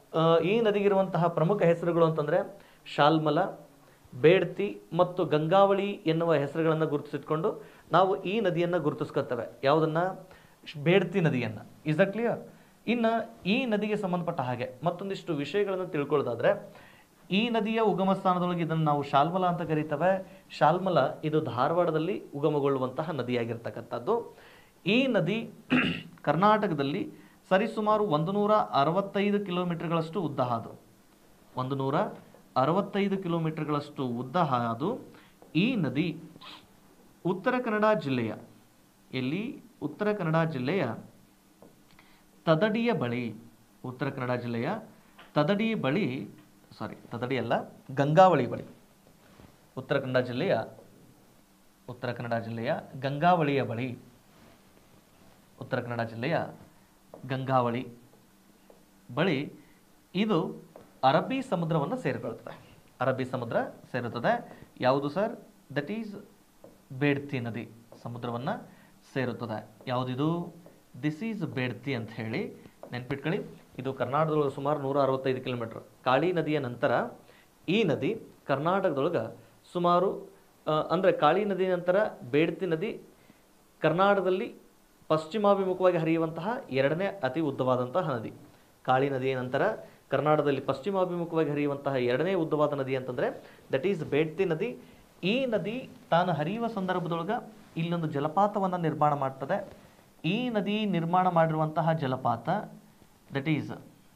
ಆ, ಈ ನದಿಗಿರುವಂತಹ ಪ್ರಮುಖ ಹೆಸರುಗಳು ಅಂತಂದರೆ ಶಾಲ್ಮಲ ಬೇಡ್ತಿ ಮತ್ತು ಗಂಗಾವಳಿ ಎನ್ನುವ ಹೆಸರುಗಳನ್ನು ಗುರುತಿಸಿಟ್ಕೊಂಡು ನಾವು ಈ ನದಿಯನ್ನು ಗುರುತಿಸ್ಕೊತೇವೆ ಯಾವುದನ್ನ ಶ್- ಬೇಡ್ತಿ ನದಿಯನ್ನು ಇಸ್ ದಟ್ ಕ್ಲಿಯರ್ ಇನ್ನು ಈ ನದಿಗೆ ಸಂಬಂಧಪಟ್ಟ ಹಾಗೆ ಮತ್ತೊಂದಿಷ್ಟು ವಿಷಯಗಳನ್ನು ತಿಳ್ಕೊಳ್ಳೋದಾದ್ರೆ ಈ ನದಿಯ ಉಗಮ ಸ್ಥಾನದೊಳಗೆ ಇದನ್ನು ನಾವು ಶಾಲ್ಮಲ ಅಂತ ಕರೀತೇವೆ ಶಾಲ್ಮಲ ಇದು ಧಾರವಾಡದಲ್ಲಿ ಉಗಮಗೊಳ್ಳುವಂತಹ ನದಿಯಾಗಿರ್ತಕ್ಕಂಥದ್ದು ಈ ನದಿ ಕರ್ನಾಟಕದಲ್ಲಿ ಸರಿಸುಮಾರು ಒಂದು ನೂರ ಅರವತ್ತೈದು ಕಿಲೋಮೀಟರ್ಗಳಷ್ಟು ಉದ್ದ ಹಾದು ಒಂದು ನೂರ ಅರವತ್ತೈದು ಕಿಲೋಮೀಟರ್ಗಳಷ್ಟು ಉದ್ದ ಹಾದು ಈ ನದಿ ಉತ್ತರ ಕನ್ನಡ ಜಿಲ್ಲೆಯ ಎಲ್ಲಿ ಉತ್ತರ ಕನ್ನಡ ಜಿಲ್ಲೆಯ ತದಡಿಯ ಬಳಿ ಉತ್ತರ ಕನ್ನಡ ಜಿಲ್ಲೆಯ ತದಡಿ ಬಳಿ ಸಾರಿ ತದಡಿ ಅಲ್ಲ ಗಂಗಾವಳಿ ಬಳಿ ಉತ್ತರ ಕನ್ನಡ ಜಿಲ್ಲೆಯ ಉತ್ತರ ಕನ್ನಡ ಜಿಲ್ಲೆಯ ಗಂಗಾವಳಿಯ ಬಳಿ ಉತ್ತರ ಕನ್ನಡ ಜಿಲ್ಲೆಯ ಗಂಗಾವಳಿ ಬಳಿ ಇದು ಅರಬ್ಬಿ ಸಮುದ್ರವನ್ನು ಸೇರಿಕೊಳ್ಳುತ್ತದೆ ಅರಬ್ಬಿ ಸಮುದ್ರ ಸೇರುತ್ತದೆ ಯಾವುದು ಸರ್ ದಟ್ ಈಸ್ ಬೇಡ್ತಿ ನದಿ ಸಮುದ್ರವನ್ನು ಸೇರುತ್ತದೆ ಯಾವುದಿದು ದಿಸ್ ಈಸ್ ಬೇಡ್ತಿ ಅಂತ ಹೇಳಿ ನೆನ್ಪಿಟ್ಕೊಳ್ಳಿ ಇದು ಕರ್ನಾಟಕದೊಳಗೆ ಸುಮಾರು ನೂರ ಅರವತ್ತೈದು ಕಿಲೋಮೀಟರ್ ಕಾಳಿ ನದಿಯ ನಂತರ ಈ ನದಿ ಕರ್ನಾಟಕದೊಳಗೆ ಸುಮಾರು ಆ, ಅಂದ್ರೆ ಕಾಳಿ ನದಿ ನಂತರ ಬೇಡ್ತಿ ನದಿ ಕರ್ನಾಟಕದಲ್ಲಿ ಪಶ್ಚಿಮಾಭಿಮುಖವಾಗಿ ಹರಿಯುವಂತಹ ಎರಡನೇ ಅತಿ ಉದ್ದವಾದಂತಹ ನದಿ ಕಾಳಿ ನದಿಯ ನಂತರ ಕರ್ನಾಟಕದಲ್ಲಿ ಪಶ್ಚಿಮಾಭಿಮುಖವಾಗಿ ಹರಿಯುವಂತಹ ಎರಡನೇ ಉದ್ದವಾದ ನದಿ ಅಂತಂದರೆ ದಟ್ ಈಸ್ ಬೇಡ್ತಿ ನದಿ ಈ ನದಿ ತಾನು ಹರಿಯುವ ಸಂದರ್ಭದೊಳಗೆ ಇಲ್ಲೊಂದು ಜಲಪಾತವನ್ನು ನಿರ್ಮಾಣ ಮಾಡ್ತದೆ ಈ ನದಿ ನಿರ್ಮಾಣ ಮಾಡಿರುವಂತಹ ಜಲಪಾತ ದಟ್ ಈಸ್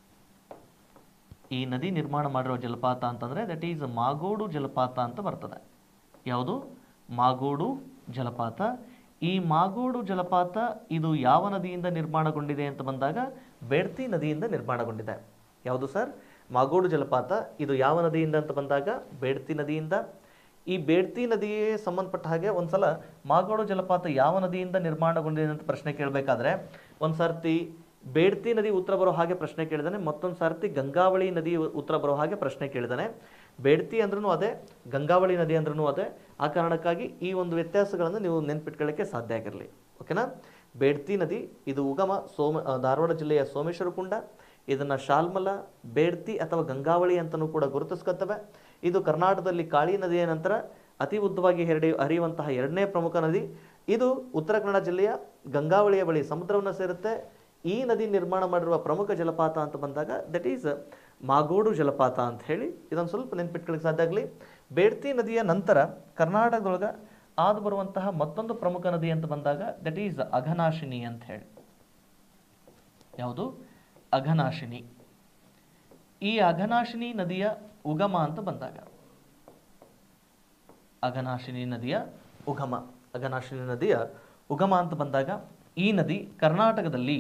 ಈ ನದಿ ನಿರ್ಮಾಣ ಮಾಡಿರೋ ಜಲಪಾತ ಅಂತಂದರೆ ದಟ್ ಈಸ್ ಮಾಗೋಡು ಜಲಪಾತ ಅಂತ ಬರ್ತದೆ ಯಾವುದು ಮಾಗೋಡು ಜಲಪಾತ ಈ ಮಾಗೋಡು ಜಲಪಾತ ಇದು ಯಾವ ನದಿಯಿಂದ ನಿರ್ಮಾಣಗೊಂಡಿದೆ ಅಂತ ಬಂದಾಗ ಬೇಡ್ತಿ ನದಿಯಿಂದ ನಿರ್ಮಾಣಗೊಂಡಿದೆ ಯಾವುದು ಸರ್ ಮಾಗೋಡು ಜಲಪಾತ ಇದು ಯಾವ ನದಿಯಿಂದ ಅಂತ ಬಂದಾಗ ಬೇಡ್ತಿ ನದಿಯಿಂದ ಈ ಬೇಡ್ತಿ ನದಿಗೆ ಸಂಬಂಧಪಟ್ಟ ಹಾಗೆ ಒಂದ್ಸಲ ಮಾಗೋಡು ಜಲಪಾತ ಯಾವ ನದಿಯಿಂದ ನಿರ್ಮಾಣಗೊಂಡಿದೆ ಅಂತ ಪ್ರಶ್ನೆ ಕೇಳಬೇಕಾದ್ರೆ ಒಂದು ಸರ್ತಿ ಬೇಡ್ತಿ ನದಿ ಉತ್ತರ ಬರೋ ಹಾಗೆ ಪ್ರಶ್ನೆ ಕೇಳಿದಾನೆ ಮತ್ತೊಂದು ಸರ್ತಿ ಗಂಗಾವಳಿ ನದಿ ಉತ್ತರ ಬರೋ ಹಾಗೆ ಪ್ರಶ್ನೆ ಕೇಳಿದಾನೆ ಬೇಡ್ತಿ ಅಂದ್ರೂ ಅದೇ ಗಂಗಾವಳಿ ನದಿ ಅಂದ್ರೂ ಅದೇ ಆ ಕಾರಣಕ್ಕಾಗಿ ಈ ಒಂದು ವ್ಯತ್ಯಾಸಗಳನ್ನು ನೀವು ನೆನ್ಪಿಟ್ಕೊಳ್ಳಿಕ್ಕೆ ಸಾಧ್ಯ ಆಗಿರಲಿ ಓಕೆನಾ ಬೇಡ್ತಿ ನದಿ ಇದು ಉಗಮ ಸೋಮ ಆ, ಧಾರವಾಡ ಜಿಲ್ಲೆಯ ಸೋಮೇಶ್ವರ ಕುಂಡ ಇದನ್ನು ಶಾಲ್ಮಲ ಬೇಡ್ತಿ ಅಥವಾ ಗಂಗಾವಳಿ ಅಂತಲೂ ಕೂಡ ಗುರುತಿಸ್ಕೊತವೆ ಇದು ಕರ್ನಾಟಕದಲ್ಲಿ ಕಾಳಿ ನದಿಯ ನಂತರ ಅತಿ ಉದ್ದವಾಗಿ ಹರಡಿ ಹರಿಯುವಂತಹ ಎರಡನೇ ಪ್ರಮುಖ ನದಿ ಇದು ಉತ್ತರ ಕನ್ನಡ ಜಿಲ್ಲೆಯ ಗಂಗಾವಳಿಯ ಬಳಿ ಸಮುದ್ರವನ್ನು ಸೇರುತ್ತೆ ಈ ನದಿ ನಿರ್ಮಾಣ ಮಾಡಿರುವ ಪ್ರಮುಖ ಜಲಪಾತ ಅಂತ ಬಂದಾಗ ದಟ್ ಈಸ್ ಮಾಗೋಡು ಜಲಪಾತ ಅಂತ ಹೇಳಿ ಇದೊಂದು ಸ್ವಲ್ಪ ನೆನ್ಪಿಟ್ಕೊಳ್ಳಿಕ್ಕೆ ಸಾಧ್ಯ ಆಗಲಿ ಬೇಡ್ತಿ ನದಿಯ ನಂತರ ಕರ್ನಾಟಕದೊಳಗೆ ಆದು ಬರುವಂತಹ ಮತ್ತೊಂದು ಪ್ರಮುಖ ನದಿ ಅಂತ ಬಂದಾಗ ದಟ್ ಈಸ್ ಅಘನಾಶಿನಿ ಅಂತ ಹೇಳಿ ಯಾವುದು ಅಘನಾಶಿನಿ ಈ ಅಘನಾಶಿನಿ ನದಿಯ ಉಗಮ ಅಂತ ಬಂದಾಗ ಅಘನಾಶಿನಿ ನದಿಯ ಉಗಮ ಅಘನಾಶಿನಿ ನದಿಯ ಉಗಮ ಅಂತ ಬಂದಾಗ ಈ ನದಿ ಕರ್ನಾಟಕದಲ್ಲಿ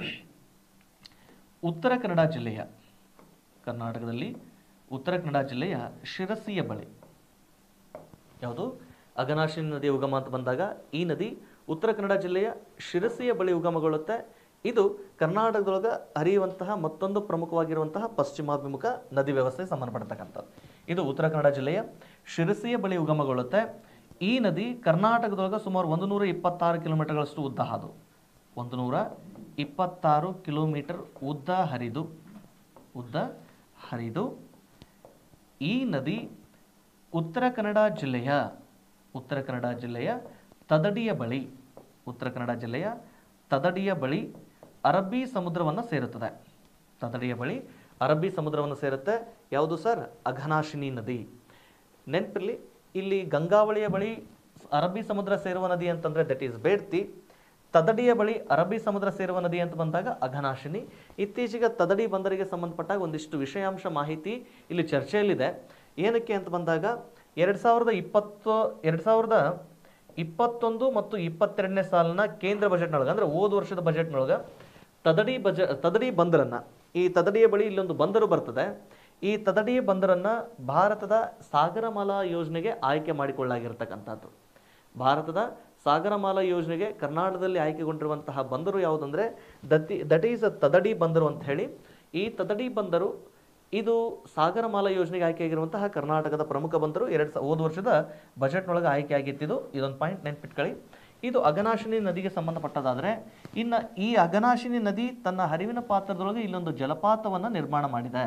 ಉತ್ತರ ಕನ್ನಡ ಜಿಲ್ಲೆಯ ಕರ್ನಾಟಕದಲ್ಲಿ ಉತ್ತರ ಕನ್ನಡ ಜಿಲ್ಲೆಯ ಶಿರಸಿಯ ಬಳಿ ಯಾವುದು ಅಘನಾಶಿನಿ ನದಿಯ ಉಗಮ ಅಂತ ಬಂದಾಗ ಈ ನದಿ ಉತ್ತರ ಕನ್ನಡ ಜಿಲ್ಲೆಯ ಶಿರಸಿಯ ಬಳಿ ಉಗಮಗೊಳ್ಳುತ್ತೆ ಇದು ಕರ್ನಾಟಕದೊಳಗೆ ಹರಿಯುವಂತಹ ಮತ್ತೊಂದು ಪ್ರಮುಖವಾಗಿರುವಂತಹ ಪಶ್ಚಿಮಾಭಿಮುಖ ನದಿ ವ್ಯವಸ್ಥೆಗೆ ಸಂಬಂಧಪಡ್ತಕ್ಕಂಥದ್ದು ಇದು ಉತ್ತರ ಕನ್ನಡ ಜಿಲ್ಲೆಯ ಶಿರಸಿಯ ಬಳಿ ಉಗಮಗೊಳ್ಳುತ್ತೆ ಈ ನದಿ ಕರ್ನಾಟಕದೊಳಗೆ ಸುಮಾರು ಒಂದು ನೂರ ಇಪ್ಪತ್ತಾರು ಕಿಲೋಮೀಟರ್ಗಳಷ್ಟು ಉದ್ದ ಹಾದು ಒಂದು ನೂರ ಇಪ್ಪತ್ತಾರು ಕಿಲೋಮೀಟರ್ ಉದ್ದ ಹರಿದು ಉದ್ದ ಹರಿದು ಈ ನದಿ ಉತ್ತರ ಕನ್ನಡ ಜಿಲ್ಲೆಯ ಉತ್ತರ ಕನ್ನಡ ಜಿಲ್ಲೆಯ ತದಡಿಯ ಬಳಿ ಉತ್ತರ ಕನ್ನಡ ಜಿಲ್ಲೆಯ ತದಡಿಯ ಬಳಿ ಅರಬ್ಬಿ ಸಮುದ್ರವನ್ನು ಸೇರುತ್ತದೆ ತದಡಿಯ ಬಳಿ ಅರಬ್ಬಿ ಸಮುದ್ರವನ್ನು ಸೇರುತ್ತೆ ಯಾವುದು ಸರ್ ಅಘನಾಶಿನಿ ನದಿ ನೆನಪಿರಲಿ ಇಲ್ಲಿ ಗಂಗಾವಳಿಯ ಬಳಿ ಅರಬ್ಬಿ ಸಮುದ್ರ ಸೇರುವ ನದಿ ಅಂತಂದ್ರೆ ದಟ್ ಈಸ್ ಬೇಡ್ತಿ ತದಡಿಯ ಬಳಿ ಅರಬ್ಬಿ ಸಮುದ್ರ ಸೇರುವ ನದಿ ಅಂತ ಬಂದಾಗ ಅಘನಾಶಿನಿ ಇತ್ತೀಚೆಗೆ ತದಡಿ ಬಂದರಿಗೆ ಸಂಬಂಧಪಟ್ಟಾಗ ಒಂದಿಷ್ಟು ವಿಷಯಾಂಶ ಮಾಹಿತಿ ಇಲ್ಲಿ ಚರ್ಚೆಯಲ್ಲಿದೆ ಏನಕ್ಕೆ ಅಂತ ಬಂದಾಗ ಎರಡು ಸಾವಿರದ ಇಪ್ಪತ್ತು ಎರಡು ಸಾವಿರದ ಇಪ್ಪತ್ತೊಂದು ಮತ್ತು ಇಪ್ಪತ್ತೆರಡನೇ ಸಾಲಿನ ಕೇಂದ್ರ ಬಜೆಟ್ನೊಳಗೆ ಅಂದರೆ ಹೋದ ವರ್ಷದ ಬಜೆಟ್ನೊಳಗೆ ತದಡಿ ಬಜ ತದಡಿ ಬಂದರನ್ನು ಈ ತದಡಿಯ ಬಳಿ ಇಲ್ಲೊಂದು ಬಂದರು ಬರ್ತದೆ ಈ ತದಡಿ ಬಂದರನ್ನು ಭಾರತದ ಸಾಗರಮಾಲಾ ಯೋಜನೆಗೆ ಆಯ್ಕೆ ಮಾಡಿಕೊಳ್ಳಾಗಿರ್ತಕ್ಕಂಥದ್ದು ಭಾರತದ ಸಾಗರಮಾಲಾ ಯೋಜನೆಗೆ ಕರ್ನಾಟಕದಲ್ಲಿ ಆಯ್ಕೆಗೊಂಡಿರುವಂತಹ ಬಂದರು ಯಾವುದಂದ್ರೆ ದತಿ ದಟ್ ಈಸ್ ತದಡಿ ಬಂದರು ಅಂತ ಹೇಳಿ ಈ ತದಡಿ ಬಂದರು ಇದು ಸಾಗರಮಾಲಾ ಯೋಜನೆಗೆ ಆಯ್ಕೆಯಾಗಿರುವಂತಹ ಕರ್ನಾಟಕದ ಪ್ರಮುಖ ಬಂದರು ಎರಡು ಸ ಹೋದ ವರ್ಷದ ಬಜೆಟ್ನೊಳಗೆ ಆಯ್ಕೆ ಆಗಿತ್ತಿದು ಇದೊಂದು ಪಾಯಿಂಟ್ ನೆನ್ಪಿಟ್ಕೊಳ್ಳಿ ಇದು ಅಘನಾಶಿನಿ ನದಿಗೆ ಸಂಬಂಧಪಟ್ಟದಾದರೆ ಇನ್ನು ಈ ಅಘನಾಶಿನಿ ನದಿ ತನ್ನ ಹರಿವಿನ ಪಾತ್ರದೊಳಗೆ ಇಲ್ಲೊಂದು ಜಲಪಾತವನ್ನು ನಿರ್ಮಾಣ ಮಾಡಿದೆ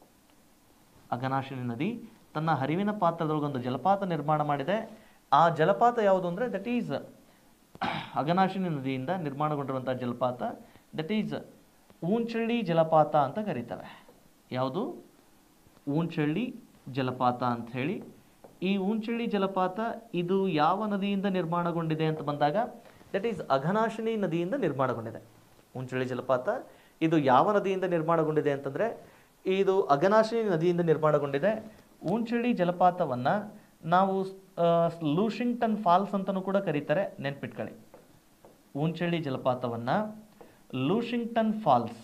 ಅಘನಾಶಿನಿ ನದಿ ತನ್ನ ಹರಿವಿನ ಪಾತ್ರದೊಳಗೆ ಒಂದು ಜಲಪಾತ ನಿರ್ಮಾಣ ಮಾಡಿದೆ ಆ ಜಲಪಾತ ಯಾವುದು ಅಂದರೆ ದಟ್ ಈಸ್ ಅಘನಾಶಿನಿ ನದಿಯಿಂದ ನಿರ್ಮಾಣಗೊಂಡಿರುವಂಥ ಜಲಪಾತ ದಟ್ ಈಸ್ ಊಂಚಳ್ಳಿ ಜಲಪಾತ ಅಂತ ಕರೀತವೆ ಯಾವುದು ಊಂಚಳ್ಳಿ ಜಲಪಾತ ಅಂತ ಹೇಳಿ ಈ ಊಂಚಳ್ಳಿ ಜಲಪಾತ ಇದು ಯಾವ ನದಿಯಿಂದ ನಿರ್ಮಾಣಗೊಂಡಿದೆ ಅಂತ ಬಂದಾಗ ದಟ್ ಈಸ್ ಅಘನಾಶಿನಿ ನದಿಯಿಂದ ನಿರ್ಮಾಣಗೊಂಡಿದೆ ಊಂಚಳ್ಳಿ ಜಲಪಾತ ಇದು ಯಾವ ನದಿಯಿಂದ ನಿರ್ಮಾಣಗೊಂಡಿದೆ ಅಂತಂದರೆ ಇದು ಅಘನಾಶಿನಿ ನದಿಯಿಂದ ನಿರ್ಮಾಣಗೊಂಡಿದೆ ಊಂಚಳ್ಳಿ ಜಲಪಾತವನ್ನು ನಾವು ಆ, ಲೂಷಿಂಗ್ಟನ್ ಫಾಲ್ಸ್ ಅಂತಲೂ ಕೂಡ ಕರೀತಾರೆ ನೆನ್ಪಿಟ್ಕೊಳ್ಳಿ ಊಂಚಳ್ಳಿ ಜಲಪಾತವನ್ನು ಲೂಷಿಂಗ್ಟನ್ ಫಾಲ್ಸ್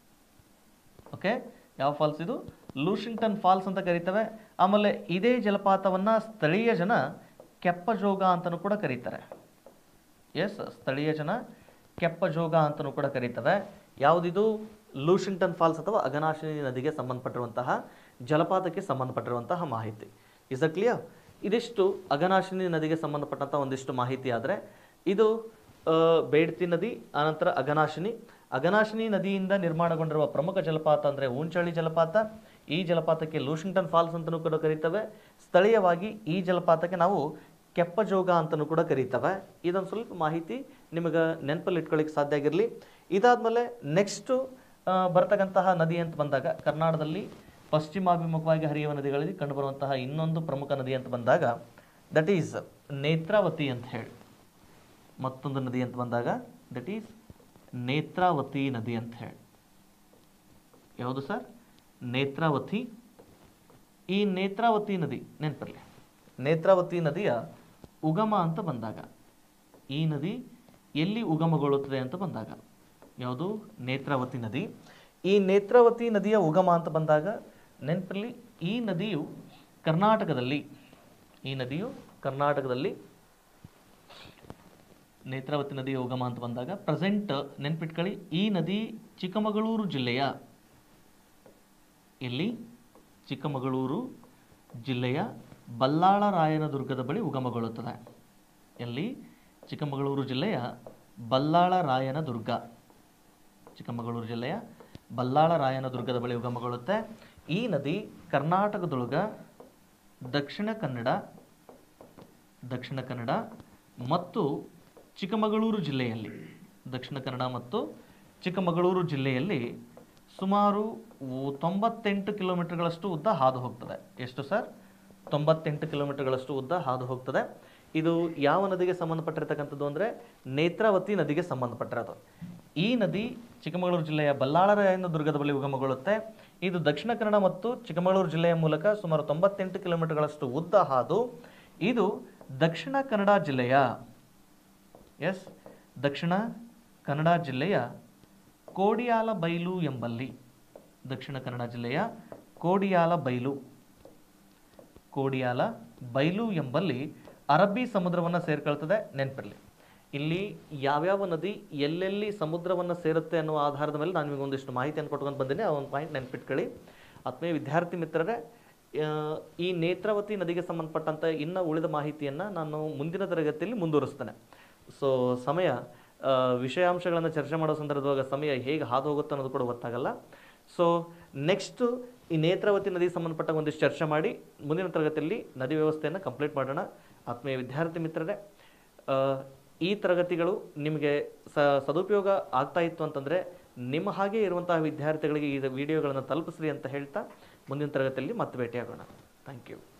ಓಕೆ ಯಾವ ಫಾಲ್ಸ್ ಇದು ಲೂಷಿಂಗ್ಟನ್ ಫಾಲ್ಸ್ ಅಂತ ಕರೀತವೆ ಆಮೇಲೆ ಇದೇ ಜಲಪಾತವನ್ನು ಸ್ಥಳೀಯ ಜನ ಕೆಪ್ಪಜೋಗ ಅಂತಲೂ ಕೂಡ ಕರೀತಾರೆ ಎಸ್ ಸ್ಥಳೀಯ ಜನ ಕೆಪ್ಪಜೋಗ ಅಂತಲೂ ಕೂಡ ಕರೀತವೆ ಯಾವುದಿದು ಲೂಷಿಂಗ್ಟನ್ ಫಾಲ್ಸ್ ಅಥವಾ ಅಘನಾಶಿನಿ ನದಿಗೆ ಸಂಬಂಧಪಟ್ಟಿರುವಂತಹ ಜಲಪಾತಕ್ಕೆ ಸಂಬಂಧಪಟ್ಟಿರುವಂತಹ ಮಾಹಿತಿ ಇಸ್ ಅ ಕ್ಲಿಯರ್ ಇದಿಷ್ಟು ಅಘನಾಶಿನಿ ನದಿಗೆ ಸಂಬಂಧಪಟ್ಟಂಥ ಒಂದಿಷ್ಟು ಮಾಹಿತಿ ಆದರೆ ಇದು ಆ, ಬೇಡ್ತಿ ನದಿ ಆನಂತರ ಅಘನಾಶಿನಿ ಅಘನಾಶಿನಿ ನದಿಯಿಂದ ನಿರ್ಮಾಣಗೊಂಡಿರುವ ಪ್ರಮುಖ ಜಲಪಾತ ಅಂದರೆ ಊಂಚಳ್ಳಿ ಜಲಪಾತ ಈ ಜಲಪಾತಕ್ಕೆ ಲೂಷಿಂಗ್ಟನ್ ಫಾಲ್ಸ್ ಅಂತಲೂ ಕೂಡ ಕರೀತವೆ ಸ್ಥಳೀಯವಾಗಿ ಈ ಜಲಪಾತಕ್ಕೆ ನಾವು ಕೆಪ್ಪಜೋಗ ಅಂತಲೂ ಕೂಡ ಕರೀತವೆ ಇದೊಂದು ಸ್ವಲ್ಪ ಮಾಹಿತಿ ನಿಮಗೆ ನೆನಪಲ್ಲಿ ಇಟ್ಕೊಳ್ಳಿಕ್ಕೆ ಸಾಧ್ಯ ಆಗಿರಲಿ ಇದಾದಮೇಲೆ ನೆಕ್ಸ್ಟು ಬರ್ತಕ್ಕಂತಹ ನದಿ ಅಂತ ಬಂದಾಗ ಕರ್ನಾಟಕದಲ್ಲಿ ಪಶ್ಚಿಮಾಭಿಮುಖವಾಗಿ ಹರಿಯುವ ನದಿಗಳಲ್ಲಿ ಕಂಡುಬರುವಂತಹ ಇನ್ನೊಂದು ಪ್ರಮುಖ ನದಿ ಅಂತ ಬಂದಾಗ ದಟ್ ಈಸ್ ನೇತ್ರಾವತಿ ಅಂತ ಹೇಳಿ ಮತ್ತೊಂದು ನದಿ ಅಂತ ಬಂದಾಗ ದಟ್ ಈಸ್ ನೇತ್ರಾವತಿ ನದಿ ಅಂತ ಹೇಳಿ ಯಾವುದು ಸರ್ ನೇತ್ರಾವತಿ ಈ ನೇತ್ರಾವತಿ ನದಿ ನೆನಪಿರಲಿ ನೇತ್ರಾವತಿ ನದಿಯ ಉಗಮ ಅಂತ ಬಂದಾಗ ಈ ನದಿ ಎಲ್ಲಿ ಉಗಮಗೊಳ್ಳುತ್ತದೆ ಅಂತ ಬಂದಾಗ ಯಾವುದು ನೇತ್ರಾವತಿ ನದಿ ಈ ನೇತ್ರಾವತಿ ನದಿಯ ಉಗಮ ಅಂತ ಬಂದಾಗ ನೆನಪಿರಲಿ ಈ ನದಿಯು ಕರ್ನಾಟಕದಲ್ಲಿ ಈ ನದಿಯು ಕರ್ನಾಟಕದಲ್ಲಿ ನೇತ್ರಾವತಿ ನದಿಯ ಉಗಮ ಅಂತ ಬಂದಾಗ ಪ್ರೆಸೆಂಟ್ ನೆನ್ಪಿಟ್ಕೊಳ್ಳಿ ಈ ನದಿ ಚಿಕ್ಕಮಗಳೂರು ಜಿಲ್ಲೆಯ ಎಲ್ಲಿ ಚಿಕ್ಕಮಗಳೂರು ಜಿಲ್ಲೆಯ ಬಲ್ಲಾಳ ರಾಯನದುರ್ಗದ ಬಳಿ ಉಗಮಗೊಳ್ಳುತ್ತದೆ ಎಲ್ಲಿ ಚಿಕ್ಕಮಗಳೂರು ಜಿಲ್ಲೆಯ ಬಲ್ಲಾಳ ರಾಯನ ದುರ್ಗ ಚಿಕ್ಕಮಗಳೂರು ಜಿಲ್ಲೆಯ ಬಲ್ಲಾಳ ರಾಯನ ದುರ್ಗದ ಬಳಿ ಉಗಮಗೊಳ್ಳುತ್ತೆ ಈ ನದಿ ಕರ್ನಾಟಕದೊಳಗ ದಕ್ಷಿಣ ಕನ್ನಡ ದಕ್ಷಿಣ ಕನ್ನಡ ಮತ್ತು ಚಿಕ್ಕಮಗಳೂರು ಜಿಲ್ಲೆಯಲ್ಲಿ ದಕ್ಷಿಣ ಕನ್ನಡ ಮತ್ತು ಚಿಕ್ಕಮಗಳೂರು ಜಿಲ್ಲೆಯಲ್ಲಿ ಸುಮಾರು ಉ- ತೊಂಬತ್ತೆಂಟು ಕಿಲೋಮೀಟರ್ಗಳಷ್ಟು ಉದ್ದ ಹಾದು ಹೋಗ್ತದೆ ಎಷ್ಟು ಸರ್ ತೊಂಬತ್ತೆಂಟು ಕಿಲೋಮೀಟರ್ಗಳಷ್ಟು ಉದ್ದ ಹಾದು ಹೋಗ್ತದೆ ಇದು ಯಾವ ನದಿಗೆ ಸಂಬಂಧಪಟ್ಟಿರ್ತಕ್ಕಂಥದ್ದು ಅಂದರೆ ನೇತ್ರಾವತಿ ನದಿಗೆ ಸಂಬಂಧಪಟ್ಟಿರೋದು ಈ ನದಿ ಚಿಕ್ಕಮಗಳೂರು ಜಿಲ್ಲೆಯ ಬಲ್ಲಾಳರಾಯನ ದುರ್ಗದ ಬಳಿ ಉಗಮಗೊಳ್ಳುತ್ತೆ ಇದು ದಕ್ಷಿಣ ಕನ್ನಡ ಮತ್ತು ಚಿಕ್ಕಮಗಳೂರು ಜಿಲ್ಲೆಯ ಮೂಲಕ ಸುಮಾರು ತೊಂಬತ್ತೆಂಟು ಕಿಲೋಮೀಟರ್ಗಳಷ್ಟು ಉದ್ದ ಹಾದು ಇದು ದಕ್ಷಿಣ ಕನ್ನಡ ಜಿಲ್ಲೆಯ ಎಸ್ ದಕ್ಷಿಣ ಕನ್ನಡ ಜಿಲ್ಲೆಯ ಕೋಡಿಯಾಲ ಬೈಲು ಎಂಬಲ್ಲಿ ದಕ್ಷಿಣ ಕನ್ನಡ ಜಿಲ್ಲೆಯ ಕೋಡಿಯಾಲ ಬೈಲು ಕೋಡಿಯಾಲ ಬೈಲು ಎಂಬಲ್ಲಿ ಅರಬ್ಬಿ ಸಮುದ್ರವನ್ನು ಸೇರ್ಕೊಳ್ತದೆ ನೆನಪಿರಲಿ ಇಲ್ಲಿ ಯಾವ್ಯಾವ ನದಿ ಎಲ್ಲೆಲ್ಲಿ ಸಮುದ್ರವನ್ನು ಸೇರುತ್ತೆ ಅನ್ನೋ ಆಧಾರದ ಮೇಲೆ ನಾನು ನಿಮಗೆ ಒಂದಿಷ್ಟು ಮಾಹಿತಿಯನ್ನು ಕೊಟ್ಕೊಂಡು ಬಂದಿನಿ ಆ ಒಂದು ಪಾಯಿಂಟ್ ನೆನ್ಪಿಟ್ಕೊಳ್ಳಿ ಆತ್ಮೀಯ ವಿದ್ಯಾರ್ಥಿ ಮಿತ್ರರೇ ಆ, ಈ ನೇತ್ರಾವತಿ ನದಿಗೆ ಸಂಬಂಧಪಟ್ಟಂಥ ಇನ್ನು ಉಳಿದ ಮಾಹಿತಿಯನ್ನು ನಾನು ಮುಂದಿನ ತರಗತಿಯಲ್ಲಿ ಮುಂದುವರಿಸ್ತೇನೆ ಸೊ ಸಮಯ ಆ, ವಿಷಯಾಂಶಗಳನ್ನು ಚರ್ಚೆ ಮಾಡೋ ಸಂದರ್ಭದಾಗ ಸಮಯ ಹೇಗೆ ಹಾದು ಹೋಗುತ್ತೆ ಅನ್ನೋದು ಕೂಡ ಗೊತ್ತಾಗಲ್ಲ ಸೊ ನೆಕ್ಸ್ಟು ಈ ನೇತ್ರಾವತಿ ನದಿಗೆ ಸಂಬಂಧಪಟ್ಟ ಒಂದಿಷ್ಟು ಚರ್ಚೆ ಮಾಡಿ ಮುಂದಿನ ತರಗತಿಯಲ್ಲಿ ನದಿ ವ್ಯವಸ್ಥೆಯನ್ನು ಕಂಪ್ಲೀಟ್ ಮಾಡೋಣ ಆತ್ಮೀಯ ವಿದ್ಯಾರ್ಥಿ ಮಿತ್ರರೇ ಆ, ಈ ತರಗತಿಗಳು ನಿಮಗೆ ಸ ಸದುಪಯೋಗ ಆಗ್ತಾ ಇತ್ತು ಅಂತಂದರೆ ನಿಮ್ಮ ಹಾಗೆ ಇರುವಂತಹ ವಿದ್ಯಾರ್ಥಿಗಳಿಗೆ ಈ ವಿಡಿಯೋಗಳನ್ನು ತಲುಪಿಸ್ರಿ ಅಂತ ಹೇಳ್ತಾ ಮುಂದಿನ ತರಗತಿಯಲ್ಲಿ ಮತ್ತೆ ಭೇಟಿಯಾಗೋಣ ಥ್ಯಾಂಕ್ ಯು